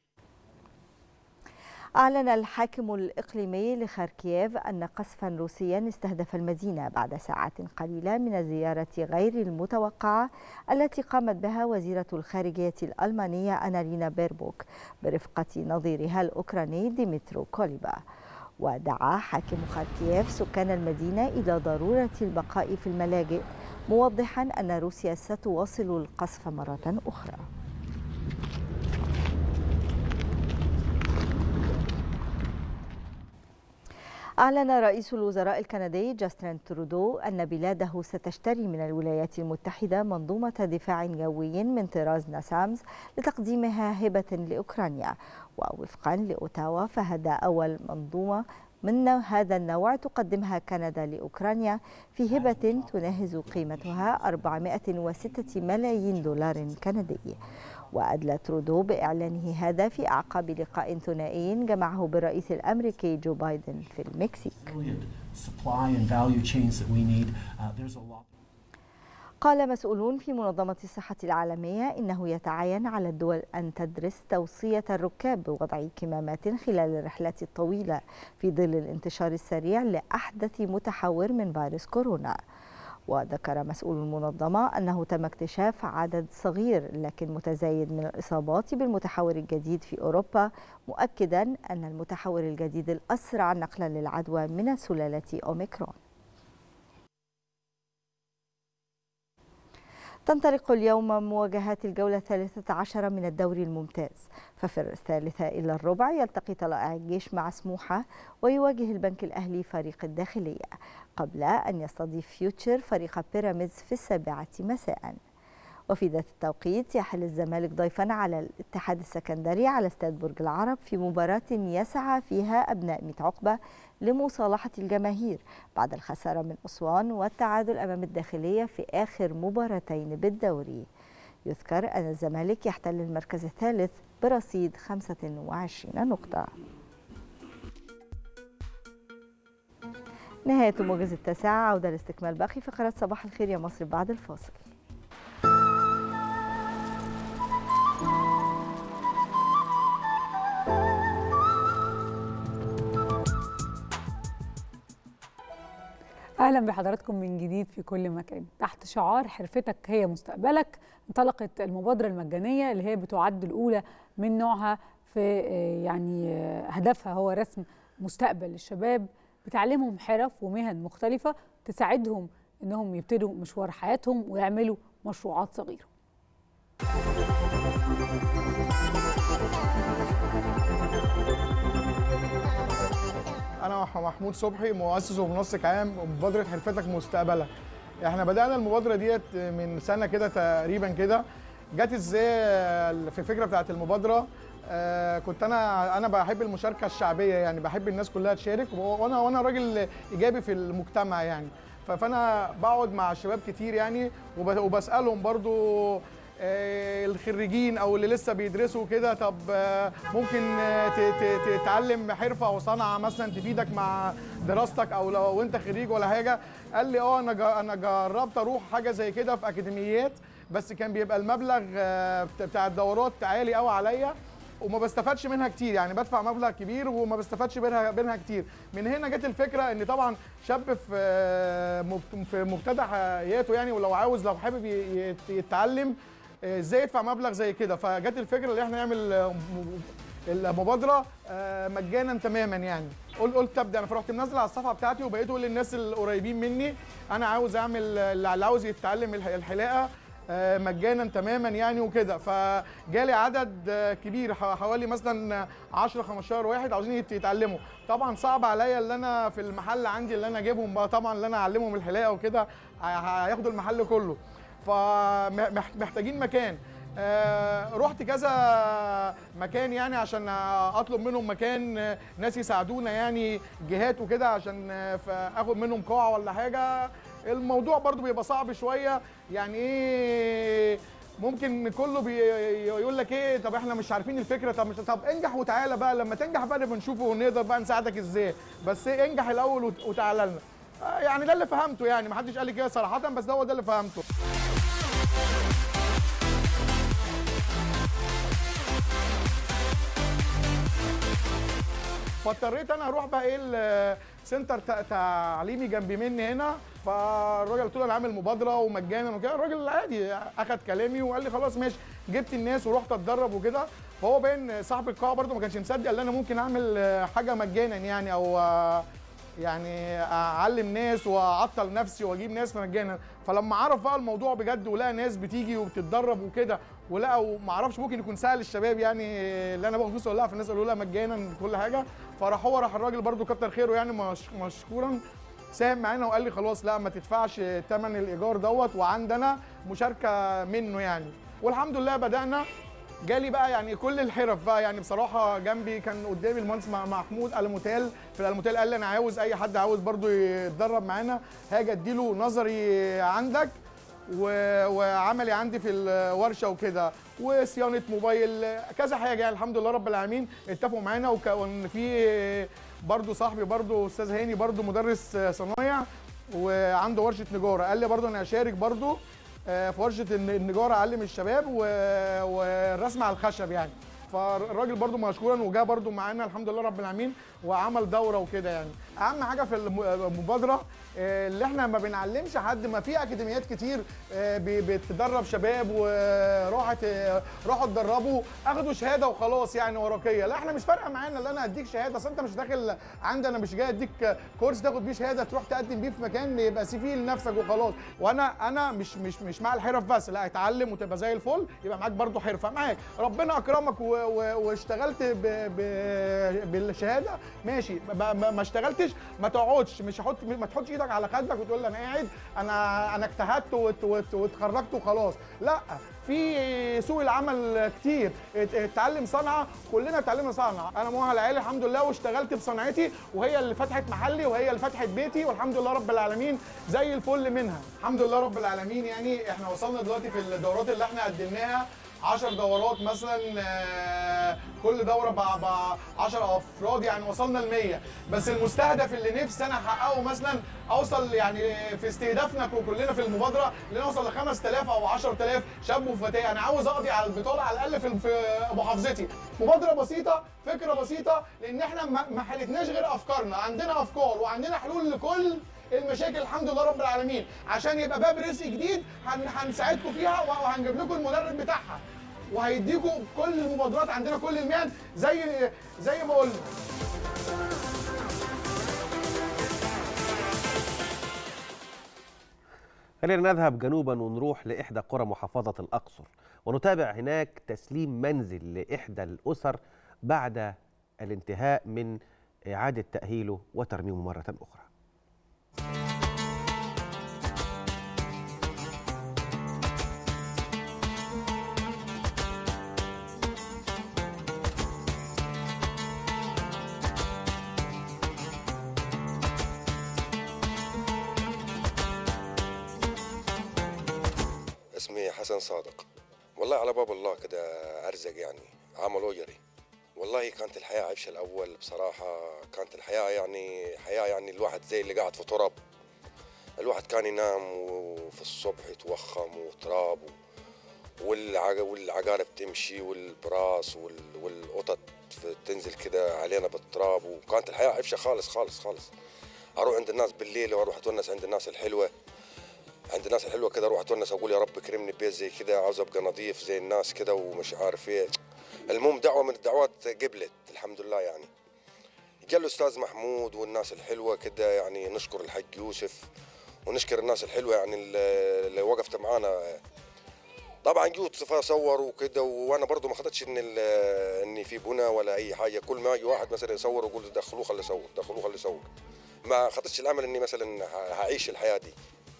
أعلن الحاكم الإقليمي لخاركييف أن قصفا روسيا استهدف المدينة بعد ساعات قليلة من الزيارة غير المتوقعة التي قامت بها وزيرة الخارجية الألمانية أنالينا بيربوك برفقة نظيرها الأوكراني ديمترو كوليبا ودعا حاكم خاركييف سكان المدينة إلى ضرورة البقاء في الملاجئ موضحا أن روسيا ستواصل القصف مرة أخرى أعلن رئيس الوزراء الكندي جاستن ترودو أن بلاده ستشتري من الولايات المتحدة منظومة دفاع جوي من طراز ناسامز لتقديمها هبة لأوكرانيا ووفقا لأوتاوا فهذا أول منظومة من هذا النوع تقدمها كندا لأوكرانيا في هبة تناهز قيمتها 406 ملايين دولار كندي وأدلى ترودو بإعلانه هذا في أعقاب لقاء ثنائي جمعه بالرئيس الأمريكي جو بايدن في المكسيك قال مسؤولون في منظمة الصحة العالمية إنه يتعين على الدول أن تدرس توصية الركاب بوضع كمامات خلال الرحلات الطويلة في ظل الانتشار السريع لأحدث متحور من فيروس كورونا وذكر مسؤول المنظمة أنه تم اكتشاف عدد صغير لكن متزايد من الإصابات بالمتحور الجديد في أوروبا مؤكدا أن المتحور الجديد الأسرع نقلا للعدوى من سلالة أوميكرون تنطلق اليوم مواجهات الجولة الثالثة عشر من الدوري الممتاز ففي الثالثة إلى الربع يلتقي طلائع الجيش مع سموحة ويواجه البنك الأهلي فريق الداخلية قبل أن يستضيف فيوتشر فريق بيراميدز في السابعة مساء وفي ذات التوقيت يحل الزمالك ضيفا على الاتحاد السكندري على استاد برج العرب في مباراة يسعى فيها أبناء ميت عقبة لمصالحة الجماهير بعد الخسارة من أسوان والتعادل أمام الداخلية في آخر مباراتين بالدوري يذكر أن الزمالك يحتل المركز الثالث برصيد 25 نقطة نهاية موجز التاسعة عودة لاستكمال باقي فقرات صباح الخير يا مصر بعد الفاصل اهلا بحضراتكم من جديد في كل مكان تحت شعار حرفتك هي مستقبلك انطلقت المبادره المجانيه اللي هي بتعد الاولى من نوعها في يعني هدفها هو رسم مستقبل للشباب بتعلمهم حرف ومهن مختلفه تساعدهم انهم يبتدوا مشوار حياتهم ويعملوا مشروعات صغيره انا محمود صبحي مؤسس ومنسق عام مبادره حرفتك مستقبلك احنا بدانا المبادره ديت من سنه كده تقريبا كده جت ازاي في الفكره بتاعت المبادره آه كنت انا انا بحب المشاركه الشعبيه يعني بحب الناس كلها تشارك وانا وانا راجل ايجابي في المجتمع يعني ف- فانا بقعد مع الشباب كتير يعني وب- وبسالهم برضو آه، الخريجين او اللي لسه بيدرسوا كده طب آه، ممكن آه، ت- ت- تتعلم حرفه او صنعه مثلا تفيدك مع دراستك او لو انت خريج ولا حاجه قال لي اه انا جا- انا جربت اروح حاجه زي كده في اكاديميات بس كان بيبقى المبلغ آه، بت- بتاع الدورات عالي قوي عليا وما بستفادش منها كتير يعني بدفع مبلغ كبير وما بستفادش منها منها كتير من هنا جت الفكره ان طبعا شاب في آه، مبت- في مبتدأ حياته يعني ولو عاوز لو حابب ي- يت- يتعلم آه، ازاي يدفع مبلغ زي كده فجت الفكره اللي احنا نعمل آه، م- المبادره آه، مجانا تماما يعني قلت قلت ابدا انا فرحت منزل على الصفحه بتاعتي وبقيت اقول للناس القريبين مني انا عاوز اعمل اللي عاوز يتعلم الح- الحلاقه آه، مجانا تماما يعني وكده فجالي عدد آه، كبير ح- حوالي مثلا 10 15 واحد عاوزين يت- يتعلموا طبعا صعب عليا اللي انا في المحل عندي اللي انا اجيبهم بقى طبعا اللي انا اعلمهم الحلاقه وكده ه- هياخدوا المحل كله فمحتاجين مكان آه، رحت كذا مكان يعني عشان اطلب منهم مكان آه، ناس يساعدونا يعني جهات وكده عشان آه، ف- اخد منهم قاعه ولا حاجه الموضوع برضو بيبقى صعب شويه يعني ايه ممكن كله بي يقول لك ايه طب احنا مش عارفين الفكره طب مش طب انجح وتعالى بقى لما تنجح بقى نبقى نشوفه ونقدر بقى نساعدك ازاي بس إيه انجح الاول وت- وتعالى لنا آه، يعني ده اللي فهمته يعني محدش قال لي كده صراحه بس ده هو ده اللي فهمته فاضطريت انا اروح بقى ايه السنتر تع- تعليمي جنبي مني هنا فالراجل قلت له انا عامل مبادره ومجانا وكده الراجل عادي اخد كلامي وقال لي خلاص ماشي جبت الناس ورحت اتدرب وكده فهو باين صاحب القاعه برده ما كانش مصدق ان انا ممكن اعمل حاجه مجانا يعني او يعني اعلم ناس واعطل نفسي واجيب ناس مجانا فلما عرف بقى الموضوع بجد ولقى ناس بتيجي وبتتدرب وكده ولقى ما اعرفش ممكن يكون سهل الشباب يعني اللي انا باخد فلوس ولا لا فالناس قالوا لا مجانا كل حاجه فراح هو راح الراجل برده كتر خيره يعني مش مشكورا ساهم معانا وقال لي خلاص لا ما تدفعش ثمن الايجار دوت وعندنا مشاركه منه يعني والحمد لله بدانا جالي بقى يعني كل الحرف بقى يعني بصراحه جنبي كان قدامي المهندس مع- محمود الموتال في الالموتال قال لي انا عاوز اي حد عاوز برضو يتدرب معانا هاجي اديله نظري عندك و- وعملي عندي في الورشه وكده وصيانه موبايل كذا حاجه يعني الحمد لله رب العالمين اتفقوا معانا وكان في برضو صاحبي برضو استاذ هاني برضو مدرس صنايع وعنده ورشه نجاره قال لي برضو انا اشارك برضو آه، في ورشه الن- النجاره اعلم الشباب و- والرسم على الخشب يعني فالراجل برضو مشكورا وجا برضو معانا الحمد لله رب العالمين وعمل دوره وكده يعني اهم حاجه في الم- المبادره آه، اللي احنا ما بنعلمش حد ما في اكاديميات كتير آه، بي- بتدرب شباب وراحت آه، راحوا اتدربوا اخدوا شهاده وخلاص يعني ورقيه لا احنا مش فارقه معانا اللي انا اديك شهاده اصل انت مش داخل عندي انا مش جاي اديك كورس تاخد بيه شهاده تروح تقدم بيه في مكان يبقى سي في لنفسك وخلاص وانا انا مش مش مش مع الحرف بس لا اتعلم وتبقى زي الفل يبقى معاك برضو حرفه معاك ربنا اكرمك و- و- واشتغلت ب ب بالشهاده ماشي ما, ما, ما اشتغلتش ما تقعدش مش هحط ما تحطش ايدك على خدك وتقول لي انا قاعد انا انا اجتهدت وات- وات- واتخرجت وخلاص لا في سوق العمل كتير ات- اتعلم صنعه كلنا اتعلمنا صنعه انا مؤهل عالي الحمد لله واشتغلت بصنعتي وهي اللي فتحت محلي وهي اللي فتحت بيتي والحمد لله رب العالمين زي الفل منها الحمد لله رب العالمين يعني احنا وصلنا دلوقتي في الدورات اللي احنا قدمناها 10 دورات مثلا آه، كل دوره ب 10 افراد يعني وصلنا ل 100 بس المستهدف اللي نفسي انا احققه مثلا اوصل يعني في استهدافنا كلنا في المبادره ان نوصل ل 5000 او 10000 شاب وفتاه انا عاوز اقضي على البطاله على الاقل في في محافظتي مبادره بسيطه فكره بسيطه لان احنا ما ما حلتناش غير افكارنا عندنا افكار وعندنا حلول لكل المشاكل الحمد لله رب العالمين عشان يبقى باب رزق جديد هن- هنساعدكم فيها وهنجيب لكم المدرب بتاعها وهيديكم كل المبادرات عندنا كل المهن زي زي ما قلنا خلينا نذهب جنوبا ونروح لإحدى قرى محافظة الأقصر ونتابع هناك تسليم منزل لإحدى الأسر بعد الانتهاء من إعادة تأهيله وترميمه مرة أخرى اسمي حسن صادق والله على باب الله كده ارزق يعني عمل وجري والله كانت الحياه عيشه الاول بصراحه كانت الحياه يعني حياه يعني الواحد زي اللي قاعد في تراب الواحد كان ينام وفي الصبح يتوخم وتراب والعج- والعقارب تمشي والبراس وال- والقطط في- تنزل كده علينا بالتراب وكانت الحياه عفشه خالص خالص خالص اروح عند الناس بالليل واروح اتونس عند الناس الحلوه عند الناس الحلوه كده اروح اتونس اقول يا رب كرمني ببيت زي كده عاوز ابقى نظيف زي الناس كده ومش عارف ايه المهم دعوه من الدعوات قبلت الحمد لله يعني جا الاستاذ محمود والناس الحلوه كده يعني نشكر الحاج يوسف ونشكر الناس الحلوه يعني اللي اللي وقفت معانا طبعا جيت اصور وكده وانا برضو ما خدتش ان ال- اني في بنى ولا اي حاجه كل ما يجي واحد مثلا يصور يقول دخلوه خليه يصور دخلوه خليه يصور ما خدتش الامل اني مثلا ه- هعيش الحياه دي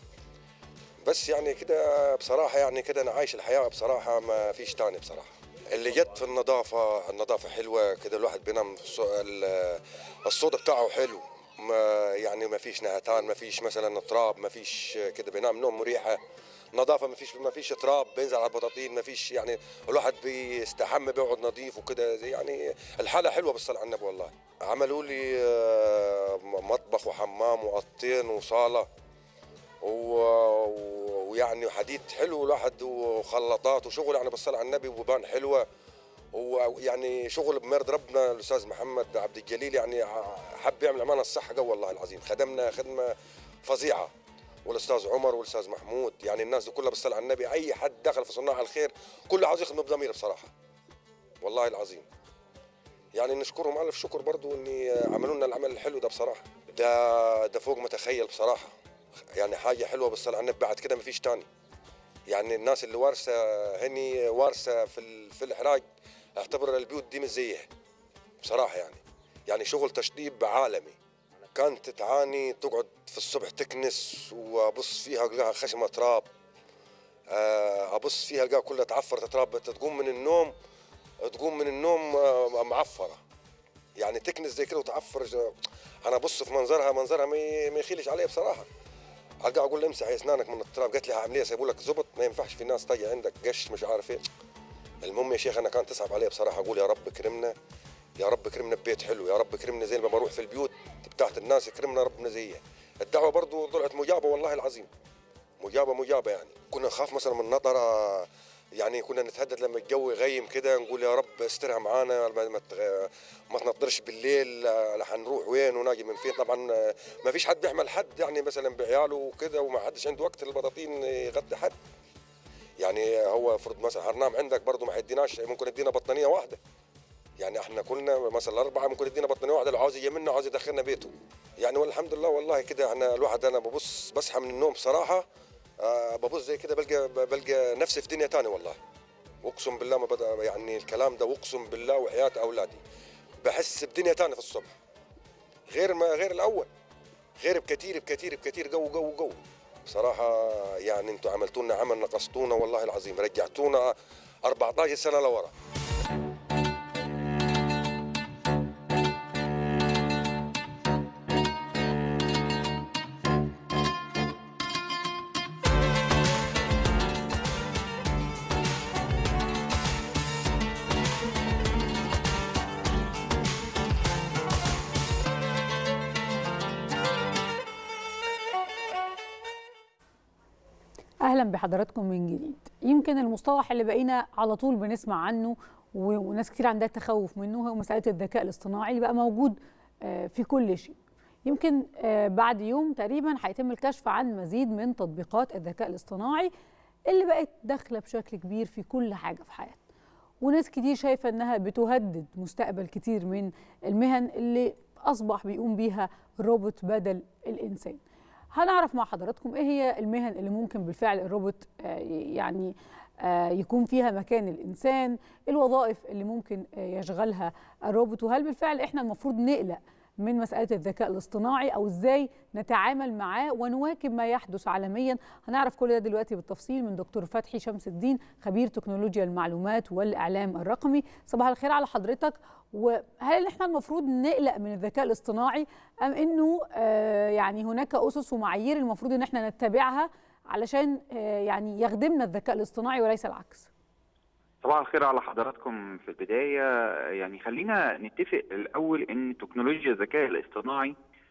بس يعني كده بصراحة يعني كده أنا عايش الحياة بصراحة ما فيش تاني بصراحة اللي جت في النظافة النظافة حلوة كده الواحد بينام الص- ال- الصوت بتاعه حلو ما يعني ما فيش نهتان ما فيش مثلا تراب ما فيش كده بينام نوم مريحة نظافة ما فيش ما فيش تراب بينزل على البطاطين ما فيش يعني الواحد بيستحمى بيقعد نظيف وكده زي يعني الحالة حلوة بالصلاة على النبي والله عملوا لي آه، مطبخ وحمام وأوضتين وصالة و- و- ويعني حديد حلو الواحد وخلاطات وشغل يعني بالصلاة على النبي وبان حلوة ويعني شغل بمرض ربنا الاستاذ محمد عبد الجليل يعني ع- حب يعمل امانه الصحه جو والله العظيم خدمنا خدمه فظيعه والاستاذ عمر والاستاذ محمود يعني الناس دي كلها بالصلاه على النبي اي حد دخل في صناع الخير كله عاوز يخدم بضمير بصراحه والله العظيم يعني نشكرهم الف شكر برضو اني عملوا لنا العمل الحلو ده بصراحه ده ده فوق متخيل بصراحه يعني حاجه حلوه بالصلاه على النبي بعد كده مفيش تاني يعني الناس اللي وارثه هني وارثه في ال- في الاحراج اعتبر البيوت دي مش زيها بصراحه يعني يعني شغل تشطيب عالمي كانت تعاني تقعد في الصبح تكنس وابص فيها القاها خشمه تراب آه، ابص فيها القاها كلها تعفر تراب تقوم من النوم تقوم من النوم آه، معفره يعني تكنس زي كده وتعفر ج- انا ابص في منظرها منظرها ما ي- ما يخيلش علي بصراحه القى اقول لها امسح اسنانك من التراب قالت لي عمليه سيبوا لك زبط ما ينفعش في ناس تجي عندك قش مش عارف ايه المهم يا شيخ انا كانت تصعب علي بصراحه اقول يا رب كرمنا يا رب كرمنا ببيت حلو يا رب كرمنا زي ما بروح في البيوت بتاعت الناس كرمنا ربنا زيها الدعوه برضو طلعت مجابه والله العظيم مجابه مجابه يعني كنا نخاف مثلا من نطره يعني كنا نتهدد لما الجو يغيم كده نقول يا رب استرها معانا ما ما تغ- ما تنطرش بالليل آه، حنروح وين وناجي من فين طبعا آه، ما فيش حد بيحمل حد يعني مثلا بعياله وكده وما حدش عنده وقت البطاطين يغطي حد يعني هو فرض مثلا هننام عندك برضه ما حيديناش ممكن يدينا بطانيه واحده يعني احنا كلنا مثلا اربعه ممكن يدينا بطانيه واحده لو عاوز يجي منا عاوز يدخلنا بيته يعني والحمد لله والله كده احنا الواحد انا ببص بصحى من النوم بصراحه آه ببص زي كده بلقى بلقى نفسي في دنيا تانية والله اقسم بالله ما بدا يعني الكلام ده واقسم بالله وحياه اولادي بحس بدنيا تانية في الصبح غير ما غير الاول غير بكثير بكثير بكثير جو جو جو بصراحه يعني انتم عملتوا لنا عمل نقصتونا والله العظيم رجعتونا 14 سنه لورا اهلا بحضراتكم من جديد يمكن المصطلح اللي بقينا على طول بنسمع عنه و- وناس كتير عندها تخوف منه هو مساله الذكاء الاصطناعي اللي بقى موجود آه، في كل شيء يمكن آه، بعد يوم تقريبا هيتم الكشف عن مزيد من تطبيقات الذكاء الاصطناعي اللي بقت داخله بشكل كبير في كل حاجه في حياتنا وناس كتير شايفه انها بتهدد مستقبل كتير من المهن اللي اصبح بيقوم بيها الروبوت بدل الانسان هنعرف مع حضراتكم ايه هي المهن اللي ممكن بالفعل الروبوت آه، يعني آه، يكون فيها مكان الانسان الوظائف اللي ممكن آه، يشغلها الروبوت وهل بالفعل احنا المفروض نقلق من مساله الذكاء الاصطناعي او ازاي نتعامل معاه ونواكب ما يحدث عالميا هنعرف كل ده دلوقتي بالتفصيل من دكتور فتحي شمس الدين خبير تكنولوجيا المعلومات والاعلام الرقمي صباح الخير على حضرتك وهل احنا المفروض نقلق من الذكاء الاصطناعي ام انه آه يعني هناك اسس ومعايير المفروض ان احنا نتبعها علشان آه يعني يخدمنا الذكاء الاصطناعي وليس العكس صباح الخير على حضراتكم في البداية يعني خلينا نتفق الأول إن تكنولوجيا الذكاء الاصطناعي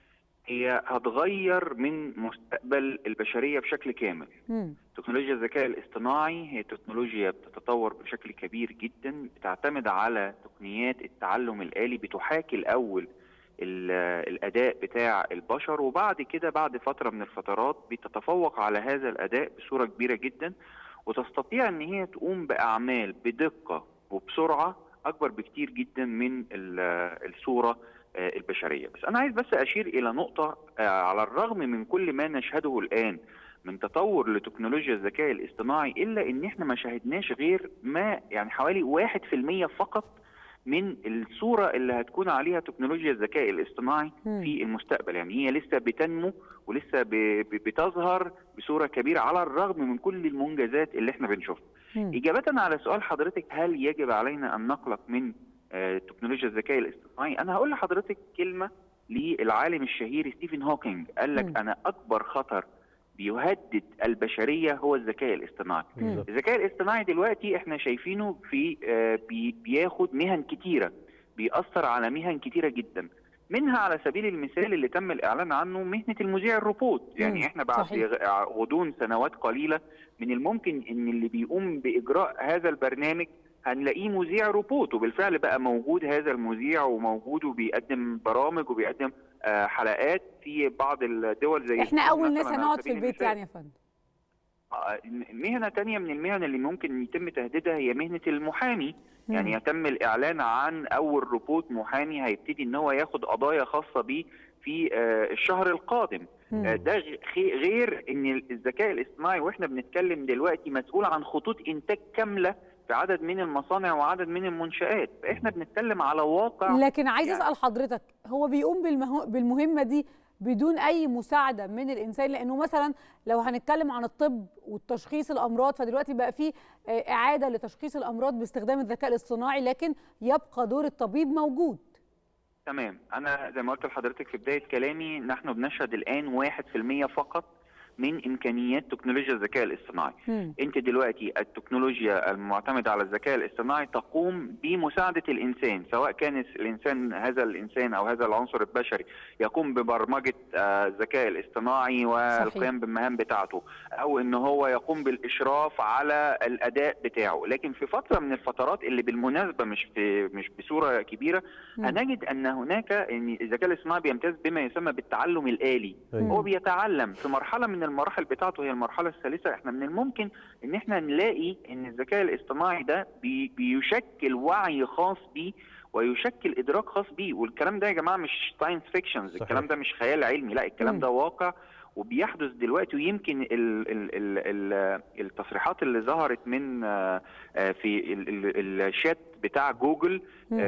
هي هتغير من مستقبل البشرية بشكل كامل تكنولوجيا الذكاء الاصطناعي هي تكنولوجيا بتتطور بشكل كبير جدا بتعتمد على تقنيات التعلم الآلي بتحاكي الأول ال- الأداء بتاع البشر وبعد كده بعد فترة من الفترات بتتفوق على هذا الأداء بصورة كبيرة جدا وتستطيع ان هي تقوم باعمال بدقه وبسرعه اكبر بكتير جدا من ال- الصوره آه، البشريه بس انا عايز بس اشير الى نقطه آه، على الرغم من كل ما نشهده الان من تطور لتكنولوجيا الذكاء الاصطناعي الا ان احنا ما شاهدناش غير ما يعني حوالي 1% فقط من الصوره اللي هتكون عليها تكنولوجيا الذكاء الاصطناعي في المستقبل يعني هي لسه بتنمو ولسه ب- ب- بتظهر بصوره كبيره على الرغم من كل المنجزات اللي احنا بنشوفها إجابة على سؤال حضرتك هل يجب علينا أن نقلق من آه، تكنولوجيا الذكاء الاصطناعي؟ أنا هقول لحضرتك كلمة للعالم الشهير ستيفن هوكينج قال لك أنا أكبر خطر بيهدد البشرية هو الذكاء الاصطناعي بالظبط. الذكاء الاصطناعي دلوقتي احنا شايفينه في آه، بي- بياخد مهن كتيرة بيأثر على مهن كتيرة جدا منها على سبيل المثال اللي تم الإعلان عنه مهنة المذيع الروبوت يعني احنا بعد صحيح. غ- غضون سنوات قليلة من الممكن ان اللي بيقوم باجراء هذا البرنامج هنلاقيه مذيع روبوت وبالفعل بقى موجود هذا المذيع وموجود وبيقدم برامج وبيقدم آه، حلقات في بعض الدول زي احنا الصين اول مثلاً ناس على هنقعد في سبيل البيت المثال. يعني يا فندم آه، مهنة تانية من المهن اللي ممكن يتم تهديدها هي مهنة المحامي مم. يعني يتم الإعلان عن أول روبوت محامي هيبتدي إن هو ياخد قضايا خاصة بيه في آه، الشهر القادم مم. آه، ده غ- خي- غير إن الذكاء الاصطناعي وإحنا بنتكلم دلوقتي مسؤول عن خطوط إنتاج كاملة في عدد من المصانع وعدد من المنشآت فإحنا بنتكلم على واقع لكن عايز يعني اسال حضرتك هو بيقوم بالمه... بالمهمه دي بدون اي مساعده من الانسان لانه مثلا لو هنتكلم عن الطب والتشخيص الامراض فدلوقتي بقى في آه، اعاده لتشخيص الامراض باستخدام الذكاء الاصطناعي لكن يبقى دور الطبيب موجود تمام انا زي ما قلت لحضرتك في بدايه كلامي نحن بنشهد الان 1% فقط من امكانيات تكنولوجيا الذكاء الاصطناعي انت دلوقتي التكنولوجيا المعتمده على الذكاء الاصطناعي تقوم بمساعده الانسان سواء كان الانسان هذا الانسان او هذا العنصر البشري يقوم ببرمجه آه، الذكاء الاصطناعي والقيام بالمهام بتاعته او ان هو يقوم بالاشراف على الاداء بتاعه لكن في فتره من الفترات اللي بالمناسبه مش في مش بصوره كبيره مم. هنجد ان هناك ان الذكاء الاصطناعي بيمتاز بما يسمى بالتعلم الالي أيوة. هو بيتعلم في مرحله من المراحل بتاعته هي المرحله الثالثه احنا من الممكن ان احنا نلاقي ان الذكاء الاصطناعي ده بي بيشكل وعي خاص بيه ويشكل ادراك خاص بيه والكلام ده يا جماعه مش ساينس فيكشنز الكلام ده مش خيال علمي لا الكلام ده واقع وبيحدث دلوقتي ويمكن ال ال ال ال التصريحات اللي ظهرت من آه، آه، في ال- ال- الشات بتاع جوجل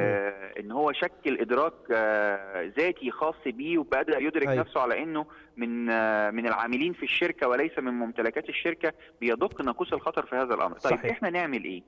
آه، ان هو شكل ادراك آه، ذاتي خاص بيه وبدا يدرك أيوة. نفسه على انه من آه، من العاملين في الشركه وليس من ممتلكات الشركه بيدق ناقوس الخطر في هذا الامر طيب صحيح. احنا نعمل ايه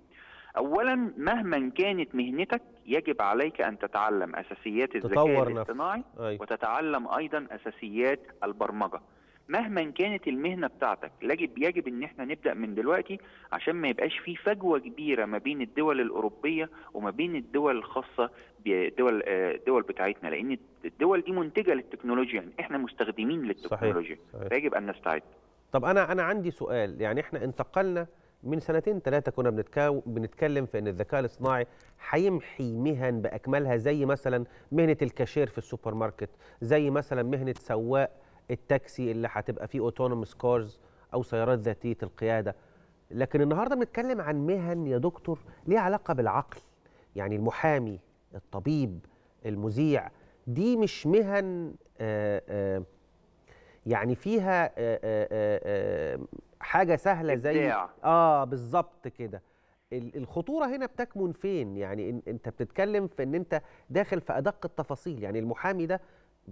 اولا مهما كانت مهنتك يجب عليك ان تتعلم اساسيات الذكاء تطور نفسك. الاصطناعي أيوة. وتتعلم ايضا اساسيات البرمجه مهما كانت المهنه بتاعتك يجب يجب ان احنا نبدا من دلوقتي عشان ما يبقاش في فجوه كبيره ما بين الدول الاوروبيه وما بين الدول الخاصه بالدول آه، الدول بتاعتنا لان الدول دي منتجه للتكنولوجيا يعني احنا مستخدمين للتكنولوجيا صحيح. فيجب ان نستعد طب انا انا عندي سؤال يعني احنا انتقلنا من سنتين ثلاثه كنا بنتكاو بنتكلم في ان الذكاء الاصطناعي هيمحي مهن باكملها زي مثلا مهنه الكاشير في السوبر ماركت زي مثلا مهنه سواق التاكسي اللي هتبقى فيه اوتونوموس كارز او سيارات ذاتيه القياده لكن النهارده بنتكلم عن مهن يا دكتور ليها علاقه بالعقل يعني المحامي الطبيب المذيع دي مش مهن آه آه يعني فيها آه، آه، آه، آه، حاجه سهله زي إبداع. اه بالظبط كده ال- الخطوره هنا بتكمن فين يعني إن انت بتتكلم في ان انت داخل في ادق التفاصيل يعني المحامي ده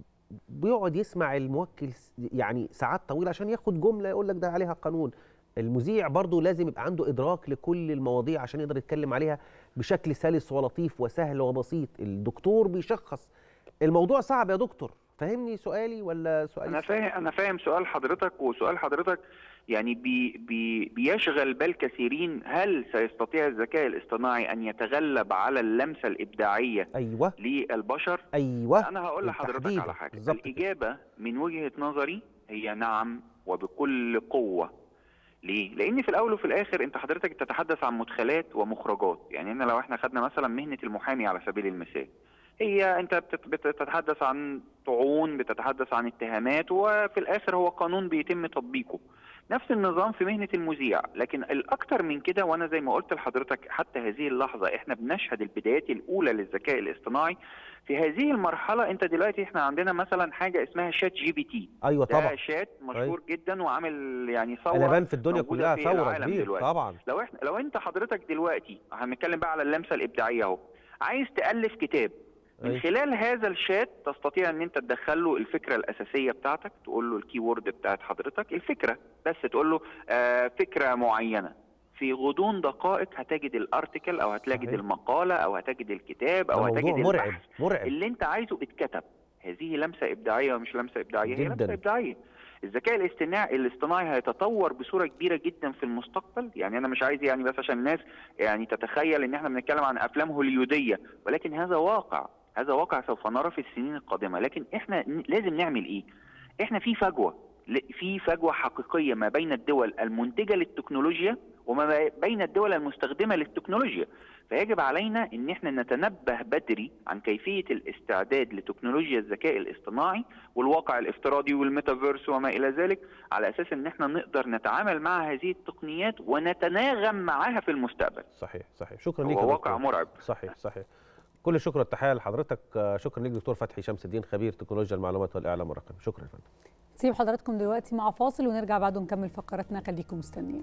بيقعد يسمع الموكل س- يعني ساعات طويله عشان ياخد جمله يقول لك ده عليها قانون المذيع برضه لازم يبقى عنده ادراك لكل المواضيع عشان يقدر يتكلم عليها بشكل سلس ولطيف وسهل وبسيط الدكتور بيشخص الموضوع صعب يا دكتور فهمني سؤالي ولا سؤالي انا فاهم انا فاهم سؤال حضرتك وسؤال حضرتك يعني بي بي بيشغل بال كثيرين هل سيستطيع الذكاء الاصطناعي ان يتغلب على اللمسه الابداعيه ايوه للبشر ايوه انا هقول لحضرتك بالتحديد. على حاجه بالظبط كده. الاجابه من وجهه نظري هي نعم وبكل قوه ليه؟ لان في الاول وفي الاخر انت حضرتك بتتحدث عن مدخلات ومخرجات، يعني ان لو احنا خدنا مثلا مهنه المحامي على سبيل المثال هي انت بتت- بتتحدث عن طعون بتتحدث عن اتهامات وفي الاخر هو قانون بيتم تطبيقه نفس النظام في مهنه المذيع لكن الاكثر من كده وانا زي ما قلت لحضرتك حتى هذه اللحظه احنا بنشهد البدايات الاولى للذكاء الاصطناعي في هذه المرحله انت دلوقتي احنا عندنا مثلا حاجه اسمها شات جي بي تي ايوه ده طبعا شات مشهور أيوة. جدا وعامل يعني ثوره قلبان في الدنيا موجودة كلها في ثوره العالم كبير دلوقتي. طبعا لو احنا لو انت حضرتك دلوقتي هنتكلم بقى على اللمسه الابداعيه اهو عايز تالف كتاب من أيوة. خلال هذا الشات تستطيع ان انت تدخل له الفكره الاساسيه بتاعتك تقول له الكي وورد بتاعت حضرتك الفكره بس تقول له آه فكره معينه في غضون دقائق هتجد الارتكل او هتجد صحيح. المقاله او هتجد الكتاب او ده هتجد موضوع مرعب البحث مرعب اللي انت عايزه اتكتب هذه لمسه ابداعيه ومش لمسه ابداعيه هي جداً. لمسه ابداعيه الذكاء الاصطناعي الاصطناعي هيتطور بصوره كبيره جدا في المستقبل يعني انا مش عايز يعني بس عشان الناس يعني تتخيل ان احنا بنتكلم عن افلام هوليوديه ولكن هذا واقع هذا واقع سوف نرى في السنين القادمه لكن احنا ن- لازم نعمل ايه احنا في فجوه ل- في فجوه حقيقيه ما بين الدول المنتجه للتكنولوجيا وما بين الدول المستخدمه للتكنولوجيا فيجب علينا ان احنا نتنبه بدري عن كيفيه الاستعداد لتكنولوجيا الذكاء الاصطناعي والواقع الافتراضي والميتافيرس وما الى ذلك على اساس ان احنا نقدر نتعامل مع هذه التقنيات ونتناغم معها في المستقبل صحيح صحيح شكرا هو ليك يا واقع دكتور. مرعب. صحيح صحيح كل الشكر والتحيه لحضرتك آه، شكرا ليك دكتور فتحي شمس الدين خبير تكنولوجيا المعلومات والاعلام الرقمي شكرا يا فندم نسيب حضراتكم دلوقتي مع فاصل ونرجع بعده نكمل فقراتنا خليكم مستنيين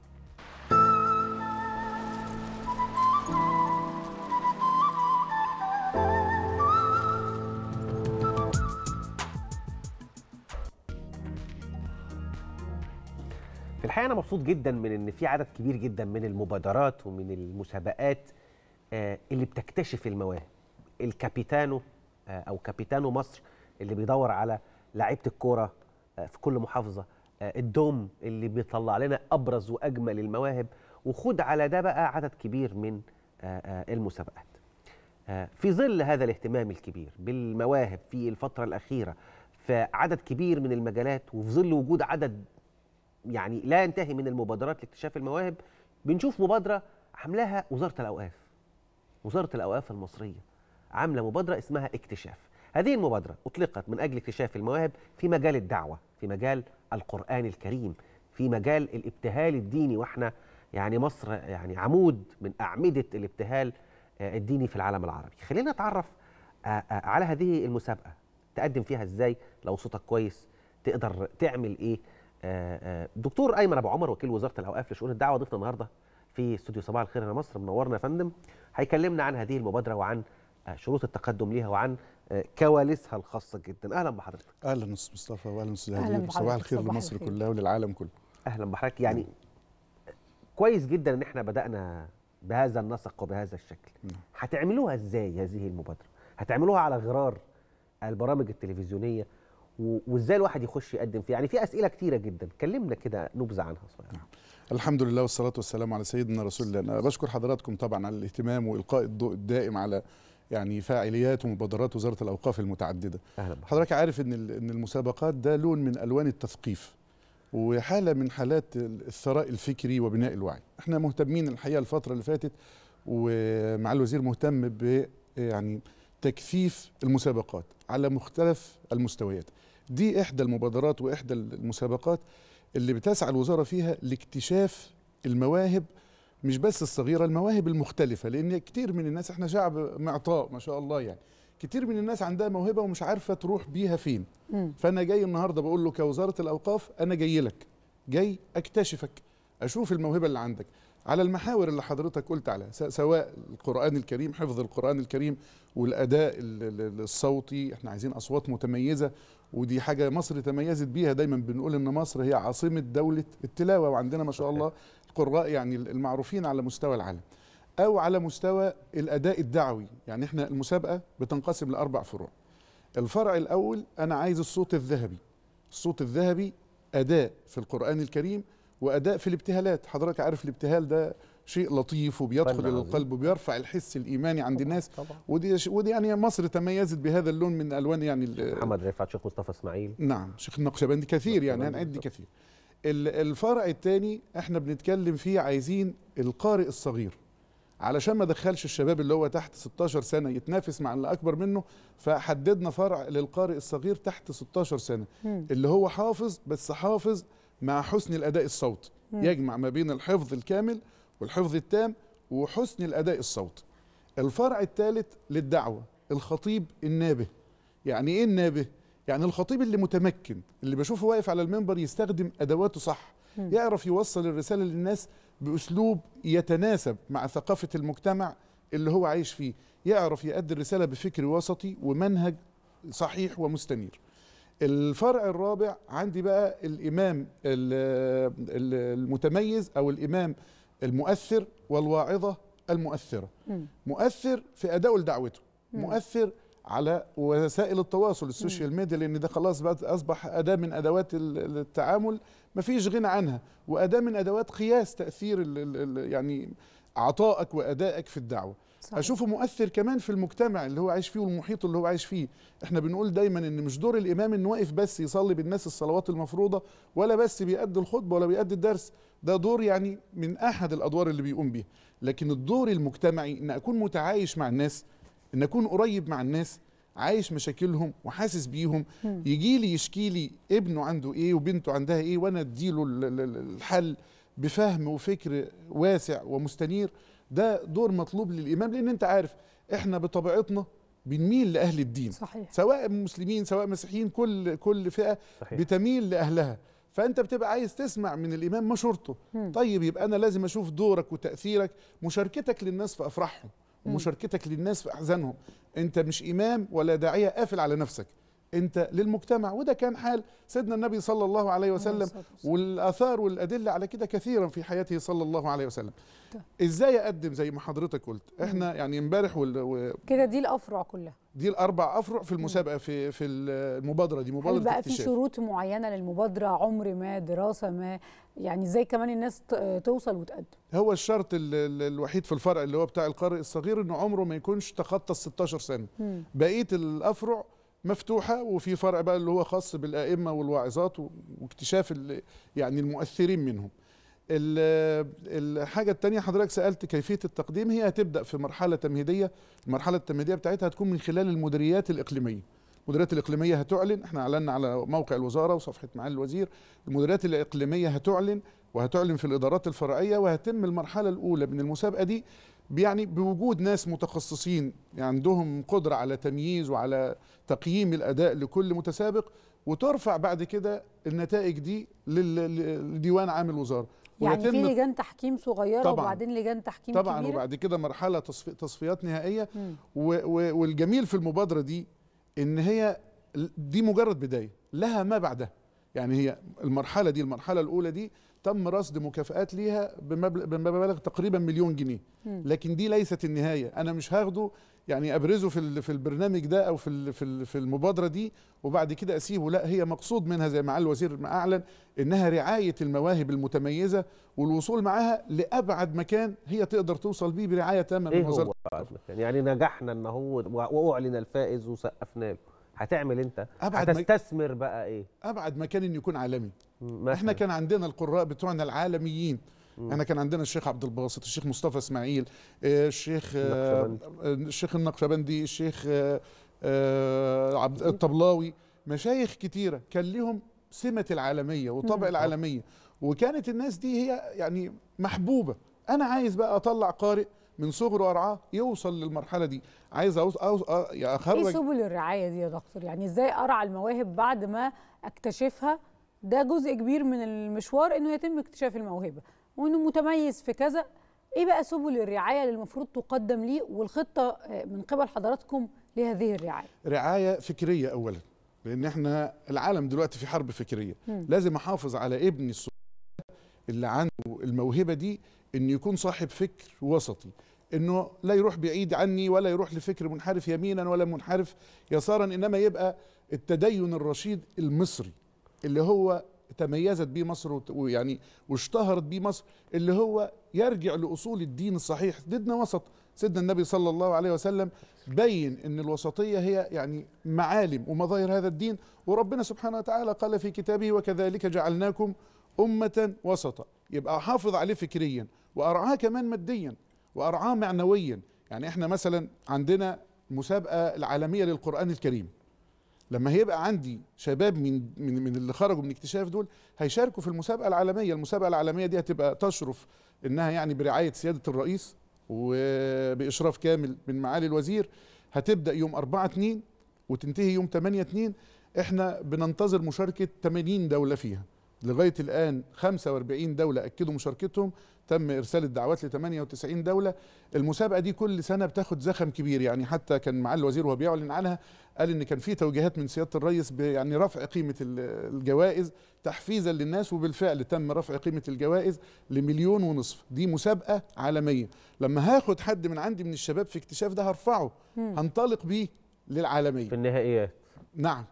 في الحقيقه انا مبسوط جدا من ان في عدد كبير جدا من المبادرات ومن المسابقات آه، اللي بتكتشف المواهب الكابيتانو آه، او كابيتانو مصر اللي بيدور على لعيبه الكوره آه، في كل محافظه آه، الدوم اللي بيطلع لنا ابرز واجمل المواهب وخد على ده بقى عدد كبير من آه، آه، المسابقات آه، في ظل هذا الاهتمام الكبير بالمواهب في الفتره الاخيره في عدد كبير من المجالات وفي ظل وجود عدد يعني لا ينتهي من المبادرات لاكتشاف المواهب بنشوف مبادره عاملاها وزاره الاوقاف وزاره الاوقاف المصريه عامله مبادره اسمها اكتشاف هذه المبادره اطلقت من اجل اكتشاف المواهب في مجال الدعوه في مجال القران الكريم في مجال الابتهال الديني واحنا يعني مصر يعني عمود من اعمده الابتهال آه، الديني في العالم العربي خلينا نتعرف آه، آه، على هذه المسابقه تقدم فيها ازاي لو صوتك كويس تقدر تعمل ايه آه، آه، دكتور ايمن ابو عمر وكيل وزاره الاوقاف لشؤون الدعوه ضيفنا النهارده في استوديو صباح الخير يا مصر منورنا يا فندم هيكلمنا عن هذه المبادره وعن آه، شروط التقدم ليها وعن آه، كواليسها الخاصه جدا اهلا بحضرتك اهلا استاذ مصطفى واهلا استاذ أهلاً هدير بحضرتك. صباح الخير صباح لمصر الخير. كلها وللعالم كله اهلا بحضرتك يعني كويس جدا ان احنا بدانا بهذا النسق وبهذا الشكل هتعملوها ازاي هذه المبادره هتعملوها على غرار البرامج التلفزيونيه و- وازاي الواحد يخش يقدم فيها يعني في اسئله كتيره جدا كلمنا كده نبذه عنها صغيره الحمد لله والصلاة والسلام على سيدنا رسول الله أنا بشكر حضراتكم طبعا على الاهتمام وإلقاء الضوء الدائم على يعني فاعليات ومبادرات وزارة الأوقاف المتعددة أهلا حضرتك عارف إن ال- إن المسابقات ده لون من ألوان التثقيف وحالة من حالات الثراء الفكري وبناء الوعي احنا مهتمين الحقيقة الفترة اللي فاتت ومع الوزير مهتم ب يعني تكثيف المسابقات على مختلف المستويات دي إحدى المبادرات وإحدى المسابقات اللي بتسعى الوزارة فيها لاكتشاف المواهب مش بس الصغيرة المواهب المختلفة لأن كتير من الناس احنا شعب معطاء ما شاء الله يعني كتير من الناس عندها موهبه ومش عارفه تروح بيها فين مم. فانا جاي النهارده بقول له كوزاره الاوقاف انا جاي لك جاي اكتشفك اشوف الموهبه اللي عندك على المحاور اللي حضرتك قلت عليها س- سواء القران الكريم حفظ القران الكريم والاداء ال- ال- الصوتي احنا عايزين اصوات متميزه ودي حاجه مصر تميزت بيها دايما بنقول ان مصر هي عاصمه دوله التلاوه وعندنا ما شاء الله القراء يعني المعروفين على مستوى العالم او على مستوى الاداء الدعوي يعني احنا المسابقه بتنقسم لاربع فروع الفرع الاول انا عايز الصوت الذهبي الصوت الذهبي اداء في القران الكريم واداء في الابتهالات حضرتك عارف الابتهال ده شيء لطيف وبيدخل فن الى عظيم. القلب وبيرفع الحس الايماني عند الناس طبعا. ودي ش- ودي يعني مصر تميزت بهذا اللون من الوان يعني ال- محمد رفعت شيخ مصطفى اسماعيل نعم شيخ النقشبندي كثير يعني النقشبندي هنعد بالظبط. كثير ال- الفرع الثاني احنا بنتكلم فيه عايزين القارئ الصغير علشان ما دخلش الشباب اللي هو تحت 16 سنه يتنافس مع اللي اكبر منه فحددنا فرع للقارئ الصغير تحت 16 سنه مم. اللي هو حافظ بس حافظ مع حسن الاداء الصوتي مم. يجمع ما بين الحفظ الكامل والحفظ التام وحسن الاداء الصوتي الفرع الثالث للدعوه الخطيب النابه يعني ايه النابه يعني الخطيب اللي متمكن اللي بشوفه واقف على المنبر يستخدم ادواته صح مم. يعرف يوصل الرساله للناس باسلوب يتناسب مع ثقافه المجتمع اللي هو عايش فيه يعرف يؤدي الرساله بفكر وسطي ومنهج صحيح ومستنير الفرع الرابع عندي بقى الامام ال- ال- المتميز او الامام المؤثر والواعظه المؤثره مم. مؤثر في ادائه لدعوته مم. مؤثر على وسائل التواصل السوشيال ميديا لان ده خلاص بقى اصبح اداه من ادوات ال- التعامل مفيش غنى عنها واداه من ادوات قياس تاثير ال ال ال يعني عطائك وادائك في الدعوه صحيح. اشوفه مؤثر كمان في المجتمع اللي هو عايش فيه والمحيط اللي هو عايش فيه احنا بنقول دايما ان مش دور الامام انه واقف بس يصلي بالناس الصلوات المفروضه ولا بس بيأدي الخطبه ولا بيأدي الدرس ده دور يعني من احد الادوار اللي بيقوم بيها لكن الدور المجتمعي ان اكون متعايش مع الناس ان اكون قريب مع الناس عايش مشاكلهم وحاسس بيهم مم. يجي لي يشكي لي ابنه عنده ايه وبنته عندها ايه وانا اديله ال- ال- ال- الحل بفهم وفكر واسع ومستنير ده دور مطلوب للامام لان انت عارف احنا بطبيعتنا بنميل لاهل الدين صحيح سواء مسلمين سواء مسيحيين كل كل فئه صحيح. بتميل لاهلها فانت بتبقى عايز تسمع من الامام مشورته مم. طيب يبقى انا لازم اشوف دورك وتاثيرك مشاركتك للناس في افراحهم مم. ومشاركتك للناس في احزانهم انت مش امام ولا داعيه قافل على نفسك انت للمجتمع وده كان حال سيدنا النبي صلى الله عليه وسلم الصلاة والسلام. والاثار والادله على كده كثيرا في حياته صلى الله عليه وسلم ازاي اقدم زي ما حضرتك قلت احنا يعني امبارح وال- و- كده دي الافرع كلها دي الاربع افرع في المسابقه في في المبادره دي هل مبادره بقى في اكتشاف شروط معينه للمبادره عمر ما دراسه ما يعني ازاي كمان الناس ت- توصل وتقدم هو الشرط ال- ال- الوحيد في الفرع اللي هو بتاع القارئ الصغير انه عمره ما يكونش تخطى ال 16 سنه مم. بقيه الافرع مفتوحه وفي فرع بقى اللي هو خاص بالائمه والواعظات و- واكتشاف ال- يعني المؤثرين منهم ال- الحاجه الثانيه حضرتك سالت كيفيه التقديم هي هتبدا في مرحله تمهيديه المرحله التمهيديه بتاعتها هتكون من خلال المديريات الاقليميه المديريات الاقليميه هتعلن احنا اعلنا على موقع الوزاره وصفحه معالي الوزير المديريات الاقليميه هتعلن وهتعلن في الادارات الفرعيه وهتم المرحله الاولى من المسابقه دي يعني بوجود ناس متخصصين يعني عندهم قدره على تمييز وعلى تقييم الاداء لكل متسابق وترفع بعد كده النتائج دي لل- لديوان عام الوزاره يعني في ويتم- لجان تحكيم صغيره طبعاً. وبعدين لجان تحكيم طبعا كبيره وبعد كده مرحله تصفي تصفيات نهائيه مم. و و والجميل في المبادره دي ان هي دي مجرد بدايه لها ما بعدها يعني هي المرحله دي المرحله الاولى دي تم رصد مكافآت ليها بمبلغ, بمبالغ تقريبا مليون جنيه مم. لكن دي ليست النهايه انا مش هاخده يعني ابرزه في ال- في البرنامج ده او في ال- في ال- في المبادره دي وبعد كده اسيبه لا هي مقصود منها زي ما معالي الوزير ما اعلن انها رعايه المواهب المتميزه والوصول معاها لابعد مكان هي تقدر توصل بيه برعايه تامه من ايه وزاره هو بقى المكان؟ يعني نجحنا ان هو واعلن الفائز وسقفنا له هتعمل انت أبعد ما- هتستثمر بقى ايه ابعد مكان انه يكون عالمي مثلاً. احنا كان عندنا القراء بتوعنا العالميين مم. احنا كان عندنا الشيخ عبد الباسط الشيخ مصطفى اسماعيل آه، الشيخ آه، النقشبندي. الشيخ النقشبندي الشيخ آه، آه، عبد الطبلاوي مشايخ كتيره كان لهم سمه العالميه وطبع مم. العالميه وكانت الناس دي هي يعني محبوبه انا عايز بقى اطلع قارئ من صغره ارعاه يوصل للمرحله دي عايز أوص... أوص... أ- يعني اخرج ايه سبل الرعايه دي يا دكتور يعني ازاي ارعى المواهب بعد ما اكتشفها ده جزء كبير من المشوار انه يتم اكتشاف الموهبه وانه متميز في كذا ايه بقى سبل الرعايه اللي المفروض تقدم ليه والخطه آه، من قبل حضراتكم لهذه الرعايه رعايه فكريه اولا لان احنا العالم دلوقتي في حرب فكريه مم. لازم احافظ على ابني الصغير اللي عنده الموهبه دي انه يكون صاحب فكر وسطي انه لا يروح بعيد عني ولا يروح لفكر منحرف يمينا ولا منحرف يسارا انما يبقى التدين الرشيد المصري اللي هو تميزت بيه مصر وت- ويعني واشتهرت بيه مصر اللي هو يرجع لاصول الدين الصحيح ديننا وسط سيدنا النبي صلى الله عليه وسلم بين ان الوسطيه هي يعني معالم ومظاهر هذا الدين وربنا سبحانه وتعالى قال في كتابه وكذلك جعلناكم امه وسطا يبقى احافظ عليه فكريا وارعاه كمان ماديا وارعاه معنويا يعني احنا مثلا عندنا مسابقه العالميه للقران الكريم لما هيبقى عندي شباب من من من اللي خرجوا من اكتشاف دول هيشاركوا في المسابقه العالميه، المسابقه العالميه دي هتبقى تشرف انها يعني برعايه سياده الرئيس وباشراف كامل من معالي الوزير هتبدا يوم 4 2 وتنتهي يوم 8 2 احنا بننتظر مشاركه 80 دوله فيها لغايه الان 45 دوله اكدوا مشاركتهم تم ارسال الدعوات ل 98 دوله المسابقه دي كل سنه بتاخد زخم كبير يعني حتى كان معالي الوزير وهو بيعلن عنها قال ان كان في توجيهات من سياده الرئيس يعني رفع قيمه ال- الجوائز تحفيزا للناس وبالفعل تم رفع قيمه الجوائز لمليون ونصف دي مسابقه عالميه لما هاخد حد من عندي من الشباب في اكتشاف ده هرفعه مم. هنطلق بيه للعالميه في النهائيات نعم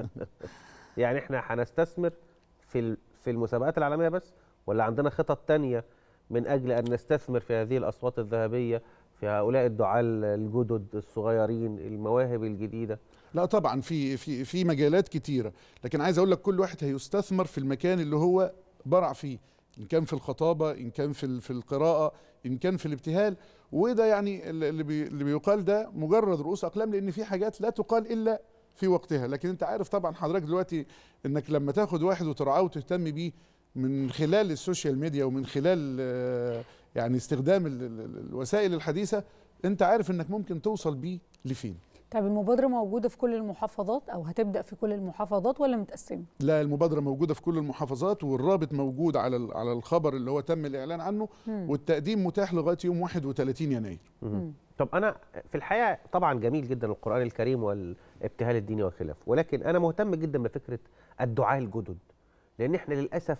يعني احنا هنستثمر في ال- في المسابقات العالميه بس ولا عندنا خطط تانية من اجل ان نستثمر في هذه الاصوات الذهبيه في هؤلاء الدعاة الجدد الصغيرين المواهب الجديده لا طبعا في في في مجالات كتيره لكن عايز اقول لك كل واحد هيستثمر في المكان اللي هو برع فيه ان كان في الخطابه ان كان في ال- في القراءه ان كان في الابتهال وده يعني اللي اللي بي اللي بيقال ده مجرد رؤوس اقلام لان في حاجات لا تقال الا في وقتها لكن انت عارف طبعا حضرتك دلوقتي انك لما تاخد واحد وترعاه وتهتم بيه من خلال السوشيال ميديا ومن خلال آه، يعني استخدام ال- ال- ال- الوسائل الحديثه انت عارف انك ممكن توصل بيه لفين طيب المبادره موجوده في كل المحافظات او هتبدا في كل المحافظات ولا متقسمه لا المبادرة موجودة في كل المحافظات والرابط موجود على ال- على الخبر اللي هو تم الإعلان عنه مم. والتقديم متاح لغاية يوم 31 يناير طب انا في الحقيقه طبعا جميل جدا القران الكريم والابتهال الديني وخلافه ولكن انا مهتم جدا بفكره الدعاة الجدد لان احنا للاسف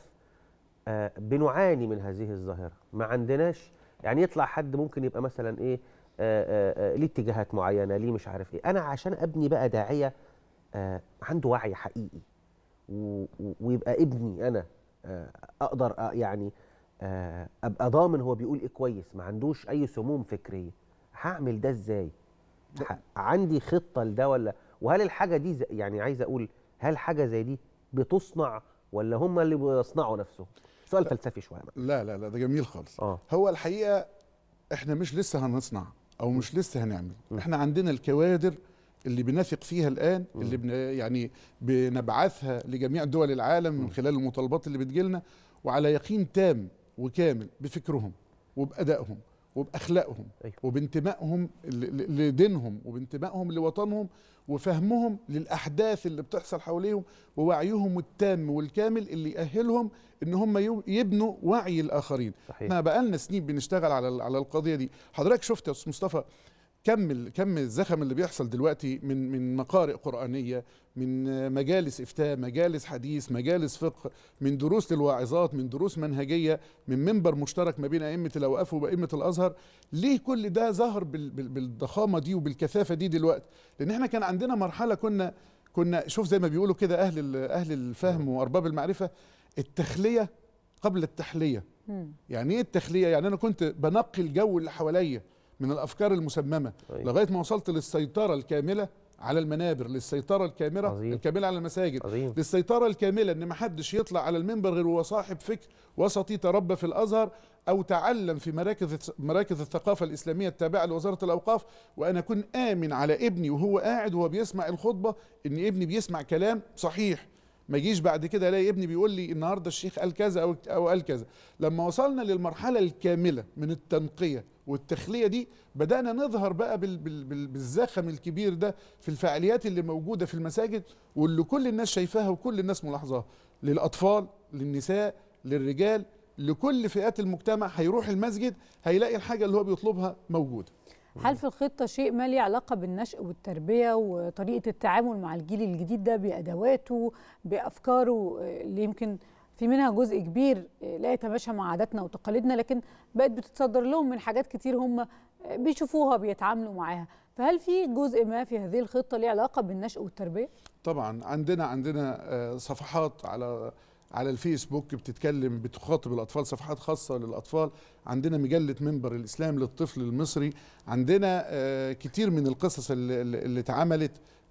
آه، بنعاني من هذه الظاهره ما عندناش يعني يطلع حد ممكن يبقى مثلا ايه آه، آه، آه، ليه اتجاهات معينه ليه مش عارف ايه انا عشان ابني بقى داعيه آه، عنده وعي حقيقي و- و- ويبقى ابني انا آه، اقدر آه، يعني آه، ابقى ضامن هو بيقول ايه كويس ما عندوش اي سموم فكريه هعمل ده ازاي ح- عندي خطه لده ولا وهل الحاجه دي زي يعني عايز اقول هل حاجه زي دي بتصنع ولا هم اللي بيصنعوا نفسهم سؤال فلسفي شويه بقى. لا لا لا ده جميل خالص اه هو الحقيقة احنا مش لسه هنصنع او مش لسه هنعمل احنا عندنا الكوادر اللي بنثق فيها الان اللي بن يعني بنبعثها لجميع دول العالم من خلال المطالبات اللي بتجيلنا وعلى يقين تام وكامل بفكرهم وبأدائهم وبأخلاقهم وبانتمائهم ل- ل- لدينهم وبانتمائهم لوطنهم وفهمهم للأحداث اللي بتحصل حواليهم ووعيهم التام والكامل اللي يأهلهم ان هم يو- يبنوا وعي الآخرين صحيح. احنا بقالنا سنين بنشتغل على ال- على القضية دي حضرتك شفت يا أستاذ مصطفى كم ال- كم الزخم اللي بيحصل دلوقتي من من مقارئ قرآنية من آه، مجالس إفتاء مجالس حديث مجالس فقه من دروس للواعظات من دروس منهجية من منبر مشترك ما بين أئمة الأوقاف وأئمة الأزهر ليه كل ده ظهر بال- بال- بالضخامة دي وبالكثافة دي دلوقتي لأن احنا كان عندنا مرحلة كنا كنا شوف زي ما بيقولوا كده أهل ال- أهل الفهم وأرباب المعرفة التخلية قبل التحلية يعني ايه التخليه يعني انا كنت بنقي الجو اللي حواليا من الافكار المسممه لغايه ما وصلت للسيطره الكامله على المنابر للسيطره الكامله عظيم. الكامله على المساجد عظيم. للسيطره الكامله ان ما حدش يطلع على المنبر غير هو صاحب فكر وسطي تربى في الازهر او تعلم في مراكز مراكز الثقافه الاسلاميه التابعه لوزاره الاوقاف وانا اكون امن على ابني وهو قاعد وهو بيسمع الخطبه ان ابني بيسمع كلام صحيح ما يجيش بعد كده الاقي ابني بيقول لي النهارده الشيخ قال كذا او او قال كذا لما وصلنا للمرحله الكامله من التنقيه والتخليه دي بدانا نظهر بقى بال بال بال بالزخم الكبير ده في الفعاليات اللي موجوده في المساجد واللي كل الناس شايفاها وكل الناس ملاحظاها للاطفال للنساء للرجال لكل فئات المجتمع هيروح المسجد هيلاقي الحاجه اللي هو بيطلبها موجوده هل في الخطة شيء ما ليه علاقة بالنشء والتربية وطريقة التعامل مع الجيل الجديد ده بأدواته بأفكاره آه، اللي يمكن في منها جزء كبير آه، لا يتماشى مع عاداتنا وتقاليدنا لكن بقت بتتصدر لهم من حاجات كتير هم آه، بيشوفوها بيتعاملوا معاها فهل في جزء ما في هذه الخطة ليه علاقة بالنشء والتربية؟ طبعا عندنا عندنا آه، صفحات على على الفيسبوك بتتكلم بتخاطب الاطفال صفحات خاصه للاطفال عندنا مجله منبر الاسلام للطفل المصري عندنا آه، كتير من القصص اللي, اللي اللي اتعملت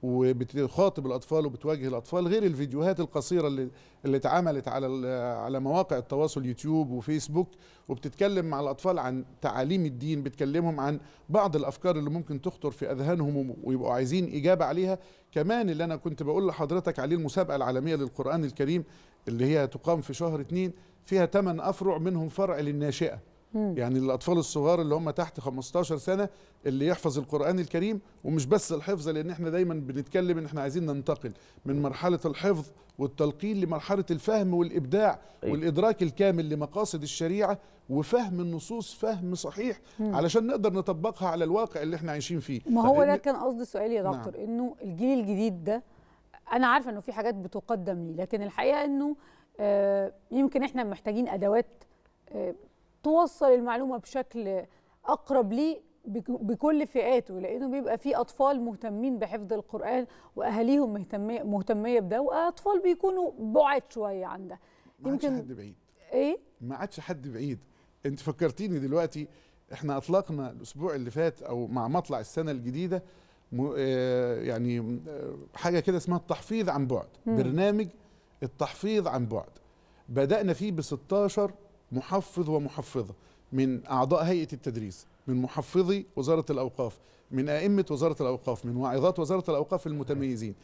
وبتخاطب الاطفال وبتواجه الاطفال غير الفيديوهات القصيره اللي اللي اتعملت على ال- على مواقع التواصل يوتيوب وفيسبوك وبتتكلم مع الاطفال عن تعاليم الدين بتكلمهم عن بعض الافكار اللي ممكن تخطر في اذهانهم ويبقوا عايزين اجابه عليها كمان اللي انا كنت بقول لحضرتك عليه المسابقه العالميه للقران الكريم اللي هي تقام في شهر اتنين فيها ثمان افرع منهم فرع للناشئه يعني الاطفال الصغار اللي هم تحت 15 سنه اللي يحفظ القران الكريم ومش بس الحفظ لان احنا دايما بنتكلم ان احنا عايزين ننتقل من مرحله الحفظ والتلقين لمرحله الفهم والابداع أيوة. والادراك الكامل لمقاصد الشريعه وفهم النصوص فهم صحيح مم. علشان نقدر نطبقها على الواقع اللي احنا عايشين فيه ما هو ده لأن- كان قصدي سؤالي يا نعم. دكتور انه الجيل الجديد ده انا عارفه انه في حاجات بتقدم ليه لكن الحقيقه انه آه، يمكن احنا محتاجين ادوات آه، توصل المعلومه بشكل اقرب ليه بك- بكل فئاته لانه بيبقى في اطفال مهتمين بحفظ القران واهاليهم مهتميه مهتميه بده واطفال بيكونوا بعاد شويه عن ده ما عادش حد بعيد ايه ما عادش حد بعيد انت فكرتيني دلوقتي احنا اطلقنا الاسبوع اللي فات او مع مطلع السنه الجديده م- آه، يعني آه، حاجه كده اسمها التحفيظ عن بعد مم. برنامج التحفيظ عن بعد بدانا فيه ب 16 محفظ ومحفظه من اعضاء هيئه التدريس من محفظي وزاره الاوقاف من ائمه وزاره الاوقاف من واعظات وزاره الاوقاف المتميزين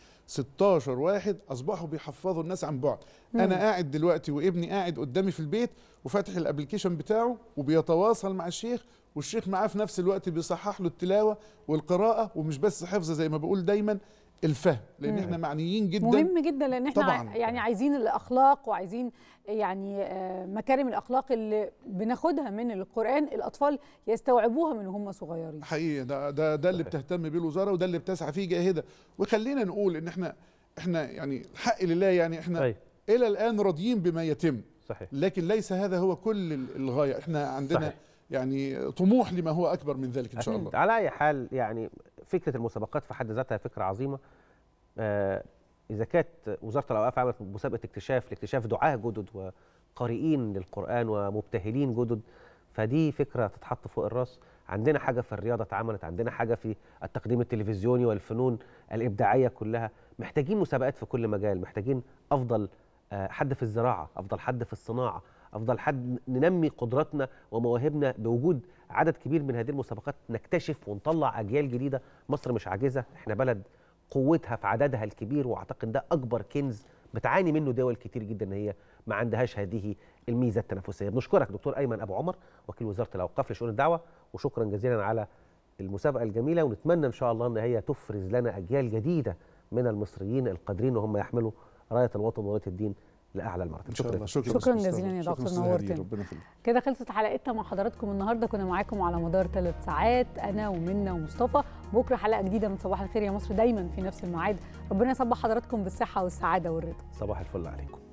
16 واحد اصبحوا بيحفظوا الناس عن بعد مم. انا قاعد دلوقتي وابني قاعد قدامي في البيت وفاتح الابلكيشن بتاعه وبيتواصل مع الشيخ والشيخ معاه في نفس الوقت بيصحح له التلاوه والقراءه ومش بس حفظ زي ما بقول دايما الفهم لان مم. احنا معنيين جدا مهم جدا لان احنا طبعاً. ع- يعني عايزين الاخلاق وعايزين يعني آه، مكارم الاخلاق اللي بناخدها من القران الاطفال يستوعبوها من هم صغيرين حقيقي ده ده ده اللي بتهتم بيه الوزاره وده اللي بتسعى فيه جاهده وخلينا نقول ان احنا احنا يعني الحق لله يعني احنا أيوة. الى الان راضيين بما يتم صحيح لكن ليس هذا هو كل ال- الغايه احنا عندنا صحيح. يعني طموح لما هو اكبر من ذلك ان شاء الله على اي حال يعني فكره المسابقات في حد ذاتها فكره عظيمه آه، اذا كانت وزاره الاوقاف عملت مسابقه اكتشاف لاكتشاف دعاه جدد وقارئين للقران ومبتهلين جدد فدي فكره تتحط فوق الراس عندنا حاجه في الرياضه اتعملت عندنا حاجه في التقديم التلفزيوني والفنون الابداعيه كلها محتاجين مسابقات في كل مجال محتاجين افضل آه، حد في الزراعه افضل حد في الصناعه افضل حد ننمي قدراتنا ومواهبنا بوجود عدد كبير من هذه المسابقات نكتشف ونطلع اجيال جديده مصر مش عاجزه احنا بلد قوتها في عددها الكبير واعتقد ده اكبر كنز بتعاني منه دول كتير جدا ان هي ما عندهاش هذه الميزه التنافسيه بنشكرك دكتور ايمن ابو عمر وكيل وزاره الاوقاف لشؤون الدعوه وشكرا جزيلا على المسابقه الجميله ونتمنى ان شاء الله ان هي تفرز لنا اجيال جديده من المصريين القادرين وهم يحملوا رايه الوطن ورايه الدين لاعلى المراتب إن شاء الله. شكرا شكرا جزيلا يا شكراً دكتور أستاذ هدية. نورتنا ربنا يخليك كده خلصت حلقتنا مع حضراتكم النهارده كنا معاكم على مدار ثلاث ساعات انا ومنى ومصطفى بكره حلقه جديده من صباح الخير يا مصر دايما في نفس الميعاد ربنا يصبح حضراتكم بالصحه والسعاده والرضا صباح الفل عليكم